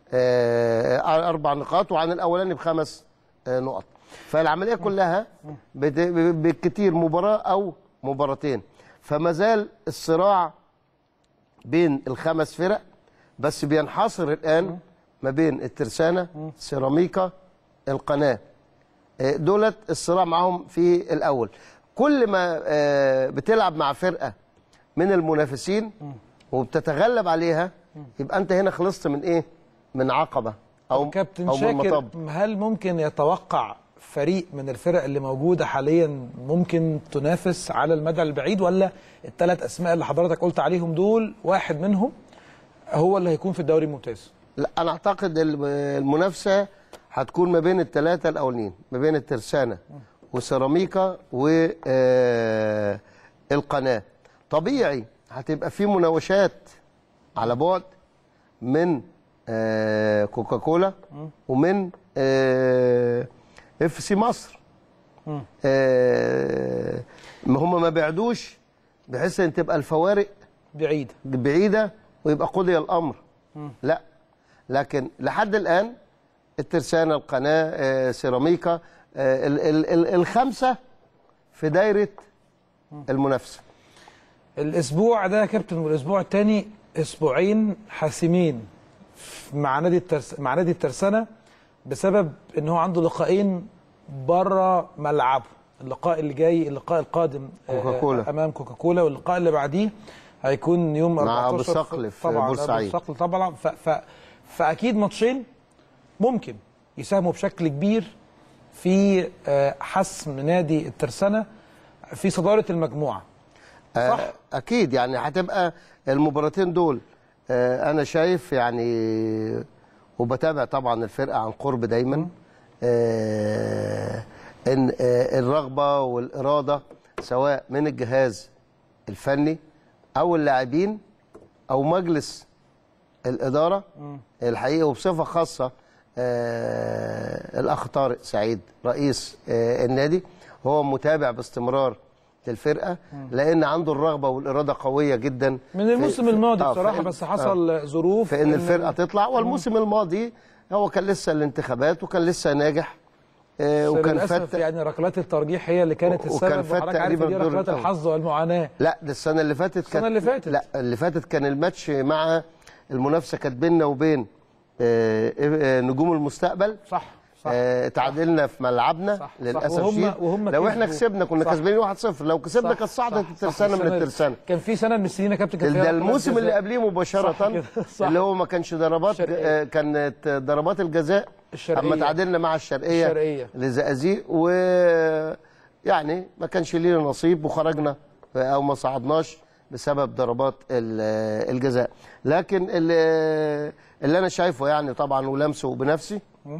اربع نقاط وعن الاولاني بخمس آه، نقط فالعمليه كلها بت- بالكثير مباراه او مباراتين فما زال الصراع بين الخمس فرق بس بينحصر الان ما بين الترسانه سيراميكا القناه آه، دولت الصراع معاهم في الاول كل ما آه، بتلعب مع فرقه من المنافسين وبتتغلب عليها يبقى انت هنا خلصت من ايه من عقبه او كابتن او من شاكر مطب هل ممكن يتوقع فريق من الفرق اللي موجودة حاليا ممكن تنافس على المدى البعيد ولا الثلاث اسماء اللي حضرتك قلت عليهم دول واحد منهم هو اللي هيكون في الدوري الممتاز لا انا اعتقد الم- المنافسه هتكون ما بين الثلاثه الاولين ما بين الترسانه وسيراميكا والقناه طبيعي هتبقى في مناوشات على بعد من آه، كوكاكولا ومن آه، اف سي مصر آه، ما هم ما بعدوش بحيث ان تبقى الفوارق بعيد بعيده ويبقى قضي الامر لا لكن لحد الان الترسانه القناه آه، سيراميكا آه، ال- ال- ال- الخمسه في دايره المنافسه الاسبوع ده يا كابتن والاسبوع الثاني اسبوعين حاسمين مع نادي الترس... مع نادي الترسانه بسبب ان هو عنده لقاءين بره ملعبه اللقاء اللي جاي اللقاء القادم آه، كوكاكولا. امام كوكاكولا واللقاء اللي بعديه هيكون يوم مع 14 أبو صقل في طبعا بورسعيد. أبو صقل طبعا ف... ف... فاكيد ماتشين ممكن يساهموا بشكل كبير في آه، حسم نادي الترسانه في صداره المجموعه صح. آه، اكيد يعني هتبقى المباراتين دول آه، انا شايف يعني وبتابع طبعا الفرقه عن قرب دايما آه، ان آه، الرغبه والاراده سواء من الجهاز الفني او اللاعبين او مجلس الاداره الحقيقه وبصفه خاصه آه الاخ طارق سعيد رئيس آه النادي هو متابع باستمرار للفرقه لان عنده الرغبه والاراده قويه جدا من في- الموسم في- الماضي آه، بصراحه في- بس آه. حصل ظروف في ان الفرقه تطلع والموسم الماضي هو كان لسه الانتخابات وكان لسه ناجح آه، وكان وكان للاسف فات يعني ركلات الترجيح هي اللي كانت وكان السبب فات وحضرتك عارف تقريبا دي الدور ركلات الأول. الحظ والمعاناه لا ده السنه اللي فاتت كانت السنة اللي فاتت. لا اللي فاتت كان الماتش مع المنافسه كانت بيننا وبين آه، آه، نجوم المستقبل صح صح آه، تعادلنا في ملعبنا صح، صح. للاسف وهم- شديد وهم لو احنا كسبوا. كسبنا كنا صح. كسبانين 1-0 لو كسبنا صح، كانت صعدت صح، صح. الترسانه من السنة- الترسانه كان في سنه من السنين يا كابتن كان فيها ده ركلات الموسم اللي جزاء. قبليه مباشرة صح كده، صح. اللي هو ما كانش ضربات الشرقية. آه، كانت ضربات الجزاء الشرقية. اما تعادلنا مع الشرقية الشرقية. لزقازيق و يعني ما كانش لينا نصيب وخرجنا او ما صعدناش بسبب ضربات ال- الجزاء لكن اللي, اللي انا شايفه يعني طبعا ولمسه بنفسي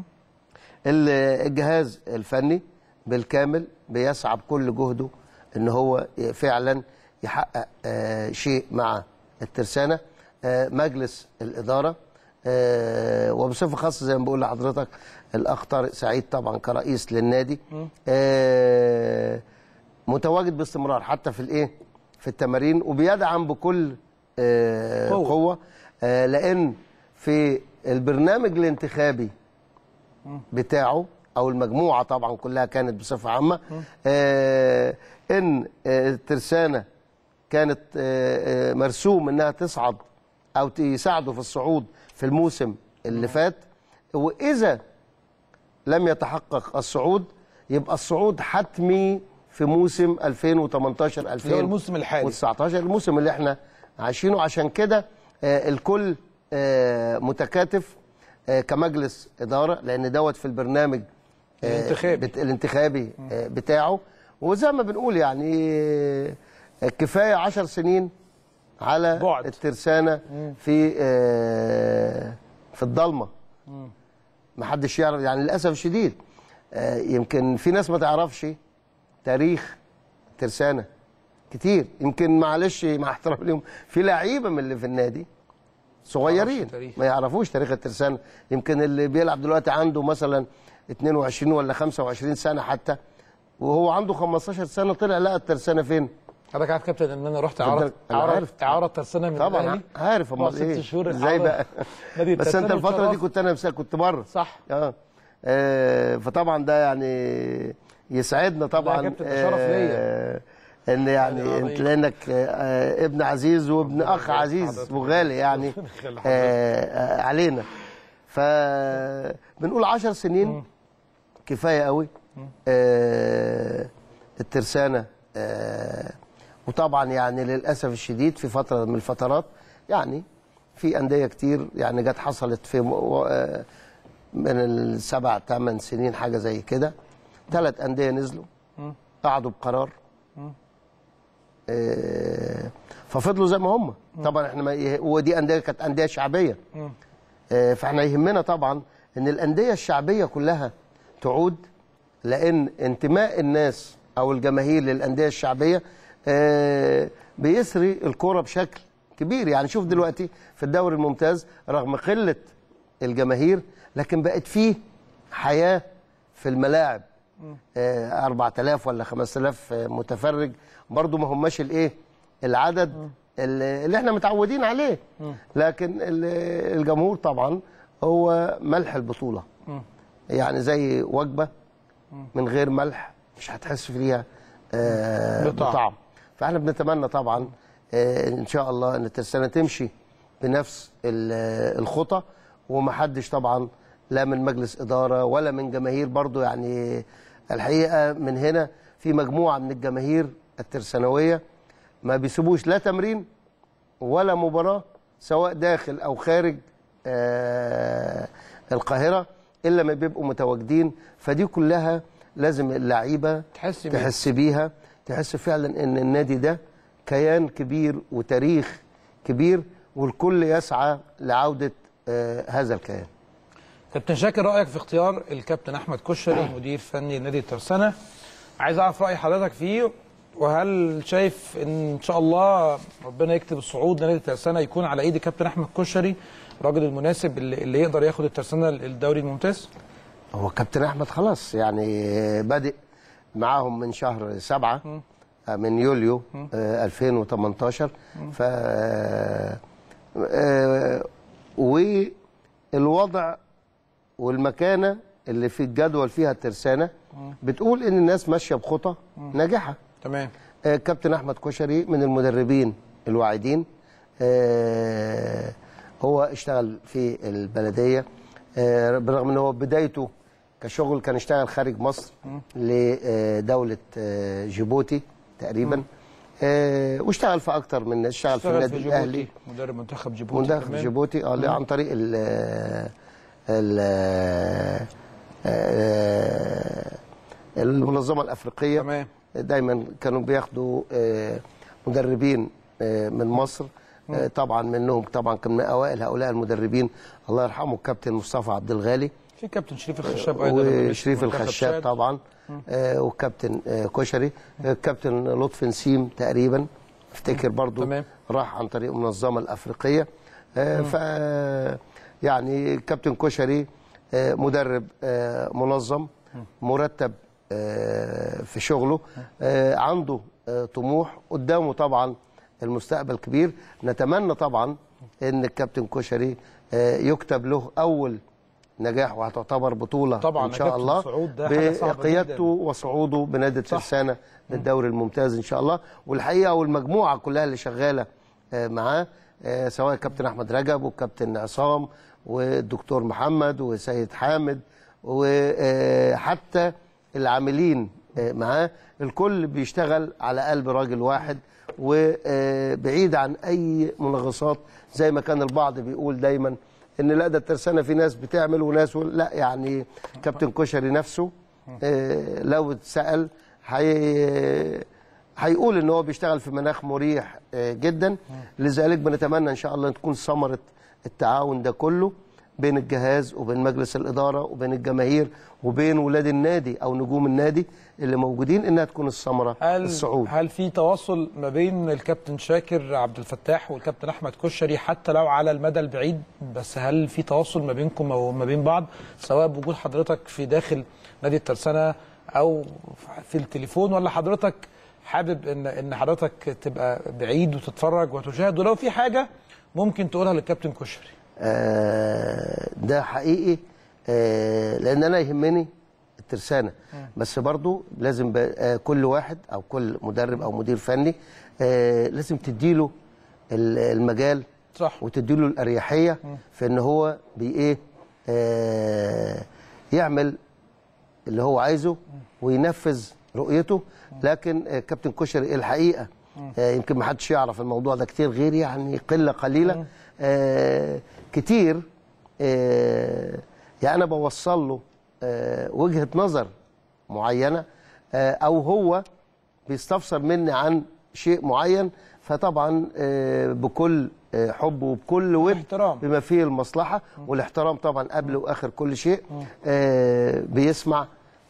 ال- الجهاز الفني بالكامل بيسعى بكل جهده ان هو فعلا يحقق آه، شيء مع الترسانه آه، مجلس الاداره آه، وبصفه خاصه زي ما بقول لحضرتك الاخ طارق سعيد طبعا كرئيس للنادي آه، متواجد باستمرار حتى في الايه في التمارين وبيدعم بكل آه، قوة. قوه آه، لان في البرنامج الانتخابي بتاعه او المجموعه طبعا كلها كانت بصفه عامه آه ان آه الترسانه كانت آه آه مرسوم انها تصعد او يساعدوا في الصعود في الموسم اللي فات واذا لم يتحقق الصعود يبقى الصعود حتمي في موسم 2018 اللي هو الموسم الحالي. و19 الموسم اللي احنا عايشينه عشان كده آه، الكل آه، متكاتف آه، كمجلس اداره لان دوت في البرنامج آه، الانتخابي. بت- الانتخابي آه، بتاعه وزي ما بنقول يعني آه، كفايه 10 سنين على بعد. الترسانه في آه، في الضلمه ما حدش يعرف يعني للاسف الشديد آه، يمكن في ناس ما تعرفش تاريخ ترسانه كتير يمكن معلش مع احترامي ليهم في لعيبه من اللي في النادي صغيرين تاريخ. ما يعرفوش تاريخ الترسانه يمكن اللي بيلعب دلوقتي عنده مثلا 22 ولا 25 سنه حتى وهو عنده 15 سنه طلع لقى الترسانه فين حضرتك عارف كابتن ان انا رحت بالك، اعاره أنا اعاره عارف. اعاره ترسانه من طبعا الاهلي عارف بعد امال ست ايه شهور ازاي إعارة. بقى نادي بس الترسانة انت الفتره دي والشرف. كنت انا مسا- كنت بره صح اه آه، فطبعا ده يعني يسعدنا طبعا لا يا كابتن، ده شرف ليا. آه، ان يعني عظيم. انت لانك آه، ابن عزيز وابن اخ عزيز وغالي يعني يخلي حضرتك. آه، آه، علينا فبنقول عشر سنين كفايه قوي آه، الترسانه آه، وطبعا يعني للاسف الشديد في فتره من الفترات يعني في انديه كتير يعني جت حصلت في م- و- آه، من السبع ثمان سنين حاجه زي كده ثلاث انديه نزلوا قعدوا بقرار آه، ففضلوا زي ما هم طبعا احنا ما يه- ودي انديه كانت انديه شعبيه آه، فاحنا يهمنا طبعا ان الانديه الشعبيه كلها تعود لان انتماء الناس او الجماهير للانديه الشعبيه آه، بيسري الكوره بشكل كبير يعني شوف دلوقتي في الدوري الممتاز رغم قله الجماهير لكن بقت فيه حياه في الملاعب آه، 4000 ولا 5000 متفرج برضو ما هماش الايه العدد اللي اللي احنا متعودين عليه لكن ال- الجمهور طبعا هو ملح البطوله يعني زي وجبه من غير ملح مش هتحس فيها آه، بطعم. بطعم فاحنا بنتمنى طبعا آه، ان شاء الله ان الترسانه تمشي بنفس ال- الخطى ومحدش طبعا لا من مجلس اداره ولا من جماهير برضو يعني الحقيقه من هنا في مجموعه من الجماهير الترسانويه ما بيسيبوش لا تمرين ولا مباراه سواء داخل او خارج آه، القاهره الا ما بيبقوا متواجدين فدي كلها لازم اللعيبه تحس بيها. تحس بيها تحس فعلا ان النادي ده كيان كبير وتاريخ كبير والكل يسعى لعوده آه، هذا الكيان كابتن شاكر رايك في اختيار الكابتن احمد كشري مدير فني لنادي الترسانه عايز اعرف راي حضرتك فيه وهل شايف ان ان شاء الله ربنا يكتب الصعود لنادي الترسانه يكون على ايد كابتن احمد كشري الراجل المناسب اللي, اللي يقدر ياخد الترسانه الدوري الممتاز؟ هو كابتن احمد خلاص يعني بادئ معاهم من شهر سبعة آه، من يوليو آه، 2018 ف آه، والوضع والمكانه اللي في الجدول فيها الترسانه بتقول ان الناس ماشيه بخطى ناجحه تمام آه، كابتن احمد كشري من المدربين الواعدين آه، هو اشتغل في البلديه آه، بالرغم ان هو بدايته كشغل كان اشتغل خارج مصر لدوله آه، جيبوتي تقريبا آه، واشتغل في اكتر من اشتغل في اشتغل النادي في الاهلي جيبوتي مدرب منتخب جيبوتي منتخب كمان. جيبوتي اه عن طريق ال ال آه، المنظمه الافريقيه تمام دايما كانوا بياخدوا آه، مدربين آه، من مصر آه، طبعا منهم طبعا كان من اوائل هؤلاء المدربين الله يرحمه الكابتن مصطفى عبد الغالي في كابتن شريف الخشاب ايضا لما وشريف مسك منتخب الخشاب تشاد. طبعا آه، والكابتن آه، كشري آه، الكابتن لطفي نسيم تقريبا افتكر برضو تمام. راح عن طريق المنظمه الافريقيه آه، ف يعني الكابتن كشري آه، مدرب آه، منظم مرتب آه، في شغله آه، عنده آه، طموح قدامه طبعا المستقبل كبير نتمنى طبعا ان الكابتن كشري آه، يكتب له اول نجاح وهتعتبر بطوله طبعاً ان يا شاء كابتن الله الصعود ده حاجة صعبة بقيادته جداً. وصعوده بنادي الترسانه للدوري الممتاز ان شاء الله والحقيقه والمجموعه كلها اللي شغاله آه، معاه آه، سواء الكابتن احمد رجب والكابتن عصام والدكتور محمد وسيد حامد وحتى العاملين آه، معاه الكل بيشتغل على قلب راجل واحد وبعيد عن اي منغصات زي ما كان البعض بيقول دايما ان لا ده الترسانه في ناس بتعمل وناس لا يعني كابتن كشري نفسه آه، لو اتسال هي هيقول ان هو بيشتغل في مناخ مريح آه، جدا لذلك بنتمنى ان شاء الله تكون ثمره التعاون ده كله بين الجهاز وبين مجلس الاداره وبين الجماهير وبين ولاد النادي او نجوم النادي اللي موجودين انها تكون الثمره هل الصعود هل في تواصل ما بين الكابتن شاكر عبد الفتاح والكابتن احمد كشري حتى لو على المدى البعيد بس هل في تواصل ما بينكم او ما بين بعض سواء بوجود حضرتك في داخل نادي الترسانه او في التليفون ولا حضرتك حابب ان ان حضرتك تبقى بعيد وتتفرج وتشاهد ولو في حاجه ممكن تقولها للكابتن كشري آه، ده حقيقي آه، لان انا يهمني الترسانه بس برضو لازم ب- آه، كل واحد او كل مدرب او مدير فني آه، لازم تديله ال- المجال صح وتديله الاريحيه في ان هو بي ايه آه، يعمل اللي هو عايزه وينفذ رؤيته لكن آه، كابتن كشري الحقيقه آه، يمكن ما حدش يعرف الموضوع ده كتير غير يعني قله قليله آه، كتير آه، يعني انا بوصل له آه، وجهه نظر معينه آه، او هو بيستفسر مني عن شيء معين فطبعا آه، بكل آه، حب وبكل ود احترام. بما فيه المصلحه والاحترام طبعا قبل واخر كل شيء آه، بيسمع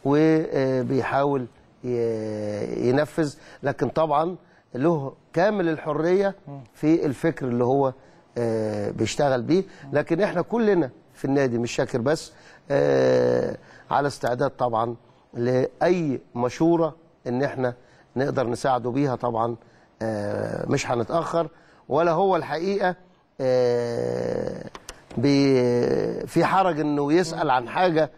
وبيحاول ي- ينفذ لكن طبعا له كامل الحريه في الفكر اللي هو آه، بيشتغل بيه لكن احنا كلنا في النادي مش شاكر بس آه، على استعداد طبعا لاي مشوره ان احنا نقدر نساعده بيها طبعا آه، مش هنتاخر ولا هو الحقيقه آه، بي- في حرج انه يسال عن حاجه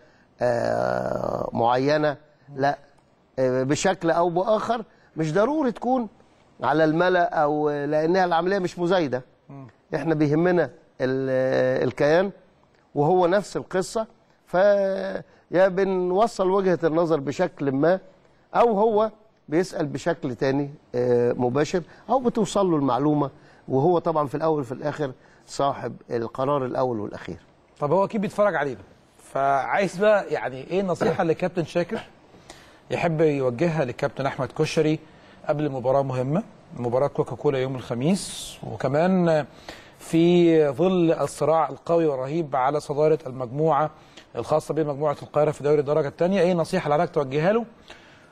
آه، معينه لا آه، بشكل او باخر مش ضروري تكون على الملا او لانها العمليه مش مزايده احنا بيهمنا ال- الكيان وهو نفس القصه فيا بنوصل وجهه النظر بشكل ما او هو بيسال بشكل تاني آه، مباشر او بتوصل له المعلومه وهو طبعا في الاول وفي الاخر صاحب القرار الاول والاخير طب هو اكيد بيتفرج علينا فعايز بقى يعني ايه النصيحه اللي كابتن شاكر يحب يوجهها للكابتن احمد كشري قبل مباراه مهمه مباراه كوكاكولا يوم الخميس وكمان في ظل الصراع القوي والرهيب على صداره المجموعه الخاصه بمجموعه القاهره في دوري الدرجه الثانيه ايه النصيحه اللي حضرتك توجهها له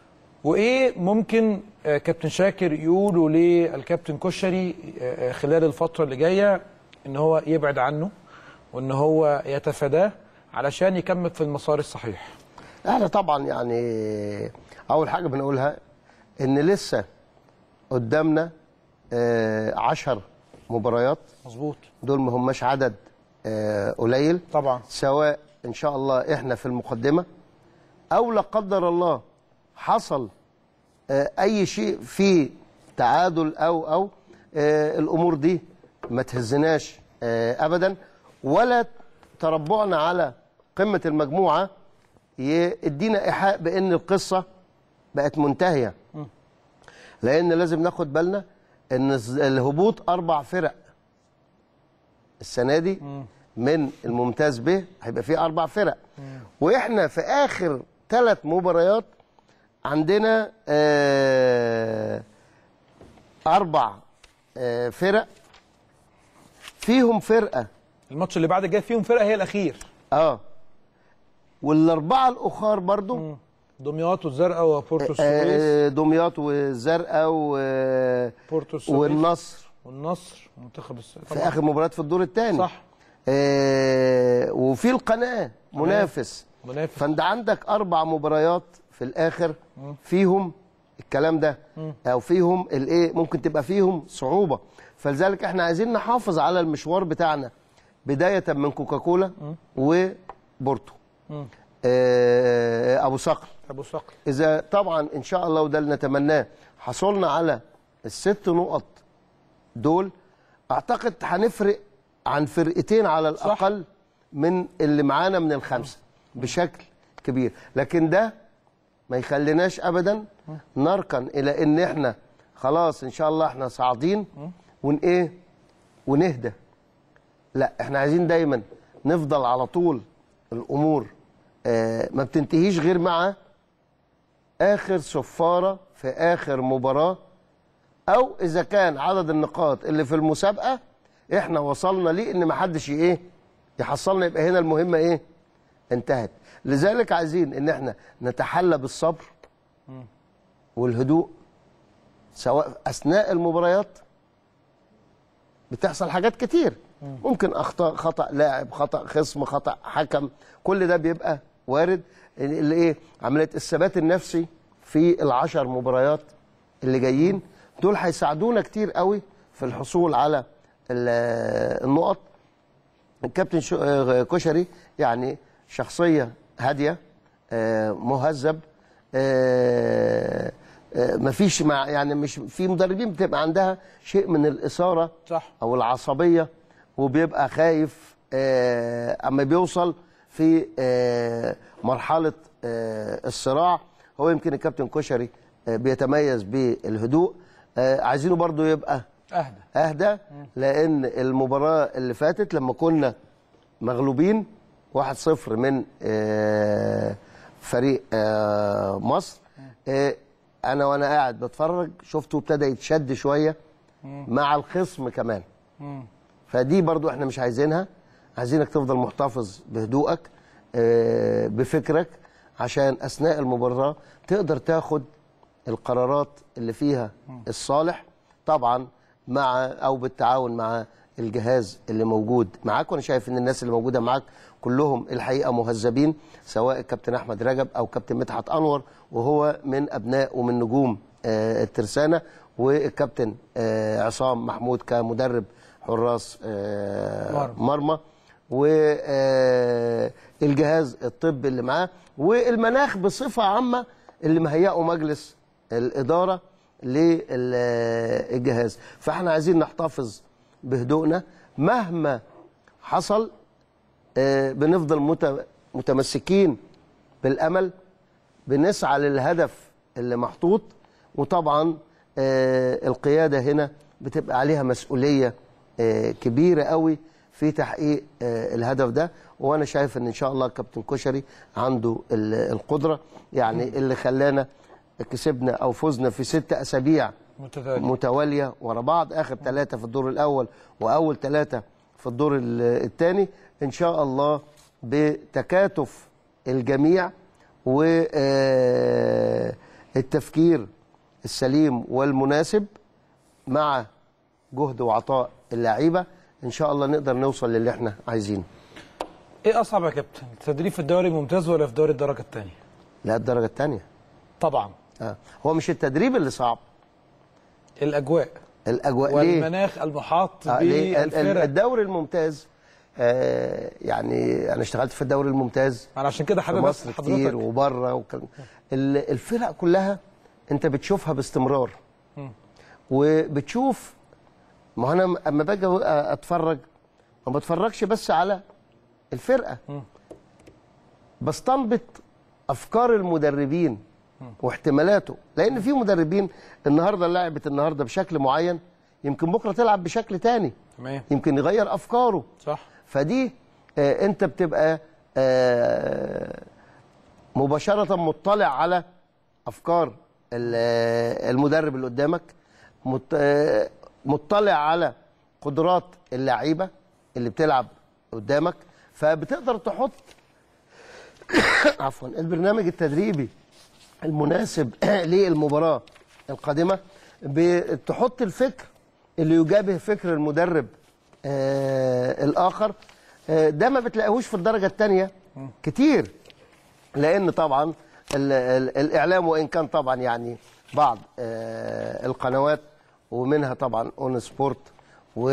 وايه ممكن آه، كابتن شاكر يقوله للكابتن كشري آه، آه، خلال الفتره اللي جايه ان هو يبعد عنه وان هو يتفاداه علشان يكمل في المسار الصحيح احنا طبعا يعني اول حاجه بنقولها ان لسه قدامنا آه، عشر مباريات مظبوط دول ما هماش عدد آه، قليل طبعا سواء ان شاء الله احنا في المقدمه او لا قدر الله حصل آه، اي شيء في تعادل او او آه، الامور دي ما تهزناش آه، ابدا ولا تربعنا على قمه المجموعه يدينا ايحاء بان القصه بقت منتهيه لان لازم ناخد بالنا ان الز- الهبوط اربع فرق السنه دي من الممتاز ب هيبقى فيه اربع فرق واحنا في اخر ثلاث مباريات عندنا آه اربع آه فرق فيهم فرقه الماتش اللي بعد الجاي فيهم فرقه هي الاخير اه والاربعه الاخر برضو دمياط والزرقاء وبورتو السويس آه دمياط والزرقاء و- بورتو السويس والنصر والنصر ومنتخب الس- في اخر مباريات في الدور الثاني صح آه وفي القناه منافس منافس فانت عندك اربع مباريات في الاخر فيهم الكلام ده او فيهم الايه ممكن تبقى فيهم صعوبه فلذلك احنا عايزين نحافظ على المشوار بتاعنا بدايه من كوكاكولا وبورتو آه ابو صقر ابو صقر اذا طبعا ان شاء الله وده اللي نتمناه حصلنا على الست نقط دول اعتقد هنفرق عن فرقتين على الاقل من اللي معانا من الخمسه بشكل كبير لكن ده ما يخليناش ابدا نركن الى ان احنا خلاص ان شاء الله احنا صاعدين ون ايه ونهدى لا احنا عايزين دايما نفضل على طول الامور آه ما بتنتهيش غير مع اخر صفاره في اخر مباراه او اذا كان عدد النقاط اللي في المسابقه احنا وصلنا ليه ان ما حدش ايه يحصلنا يبقى هنا المهمه ايه انتهت لذلك عايزين ان احنا نتحلى بالصبر والهدوء سواء اثناء المباريات بتحصل حاجات كتير ممكن اخطاء خطا لاعب خطا خصم خطا حكم كل ده بيبقى وارد اللي ايه عمليه الثبات النفسي في العشر مباريات اللي جايين دول هيساعدونا كتير قوي في الحصول على ال- النقط الكابتن شو- آه، كشري يعني شخصيه هاديه آه، مهذب آه، آه، مفيش مع يعني مش في مدربين بتبقى عندها شيء من الاثاره صح. او العصبيه وبيبقى خايف آه، اما بيوصل في آه، مرحله آه، الصراع هو يمكن الكابتن كشري آه، بيتميز بالهدوء آه، عايزينه برضو يبقى اهدى اهدى لان المباراه اللي فاتت لما كنا مغلوبين 1-0 من آه، فريق آه، مصر آه، انا وانا قاعد بتفرج شفته ابتدى يتشد شويه مع الخصم كمان فدي برضو احنا مش عايزينها عايزينك تفضل محتفظ بهدوءك آه، بفكرك عشان اثناء المباراه تقدر تاخد القرارات اللي فيها الصالح طبعا مع او بالتعاون مع الجهاز اللي موجود معاك وانا شايف ان الناس اللي موجوده معاك كلهم الحقيقه مهذبين سواء الكابتن احمد رجب او كابتن مدحت انور وهو من ابناء ومن نجوم آه، الترسانه والكابتن آه، عصام محمود كمدرب حراس آه، مرمى والجهاز الطبي اللي معاه والمناخ بصفه عامه اللي مهيئه مجلس الاداره للجهاز فاحنا عايزين نحتفظ بهدوءنا مهما حصل آه، بنفضل مت- متمسكين بالامل بنسعى للهدف اللي محطوط وطبعا آه، القياده هنا بتبقى عليها مسؤوليه آه، كبيره قوي في تحقيق آه، الهدف ده وانا شايف ان ان شاء الله كابتن كشري عنده ال- القدره يعني اللي خلانا كسبنا او فزنا في ست اسابيع متتالي. متواليه ورا بعض اخر ثلاثه في الدور الاول واول ثلاثه في الدور الثاني ان شاء الله بتكاتف الجميع و آه، التفكير السليم والمناسب مع جهد وعطاء اللعيبه ان شاء الله نقدر نوصل للي احنا عايزينه ايه اصعب يا كابتن التدريب في الدوري الممتاز ولا في دوري الدرجه الثانيه لا الدرجه الثانيه طبعا آه. هو مش التدريب اللي صعب الاجواء الاجواء ليه والمناخ المحاط آه، ليه؟ ال- ال- بالفرق الدوري الممتاز آه يعني انا اشتغلت في الدوري الممتاز انا عشان كده في حابب مصر اسال كتير حضرتك وبره وكلام ال- الفرق كلها انت بتشوفها باستمرار وبتشوف ما هو انا اما باجي اتفرج ما بتفرجش بس على الفرقه بستنبط افكار المدربين واحتمالاته لان في مدربين النهارده لعبت النهارده بشكل معين يمكن بكره تلعب بشكل تاني تمام يمكن يغير افكاره صح فدي آه، انت بتبقى آه، مباشرة مطلع على افكار ال- آه، المدرب اللي قدامك مط- آه، مطلع على قدرات اللعيبة اللي بتلعب قدامك فبتقدر تحط عفوا البرنامج التدريبي المناسب للمباراة القادمة بتحط الفكر اللي يجابه فكر المدرب آه الآخر آه ده ما بتلاقيهوش في الدرجة الثانية كتير لأن طبعا ال ال الإعلام وإن كان طبعا يعني بعض آه القنوات ومنها طبعا اون سبورت و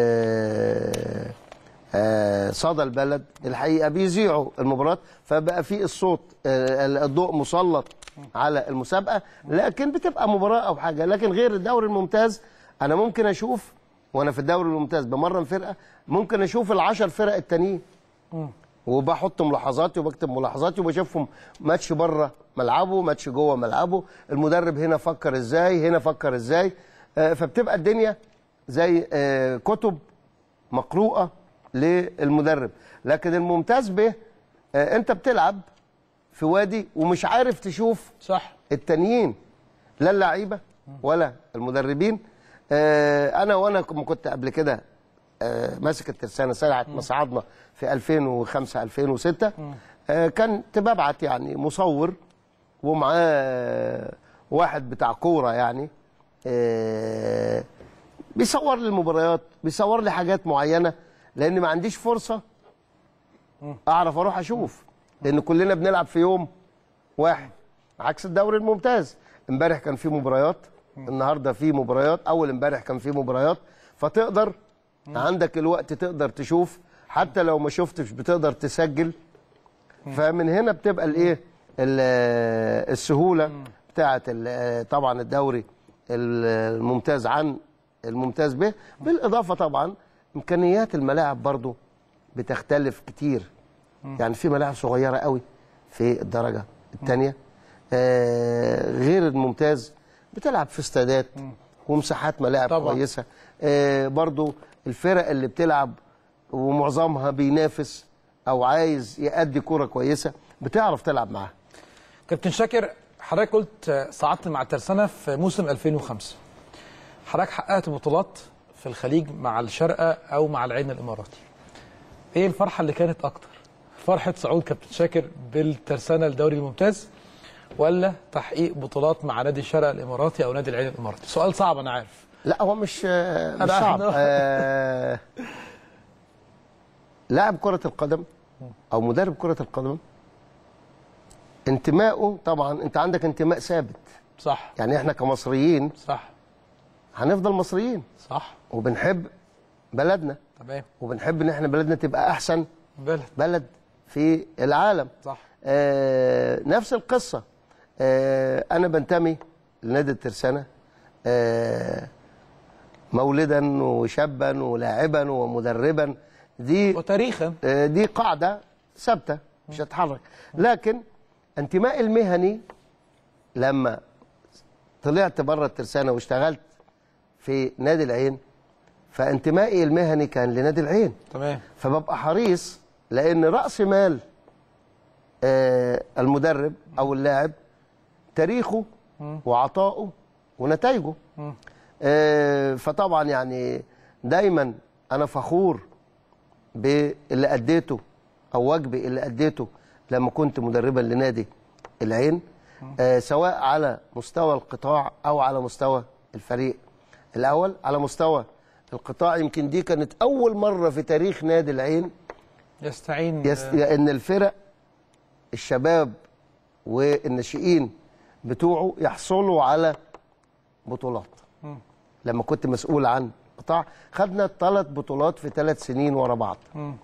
آه، صدى البلد الحقيقه بيذيعوا المباراه فبقى في الصوت آه، الضوء مسلط على المسابقه لكن بتبقى مباراه او حاجه لكن غير الدوري الممتاز انا ممكن اشوف وانا في الدوري الممتاز بمرن فرقه ممكن اشوف العشر فرق التانيين وبحط ملاحظاتي وبكتب ملاحظاتي وبشوفهم ماتش بره ملعبه ماتش جوه ملعبه المدرب هنا فكر ازاي هنا فكر ازاي آه، فبتبقى الدنيا زي آه، كتب مقروءه للمدرب لكن الممتاز به آه، انت بتلعب في وادي ومش عارف تشوف صح التانيين لا اللعيبه ولا المدربين آه، انا وانا كم- كنت قبل كده آه، ماسك الترسانه ساعه ما صعدنا في 2005 2006 آه، كنت ببعت يعني مصور ومعاه واحد بتاع كوره يعني آه، بيصور لي المباريات بيصور لي حاجات معينه لان ما عنديش فرصه اعرف اروح اشوف لان كلنا بنلعب في يوم واحد عكس الدوري الممتاز امبارح كان في مباريات النهارده في مباريات اول امبارح كان في مباريات فتقدر عندك الوقت تقدر تشوف حتى لو ما شفتش بتقدر تسجل فمن هنا بتبقى الايه ال- السهوله بتاعه ال- طبعا الدوري الممتاز عن الممتاز به بالاضافه طبعا امكانيات الملاعب برضو بتختلف كتير يعني في ملاعب صغيره قوي في الدرجه الثانيه آه غير الممتاز بتلعب في استادات ومساحات ملاعب طبعاً. كويسه آه برضو الفرق اللي بتلعب ومعظمها بينافس او عايز يأدي كرة كويسه بتعرف تلعب معاها كابتن شاكر حضرتك قلت آه، صعدت مع الترسانة في موسم 2005 حضرتك حققت بطولات في الخليج مع الشارقة أو مع العين الإماراتي إيه الفرحة اللي كانت أكتر فرحة صعود كابتن شاكر بالترسانة للدوري الممتاز ولا تحقيق بطولات مع نادي الشارقة الإماراتي أو نادي العين الإماراتي سؤال صعب أنا عارف لا هو مش آه، مش أنا صعب عارف. آه لاعب كرة القدم او مدرب كرة القدم انتمائه طبعا انت عندك انتماء ثابت صح يعني احنا كمصريين صح هنفضل مصريين صح وبنحب بلدنا تمام وبنحب ان احنا بلدنا تبقى احسن بلد بلد في العالم صح آه نفس القصة آه أنا بنتمي لنادي الترسانة آه مولدا وشابا ولاعبا ومدربا دي وتاريخا آه دي قاعدة ثابتة مش هتتحرك لكن انتمائي المهني لما طلعت بره الترسانة واشتغلت في نادي العين فانتمائي المهني كان لنادي العين تمام فببقى حريص لان راس مال آه، المدرب او اللاعب تاريخه وعطائه ونتائجه آه، فطبعا يعني دايما انا فخور باللي اديته او واجبي اللي اديته لما كنت مدربا لنادي العين آه سواء على مستوى القطاع او على مستوى الفريق الاول على مستوى القطاع يمكن دي كانت اول مره في تاريخ نادي العين يستعين يس... ان الفرق الشباب والناشئين بتوعه يحصلوا على بطولات لما كنت مسؤول عن قطاع خدنا ثلاث بطولات في ثلاث سنين ورا بعض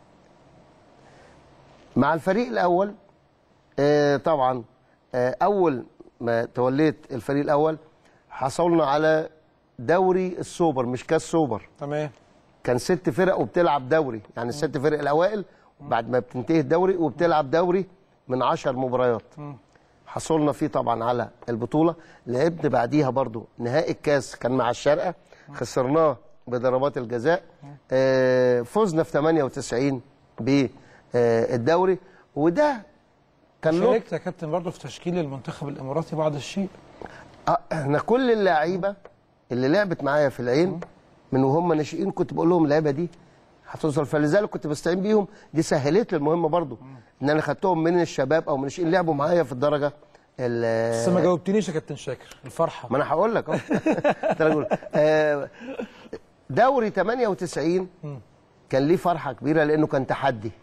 مع الفريق الاول آه طبعا آه اول ما توليت الفريق الاول حصلنا على دوري السوبر مش كاس سوبر تمام كان ست فرق وبتلعب دوري يعني الست فرق الاوائل بعد ما بتنتهي الدوري وبتلعب دوري من عشر مباريات حصلنا فيه طبعا على البطوله لعبنا بعديها برضو نهائي الكاس كان مع الشارقه خسرناه بضربات الجزاء آه، فزنا في 98 بالدوري وده كان له شاركت يا كابتن برضه في تشكيل المنتخب الاماراتي بعض الشيء آه، احنا كل اللعيبه اللي لعبت معايا في العين من وهم ناشئين كنت بقول لهم اللعيبه دي هتوصل فلذلك كنت بستعين بيهم دي سهلت لي المهمه برضو ان انا خدتهم من الشباب او من الناشئين لعبوا معايا في الدرجه ال- بس ما جاوبتنيش يا كابتن شاكر الفرحه ما انا هقول لك اهو أنت راجل. آه، دوري 98 كان ليه فرحه كبيره لانه كان تحدي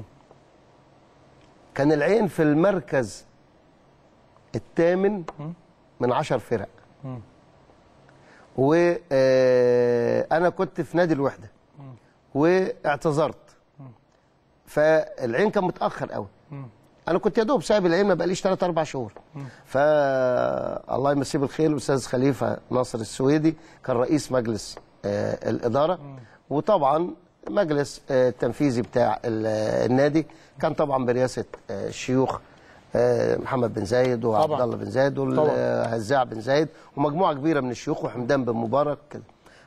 كان العين في المركز الثامن من عشر فرق وانا كنت في نادي الوحده واعتذرت فالعين كان متاخر قوي انا كنت يا دوب سايب العين ما بقاليش 3 4 شهور فالله يمسيه بالخير الاستاذ خليفه ناصر السويدي كان رئيس مجلس آه، الاداره وطبعا مجلس آه، التنفيذي بتاع ال- النادي كان طبعا برئاسه آه، الشيوخ آه، محمد بن زايد وعبد طبعاً. الله بن زايد والهزاع بن زايد ومجموعه كبيره من الشيوخ وحمدان بن مبارك كده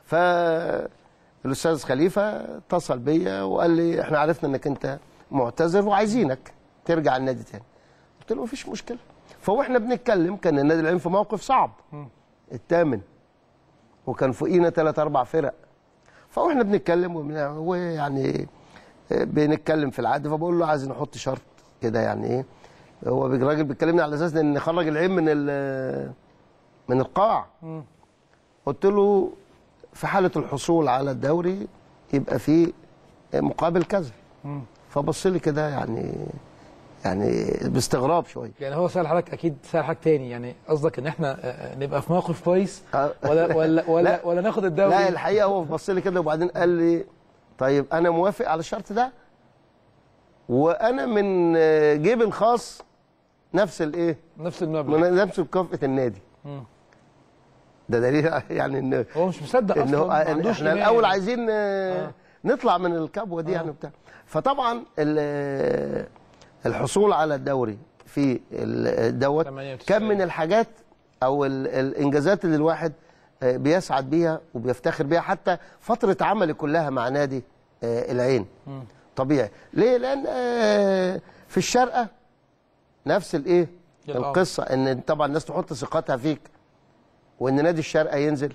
فالاستاذ خليفه اتصل بيا وقال لي احنا عرفنا انك انت معتذر وعايزينك ترجع النادي تاني قلت له مفيش مشكله فواحنا بنتكلم كان النادي العين في موقف صعب الثامن وكان فوقينا ثلاث اربع فرق فاحنا بنتكلم وبن- ويعني بنتكلم في العقد فبقول له عايز نحط شرط كده يعني ايه هو الراجل بيكلمني على اساس ان نخرج العين من ال- من القاع قلت له في حاله الحصول على الدوري يبقى في مقابل كذا فبص لي كده يعني يعني باستغراب شويه يعني هو سأل حضرتك اكيد سأل حضرتك تاني يعني قصدك ان احنا آه، نبقى في موقف كويس آه. ولا ولا ولا لا. ولا ناخد الدوري لا الحقيقه هو بص لي كده وبعدين قال لي طيب انا موافق على الشرط ده وانا من آه، جيبي الخاص نفس الايه نفس المبلغ من نفس مكافاه النادي ده دليل يعني ان هو مش مصدق ان اصلا هو ما عندوش احنا إيمان. الاول عايزين آه، نطلع من الكبوه دي يعني بتاع فطبعا ال- الحصول على الدوري في ال- دوت 98. كان من الحاجات او ال- الانجازات اللي الواحد آه، بيسعد بيها وبيفتخر بيها حتى فتره عملي كلها مع نادي آه، العين طبيعي ليه لان آه، في الشارقه نفس الايه الأمر. القصه ان طبعا الناس تحط ثقتها فيك وان نادي الشارقه ينزل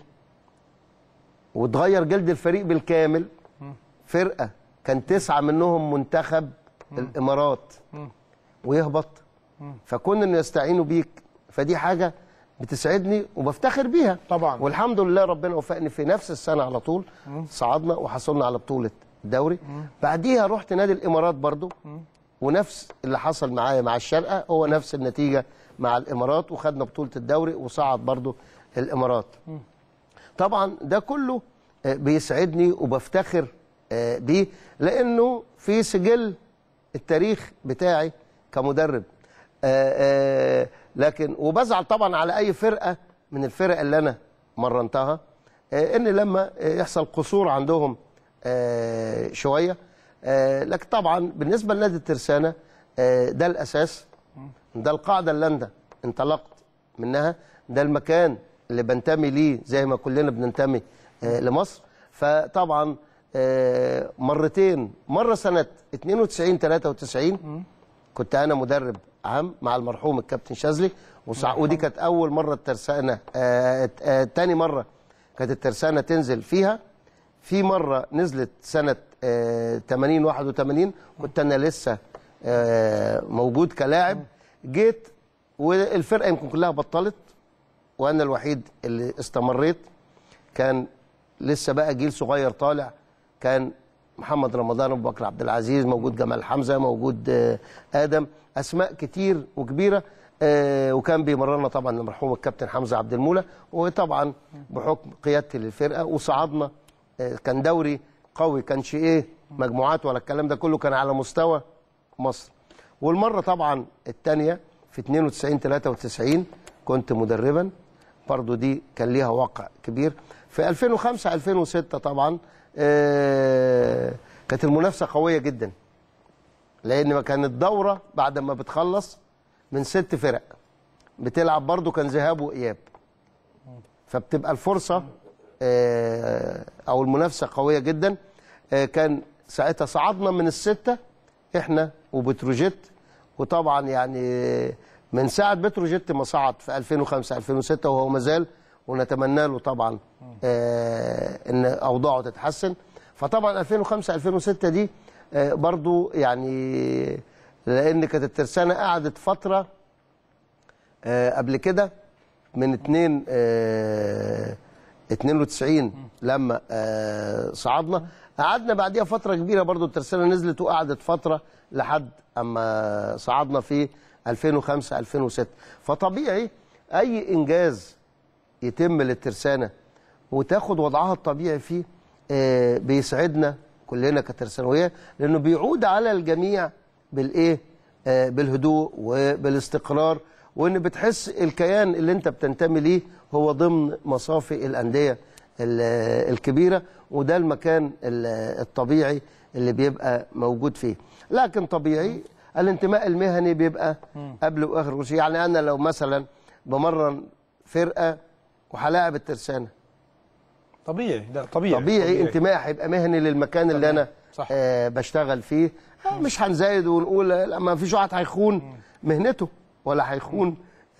وتغير جلد الفريق بالكامل فرقه كان تسعه منهم منتخب الامارات ويهبط فكون ان يستعينوا بيك فدي حاجه بتسعدني وبفتخر بيها طبعاً. والحمد لله ربنا وفقني في نفس السنه على طول صعدنا وحصلنا على بطوله الدوري بعديها رحت نادي الامارات برضو ونفس اللي حصل معايا مع الشارقه هو نفس النتيجه مع الامارات وخدنا بطوله الدوري وصعد برضو الامارات طبعا ده كله آه، بيسعدني وبفتخر آه، بيه لانه في سجل التاريخ بتاعي كمدرب آه، آه، لكن وبزعل طبعا على اي فرقه من الفرق اللي انا مرنتها آه، ان لما آه، يحصل قصور عندهم آه، شويه آه، لكن طبعا بالنسبه لنادي الترسانه آه، ده الاساس ده القاعده اللي انا انطلقت منها ده المكان اللي بنتمي ليه زي ما كلنا بننتمي آه، لمصر فطبعا آه، مرتين مره سنه 92 93 كنت انا مدرب عام مع المرحوم الكابتن شاذلي وصع- ودي كانت اول مره الترسانه آه، آه، تاني مره كانت الترسانه تنزل فيها في مره نزلت سنه آه، 80 81 كنت انا لسه آه، موجود كلاعب جيت والفرقه يمكن كلها بطلت وانا الوحيد اللي استمريت كان لسه بقى جيل صغير طالع كان محمد رمضان ابو بكر عبد العزيز موجود جمال حمزه موجود آه، ادم اسماء كتير وكبيره آه، وكان بيمرنا طبعا المرحوم الكابتن حمزه عبد المولى وطبعا بحكم قيادتي للفرقه وصعدنا آه، كان دوري قوي كانش ايه مجموعات ولا الكلام ده كله كان على مستوى مصر والمره طبعا الثانيه في 92 93 كنت مدربا برضو دي كان ليها واقع كبير في 2005 2006 طبعا آه، كانت المنافسه قويه جدا لان ما كانت دوره بعد ما بتخلص من ست فرق بتلعب برضو كان ذهاب واياب فبتبقى الفرصه آه، او المنافسه قويه جدا آه، كان ساعتها صعدنا من السته احنا وبتروجيت وطبعا يعني من ساعه بتروجيت ما صعد في 2005 2006 وهو ما زال ونتمنى له طبعا آه ان اوضاعه تتحسن فطبعا 2005 2006 دي آه برضو يعني لان كانت الترسانه قعدت فتره آه قبل كده من 2 آه 92 لما آه صعدنا قعدنا بعديها فتره كبيره برضو الترسانه نزلت وقعدت فتره لحد اما صعدنا في 2005 2006 فطبيعي اي انجاز يتم للترسانه وتاخد وضعها الطبيعي فيه آه بيسعدنا كلنا كترسانويه لانه بيعود على الجميع بالايه آه بالهدوء وبالاستقرار وان بتحس الكيان اللي انت بتنتمي ليه هو ضمن مصافي الانديه ال- الكبيره وده المكان ال- الطبيعي اللي بيبقى موجود فيه لكن طبيعي الانتماء المهني بيبقى قبل واخر كل شيء يعني انا لو مثلا بمرن فرقه وهلاعب الترسانه طبيعي ده طبيعي طبيعي انتمائي هيبقى مهني للمكان اللي انا صح. آه بشتغل فيه آه مش هنزايد ونقول لا ما فيش واحد هيخون مهنته ولا هيخون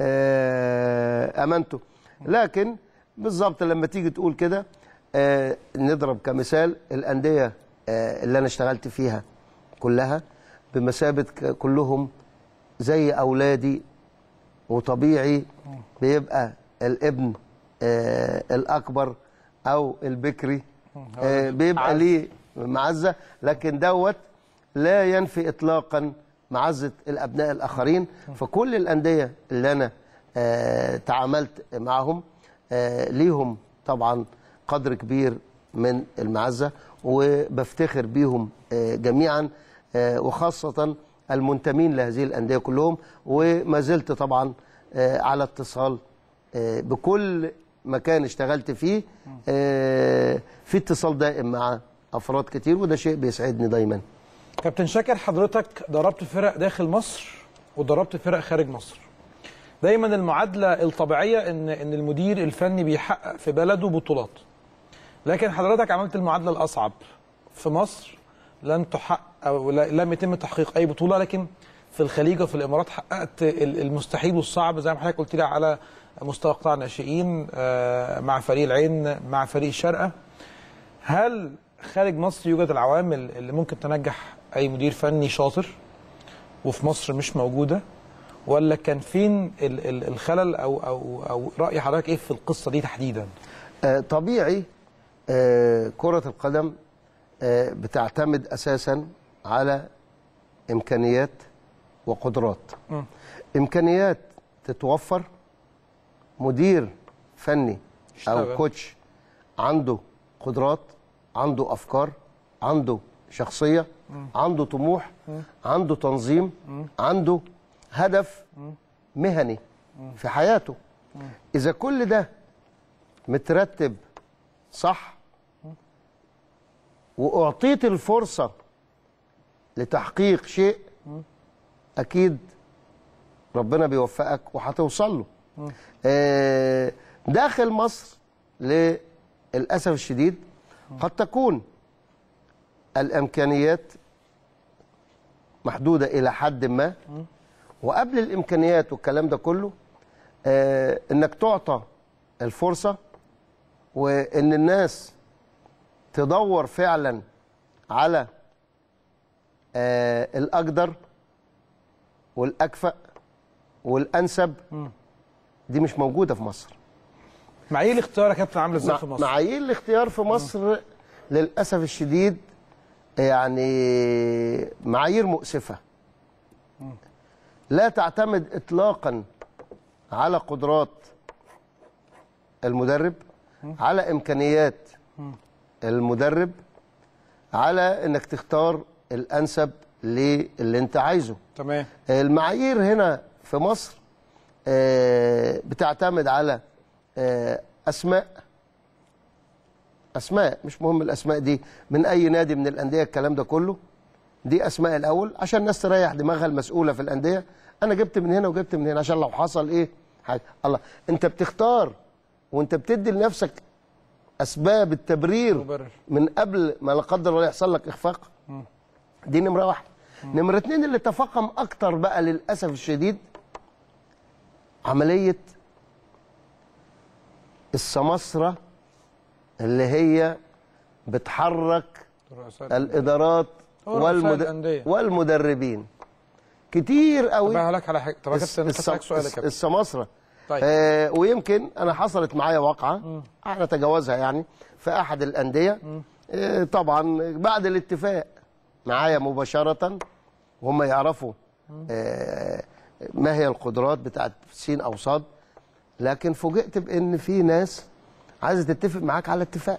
آه امانته لكن بالظبط لما تيجي تقول كده آه نضرب كمثال الانديه آه اللي انا اشتغلت فيها كلها بمثابه ك- كلهم زي اولادي وطبيعي بيبقى الابن آه الاكبر او البكري آه بيبقى ليه معزه لكن دوت لا ينفي اطلاقا معزه الابناء الاخرين فكل الانديه اللي انا آه تعاملت معهم آه ليهم طبعا قدر كبير من المعزه وبفتخر بيهم آه جميعا آه وخاصه المنتمين لهذه الانديه كلهم وما زلت طبعا آه على اتصال آه بكل مكان اشتغلت فيه آه في اتصال دائم مع افراد كتير وده شيء بيسعدني دايما كابتن شاكر حضرتك ضربت فرق داخل مصر وضربت فرق خارج مصر دايما المعادله الطبيعيه ان ان المدير الفني بيحقق في بلده بطولات لكن حضرتك عملت المعادله الاصعب في مصر لم تحقق او لا- لم يتم تحقيق اي بطوله لكن في الخليج وفي الامارات حققت ال- المستحيل والصعب زي ما حضرتك قلت لي على مستوى قطاع الناشئين آه، مع فريق العين مع فريق الشارقه هل خارج مصر يوجد العوامل اللي ممكن تنجح اي مدير فني شاطر وفي مصر مش موجوده ولا كان فين ال- ال- الخلل او او او راي حضرتك ايه في القصه دي تحديدا؟ آه، طبيعي آه، كرة القدم آه، بتعتمد أساسا على إمكانيات وقدرات إمكانيات تتوفر مدير فني أو يشتغل. كوتش عنده قدرات عنده أفكار عنده شخصية عنده طموح عنده تنظيم عنده هدف مهني في حياته إذا كل ده مترتب صح واعطيت الفرصه لتحقيق شيء اكيد ربنا بيوفقك وهتوصل له آه، داخل مصر للاسف الشديد قد تكون الامكانيات محدوده الى حد ما وقبل الامكانيات والكلام ده كله آه، انك تعطى الفرصه وان الناس تدور فعلا على آه الاقدر والاكفأ والانسب دي مش موجوده في مصر معايير الاختيار يا كابتن عامله ازاي مع- في مصر؟ معايير الاختيار في مصر للاسف الشديد يعني معايير مؤسفه لا تعتمد اطلاقا على قدرات المدرب على امكانيات المدرب على انك تختار الانسب للي انت عايزه تمام المعايير هنا في مصر آه، بتعتمد على آه، اسماء اسماء مش مهم الاسماء دي من اي نادي من الانديه الكلام ده كله دي اسماء الاول عشان الناس تريح دماغها المسؤوله في الانديه انا جبت من هنا وجبت من هنا عشان لو حصل ايه حاجه الله انت بتختار وانت بتدي لنفسك اسباب التبرير مبرر. من قبل ما لا قدر الله يحصل لك اخفاق دي نمره واحد نمره اتنين اللي تفاقم اكتر بقى للاسف الشديد عمليه السماسره اللي هي بتحرك رؤساء الادارات هو رؤساء والمد... الأندية. والمدربين كتير طب قوي هقولك على حاجه طب يا كابتن الس- اسالك سؤال يا كابتن السماسره طيب. آه ويمكن انا حصلت معايا واقعه هنتجاوزها يعني في احد الانديه آه طبعا بعد الاتفاق معايا مباشره وهم يعرفوا آه ما هي القدرات بتاعت سين او صاد لكن فوجئت بان في ناس عايزه تتفق معاك على اتفاق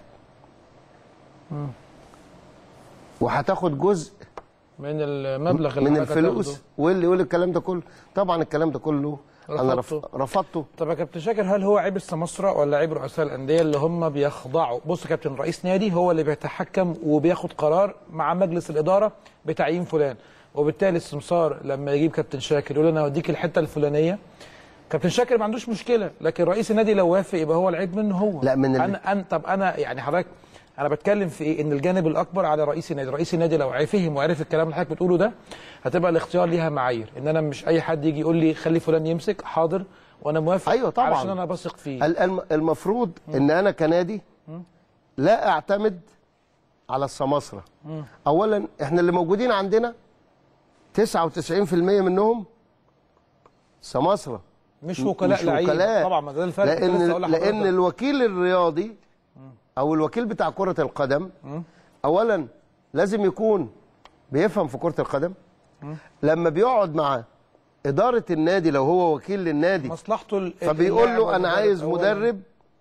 وهتاخد جزء من المبلغ اللي من حضرتك الفلوس هتاخده. واللي يقول الكلام ده كله طبعا الكلام ده كله انا رف- رفضته. رفضته طب يا كابتن شاكر هل هو عيب السماسرة ولا عيب رؤساء الأندية اللي هم بيخضعوا بص يا كابتن رئيس نادي هو اللي بيتحكم وبياخد قرار مع مجلس الإدارة بتعيين فلان وبالتالي السمسار لما يجيب كابتن شاكر يقول انا هوديك الحتة الفلانية كابتن شاكر ما عندوش مشكلة لكن رئيس النادي لو وافق يبقى هو العيب منه هو لا، من ال- انا أنا طب انا يعني حضرتك انا بتكلم في ايه ان الجانب الاكبر على رئيس النادي رئيس النادي لو عرف- فهم وعرف الكلام اللي حضرتك بتقوله ده هتبقى الاختيار ليها معايير ان انا مش اي حد يجي يقول لي خلي فلان يمسك حاضر وانا موافق أيوة طبعاً. علشان انا بثق فيه ال- الم- المفروض ان انا كنادي لا اعتمد على السماسره اولا احنا اللي موجودين عندنا 99% منهم سماسره مش وكلاء مش لعيب وكلاء. طبعا ما ده الفرق كنت لان لسه هقول لان لحضرتك. الوكيل الرياضي او الوكيل بتاع كره القدم اولا لازم يكون بيفهم في كره القدم لما بيقعد مع اداره النادي لو هو وكيل للنادي مصلحته ال- فبيقول اللاعب له انا والمدرب عايز أولاً مدرب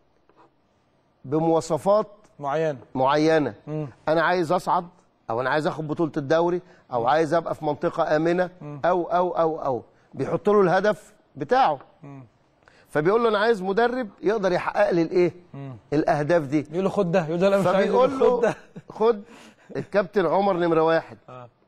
بمواصفات معينه معينه انا عايز اصعد او انا عايز اخد بطوله الدوري او عايز ابقى في منطقه امنه او او او او بيحط له الهدف بتاعه فبيقول له انا عايز مدرب يقدر يحقق لي الايه الاهداف دي يقول له خد ده يقول له لا مش عايز فبيقول يقول له خد له ده خد الكابتن عمر نمره واحد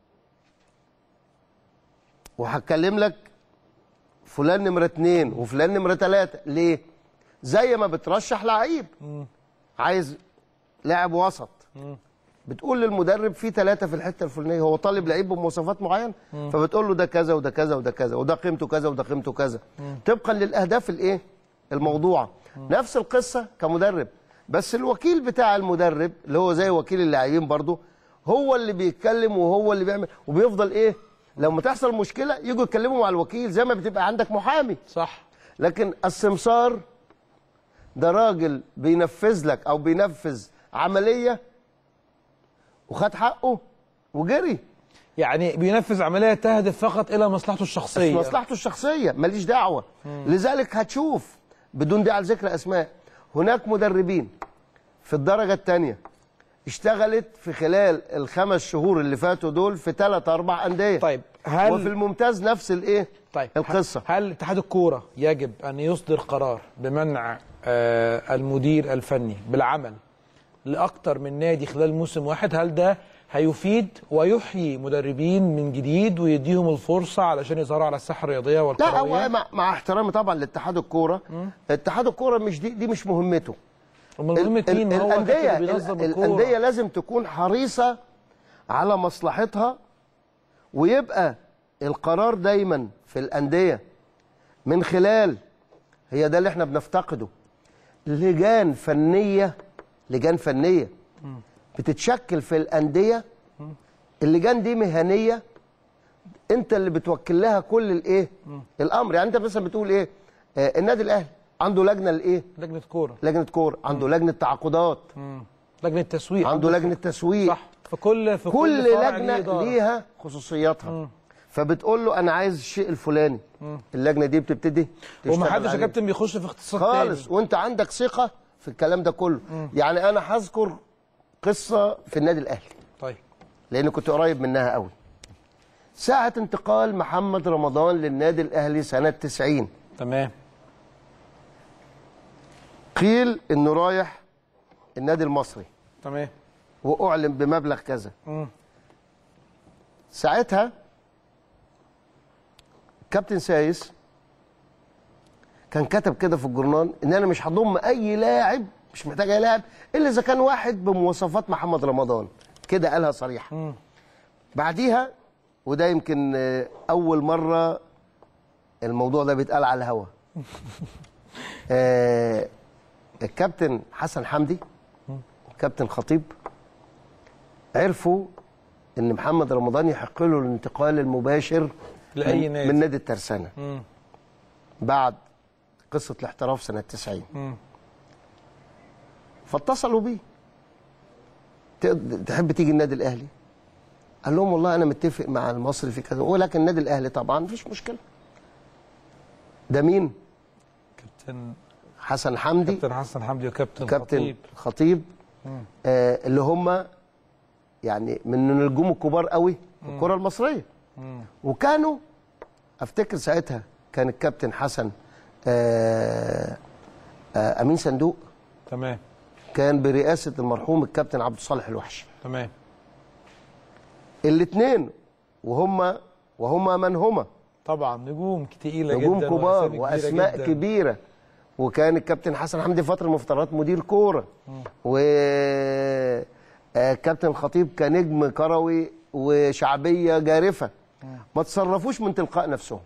وهتكلم لك فلان نمره اتنين وفلان نمره تلاته ليه؟ زي ما بترشح لعيب عايز لاعب وسط بتقول للمدرب في ثلاثه في الحته الفلانيه هو طالب لعيب بمواصفات معينه فبتقول له ده كذا وده كذا وده كذا وده قيمته كذا وده قيمته كذا طبقا للاهداف الايه؟ الموضوعه نفس القصه كمدرب بس الوكيل بتاع المدرب اللي هو زي وكيل اللاعبين برضه هو اللي بيتكلم وهو اللي بيعمل وبيفضل ايه؟ لما تحصل مشكله يجوا يتكلموا مع الوكيل زي ما بتبقى عندك محامي صح لكن السمسار ده راجل بينفذ لك او بينفذ عمليه وخد حقه وجري يعني بينفذ عمليه تهدف فقط الى مصلحته الشخصيه مصلحته الشخصيه ماليش دعوه لذلك هتشوف بدون داعي لذكر اسماء هناك مدربين في الدرجه الثانيه اشتغلت في خلال الخمس شهور اللي فاتوا دول في ثلاث اربع انديه طيب هل وفي الممتاز نفس الايه طيب القصه هل اتحاد الكوره يجب ان يصدر قرار بمنع آه المدير الفني بالعمل لاكثر من نادي خلال موسم واحد هل ده هيفيد ويحيي مدربين من جديد ويديهم الفرصه علشان يظهروا على الساحه الرياضيه لا والكرويه هو مع, مع احترامي طبعا لاتحاد الكوره اتحاد الكوره مش دي دي مش مهمته امال مهمه ال- مين ال- ما هو الحتة الانديه اللي بينظم ال- الكوره الانديه لازم تكون حريصه على مصلحتها ويبقى القرار دايما في الانديه من خلال هي ده اللي احنا بنفتقده لجان فنيه لجان فنيه بتتشكل في الانديه اللجان دي مهنيه انت اللي بتوكل لها كل الايه الامر يعني انت مثلا بتقول ايه آه النادي الاهلي عنده لجنه لايه لجنه كوره لجنه كوره عنده لجنه تعاقدات لجنه تسويق عنده لجنه تسويق صح في كل في كل فرع ليه لجنه إدارة. ليها خصوصياتها فبتقول له انا عايز الشيء الفلاني اللجنه دي بتبتدي تشتغل ومحدش يا عليه. كابتن بيخش في اختصاص خالص تاني وانت عندك ثقه في الكلام ده كله يعني انا هذكر قصه في النادي الاهلي طيب لان كنت قريب منها قوي ساعه انتقال محمد رمضان للنادي الاهلي سنه 90 تمام قيل انه رايح النادي المصري تمام واعلن بمبلغ كذا ساعتها كابتن سايس كان كتب كده في الجورنال ان انا مش هضم اي لاعب مش محتاج اي لاعب الا اذا كان واحد بمواصفات محمد رمضان كده قالها صريحه بعديها وده يمكن آه، اول مره الموضوع ده بيتقال على الهوا آه، الكابتن حسن حمدي الكابتن خطيب عرفوا ان محمد رمضان يحق له الانتقال المباشر لأي من, نادي. من نادي الترسانه بعد قصه الاحتراف سنه 90 فاتصلوا بيه تقد- تحب تيجي النادي الاهلي قال لهم والله انا متفق مع المصري في كذا ولكن النادي الاهلي طبعا مفيش مشكله ده مين كابتن حسن حمدي كابتن حسن حمدي وكابتن كابتن خطيب خطيب آه اللي هم يعني من النجوم الكبار قوي في الكره المصريه وكانوا افتكر ساعتها كان الكابتن حسن آه آه امين صندوق تمام كان برئاسه المرحوم الكابتن عبد الصالح الوحشي تمام الاثنين وهم وهما من هما طبعا نجوم تقيله نجوم جدا كبار وأسامي كبيرة واسماء جداً. كبيره وكان الكابتن حسن حمدي فتره من الفترات مدير كوره و آه، كابتن الخطيب كنجم كروي وشعبيه جارفه ما تصرفوش من تلقاء نفسهم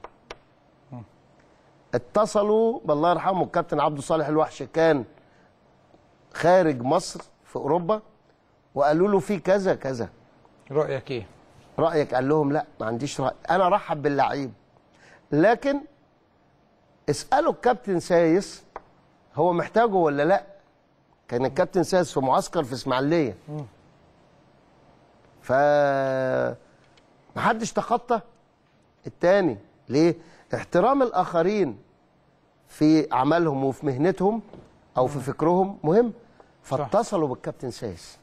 اتصلوا بالله يرحمه الكابتن عبد الصالح الوحش كان خارج مصر في اوروبا وقالوا له في كذا كذا رايك ايه رايك قال لهم لا ما عنديش راي انا رحب باللعيب لكن اسالوا الكابتن سايس هو محتاجه ولا لا كان الكابتن سايس في معسكر في اسماعيليه ف محدش تخطى التاني ليه احترام الاخرين في عملهم وفي مهنتهم او في فكرهم مهم فاتصلوا بالكابتن سايس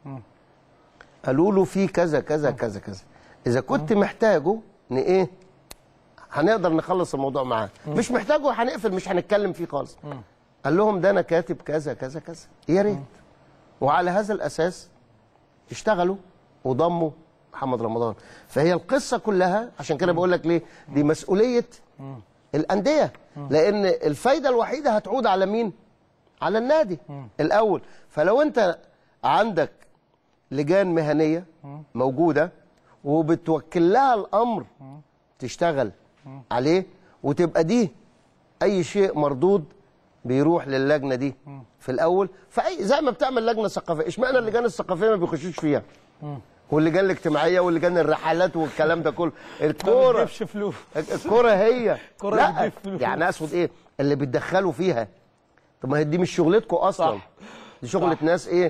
قالوا له في كذا كذا كذا كذا اذا كنت محتاجه ان ايه هنقدر نخلص الموضوع معاه مش محتاجه هنقفل مش هنتكلم فيه خالص قال لهم ده انا كاتب كذا كذا كذا يا ريت وعلى هذا الاساس اشتغلوا وضموا محمد رمضان فهي القصه كلها عشان كده بقول لك ليه دي مسؤوليه الانديه لان الفايده الوحيده هتعود على مين على النادي الاول فلو انت عندك لجان مهنيه موجوده وبتوكل لها الامر تشتغل عليه وتبقى دي اي شيء مردود بيروح للجنه دي في الاول فاي زي ما بتعمل لجنه ثقافيه اشمعنى اللجان الثقافيه ما بيخشوش فيها واللجان الاجتماعيه واللجان الرحلات والكلام ده كله ما الكوره بتجيبش فلوس الكوره هي الكرة لا بتجيب فلوس. يعني اقصد ايه اللي بتدخلوا فيها طب ما هي دي مش شغلتكم اصلا صح. دي شغله صح. ناس ايه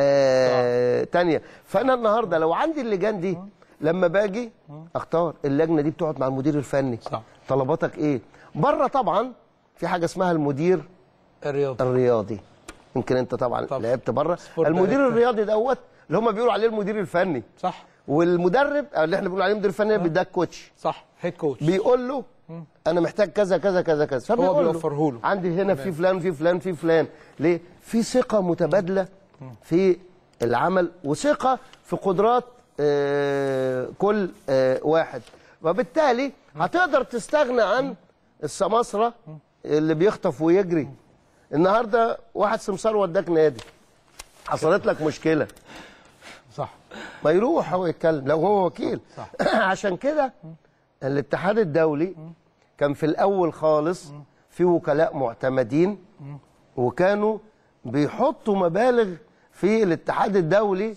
آه تانية فانا النهارده لو عندي اللجان دي لما باجي اختار اللجنه دي بتقعد مع المدير الفني صح. طلباتك ايه بره طبعا في حاجه اسمها المدير الرياضه الرياضي يمكن انت طبعا طبعا. لعبت بره سبورت المدير دايركتور. الرياضي دوت اللي هم بيقولوا عليه المدير الفني صح والمدرب أو اللي احنا بنقول عليه المدير الفني ده الكوتش صح هيد كوتش بيقول له انا محتاج كذا كذا كذا كذا فبيقول له بيوفره له. عندي هنا في فلان في فلان في فلان ليه في ثقه متبادله في العمل وثقه في قدرات آه، كل آه، واحد وبالتالي هتقدر تستغنى عن السماسره اللي بيخطف ويجري النهارده واحد سمسار وداك نادي حصلت لك مشكله صح ما يروح هو يتكلم لو هو وكيل صح. عشان كده الاتحاد الدولي كان في الاول خالص في وكلاء معتمدين وكانوا بيحطوا مبالغ في الاتحاد الدولي صح.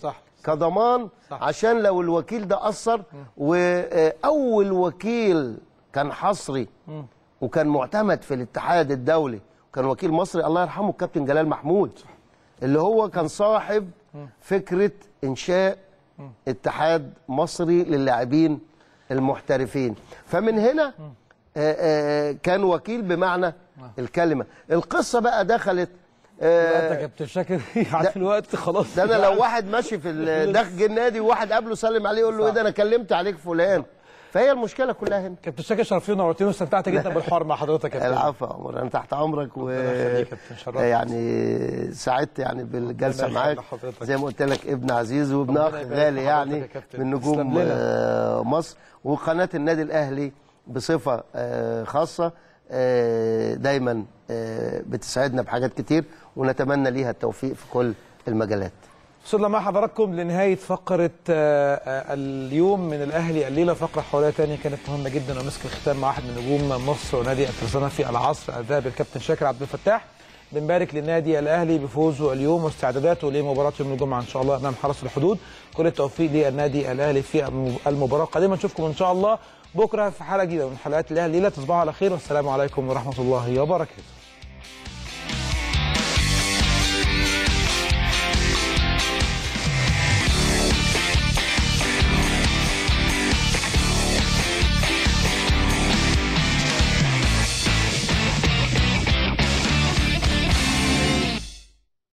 كضمان صح. عشان لو الوكيل ده اثر واول وكيل كان حصري وكان معتمد في الاتحاد الدولي وكان وكيل مصري الله يرحمه الكابتن جلال محمود اللي هو كان صاحب فكره انشاء اتحاد مصري للاعبين المحترفين فمن هنا آه، آه، كان وكيل بمعنى الكلمه القصه بقى دخلت آه، انت كابتن شاكر عارف الوقت خلاص ده انا لو واحد ماشي في ال- داخل النادي وواحد قابله سلم عليه يقول له ايه ده انا كلمت عليك فلان فهي المشكله كلها هنا كابتن شاكر شرفتني ونورتني واستمتعت جدا بالحوار مع حضرتك يا كابتن العفو يا عمر انا تحت امرك و يخليك يا كابتن، شرفت. يعني سعدت يعني بالجلسه ربنا معاك يخلي حضرتك. زي ما قلت لك ابن عزيز وابن ربنا اخ يبارك غالي في يعني حضرتك يا كابتن. من نجوم تسلم لنا. آه، مصر وقناه النادي الاهلي بصفه آه، خاصه آه، دايما آه، بتسعدنا بحاجات كتير ونتمنى ليها التوفيق في كل المجالات وصلنا مع حضراتكم لنهاية فقرة آه، آه، اليوم من الأهلي الليلة فقرة حوارية تانية كانت مهمة جدا ومسك الختام مع واحد من نجوم مصر ونادي الترسانة في العصر الذهبي الكابتن شاكر عبد الفتاح بنبارك للنادي الأهلي بفوزه اليوم واستعداداته لمباراة يوم الجمعة إن شاء الله أمام حرس الحدود كل التوفيق للنادي الأهلي في المباراة القادمة نشوفكم إن شاء الله بكرة في حلقة جديدة من حلقات الأهلي الليلة تصبحوا على خير والسلام عليكم ورحمة الله وبركاته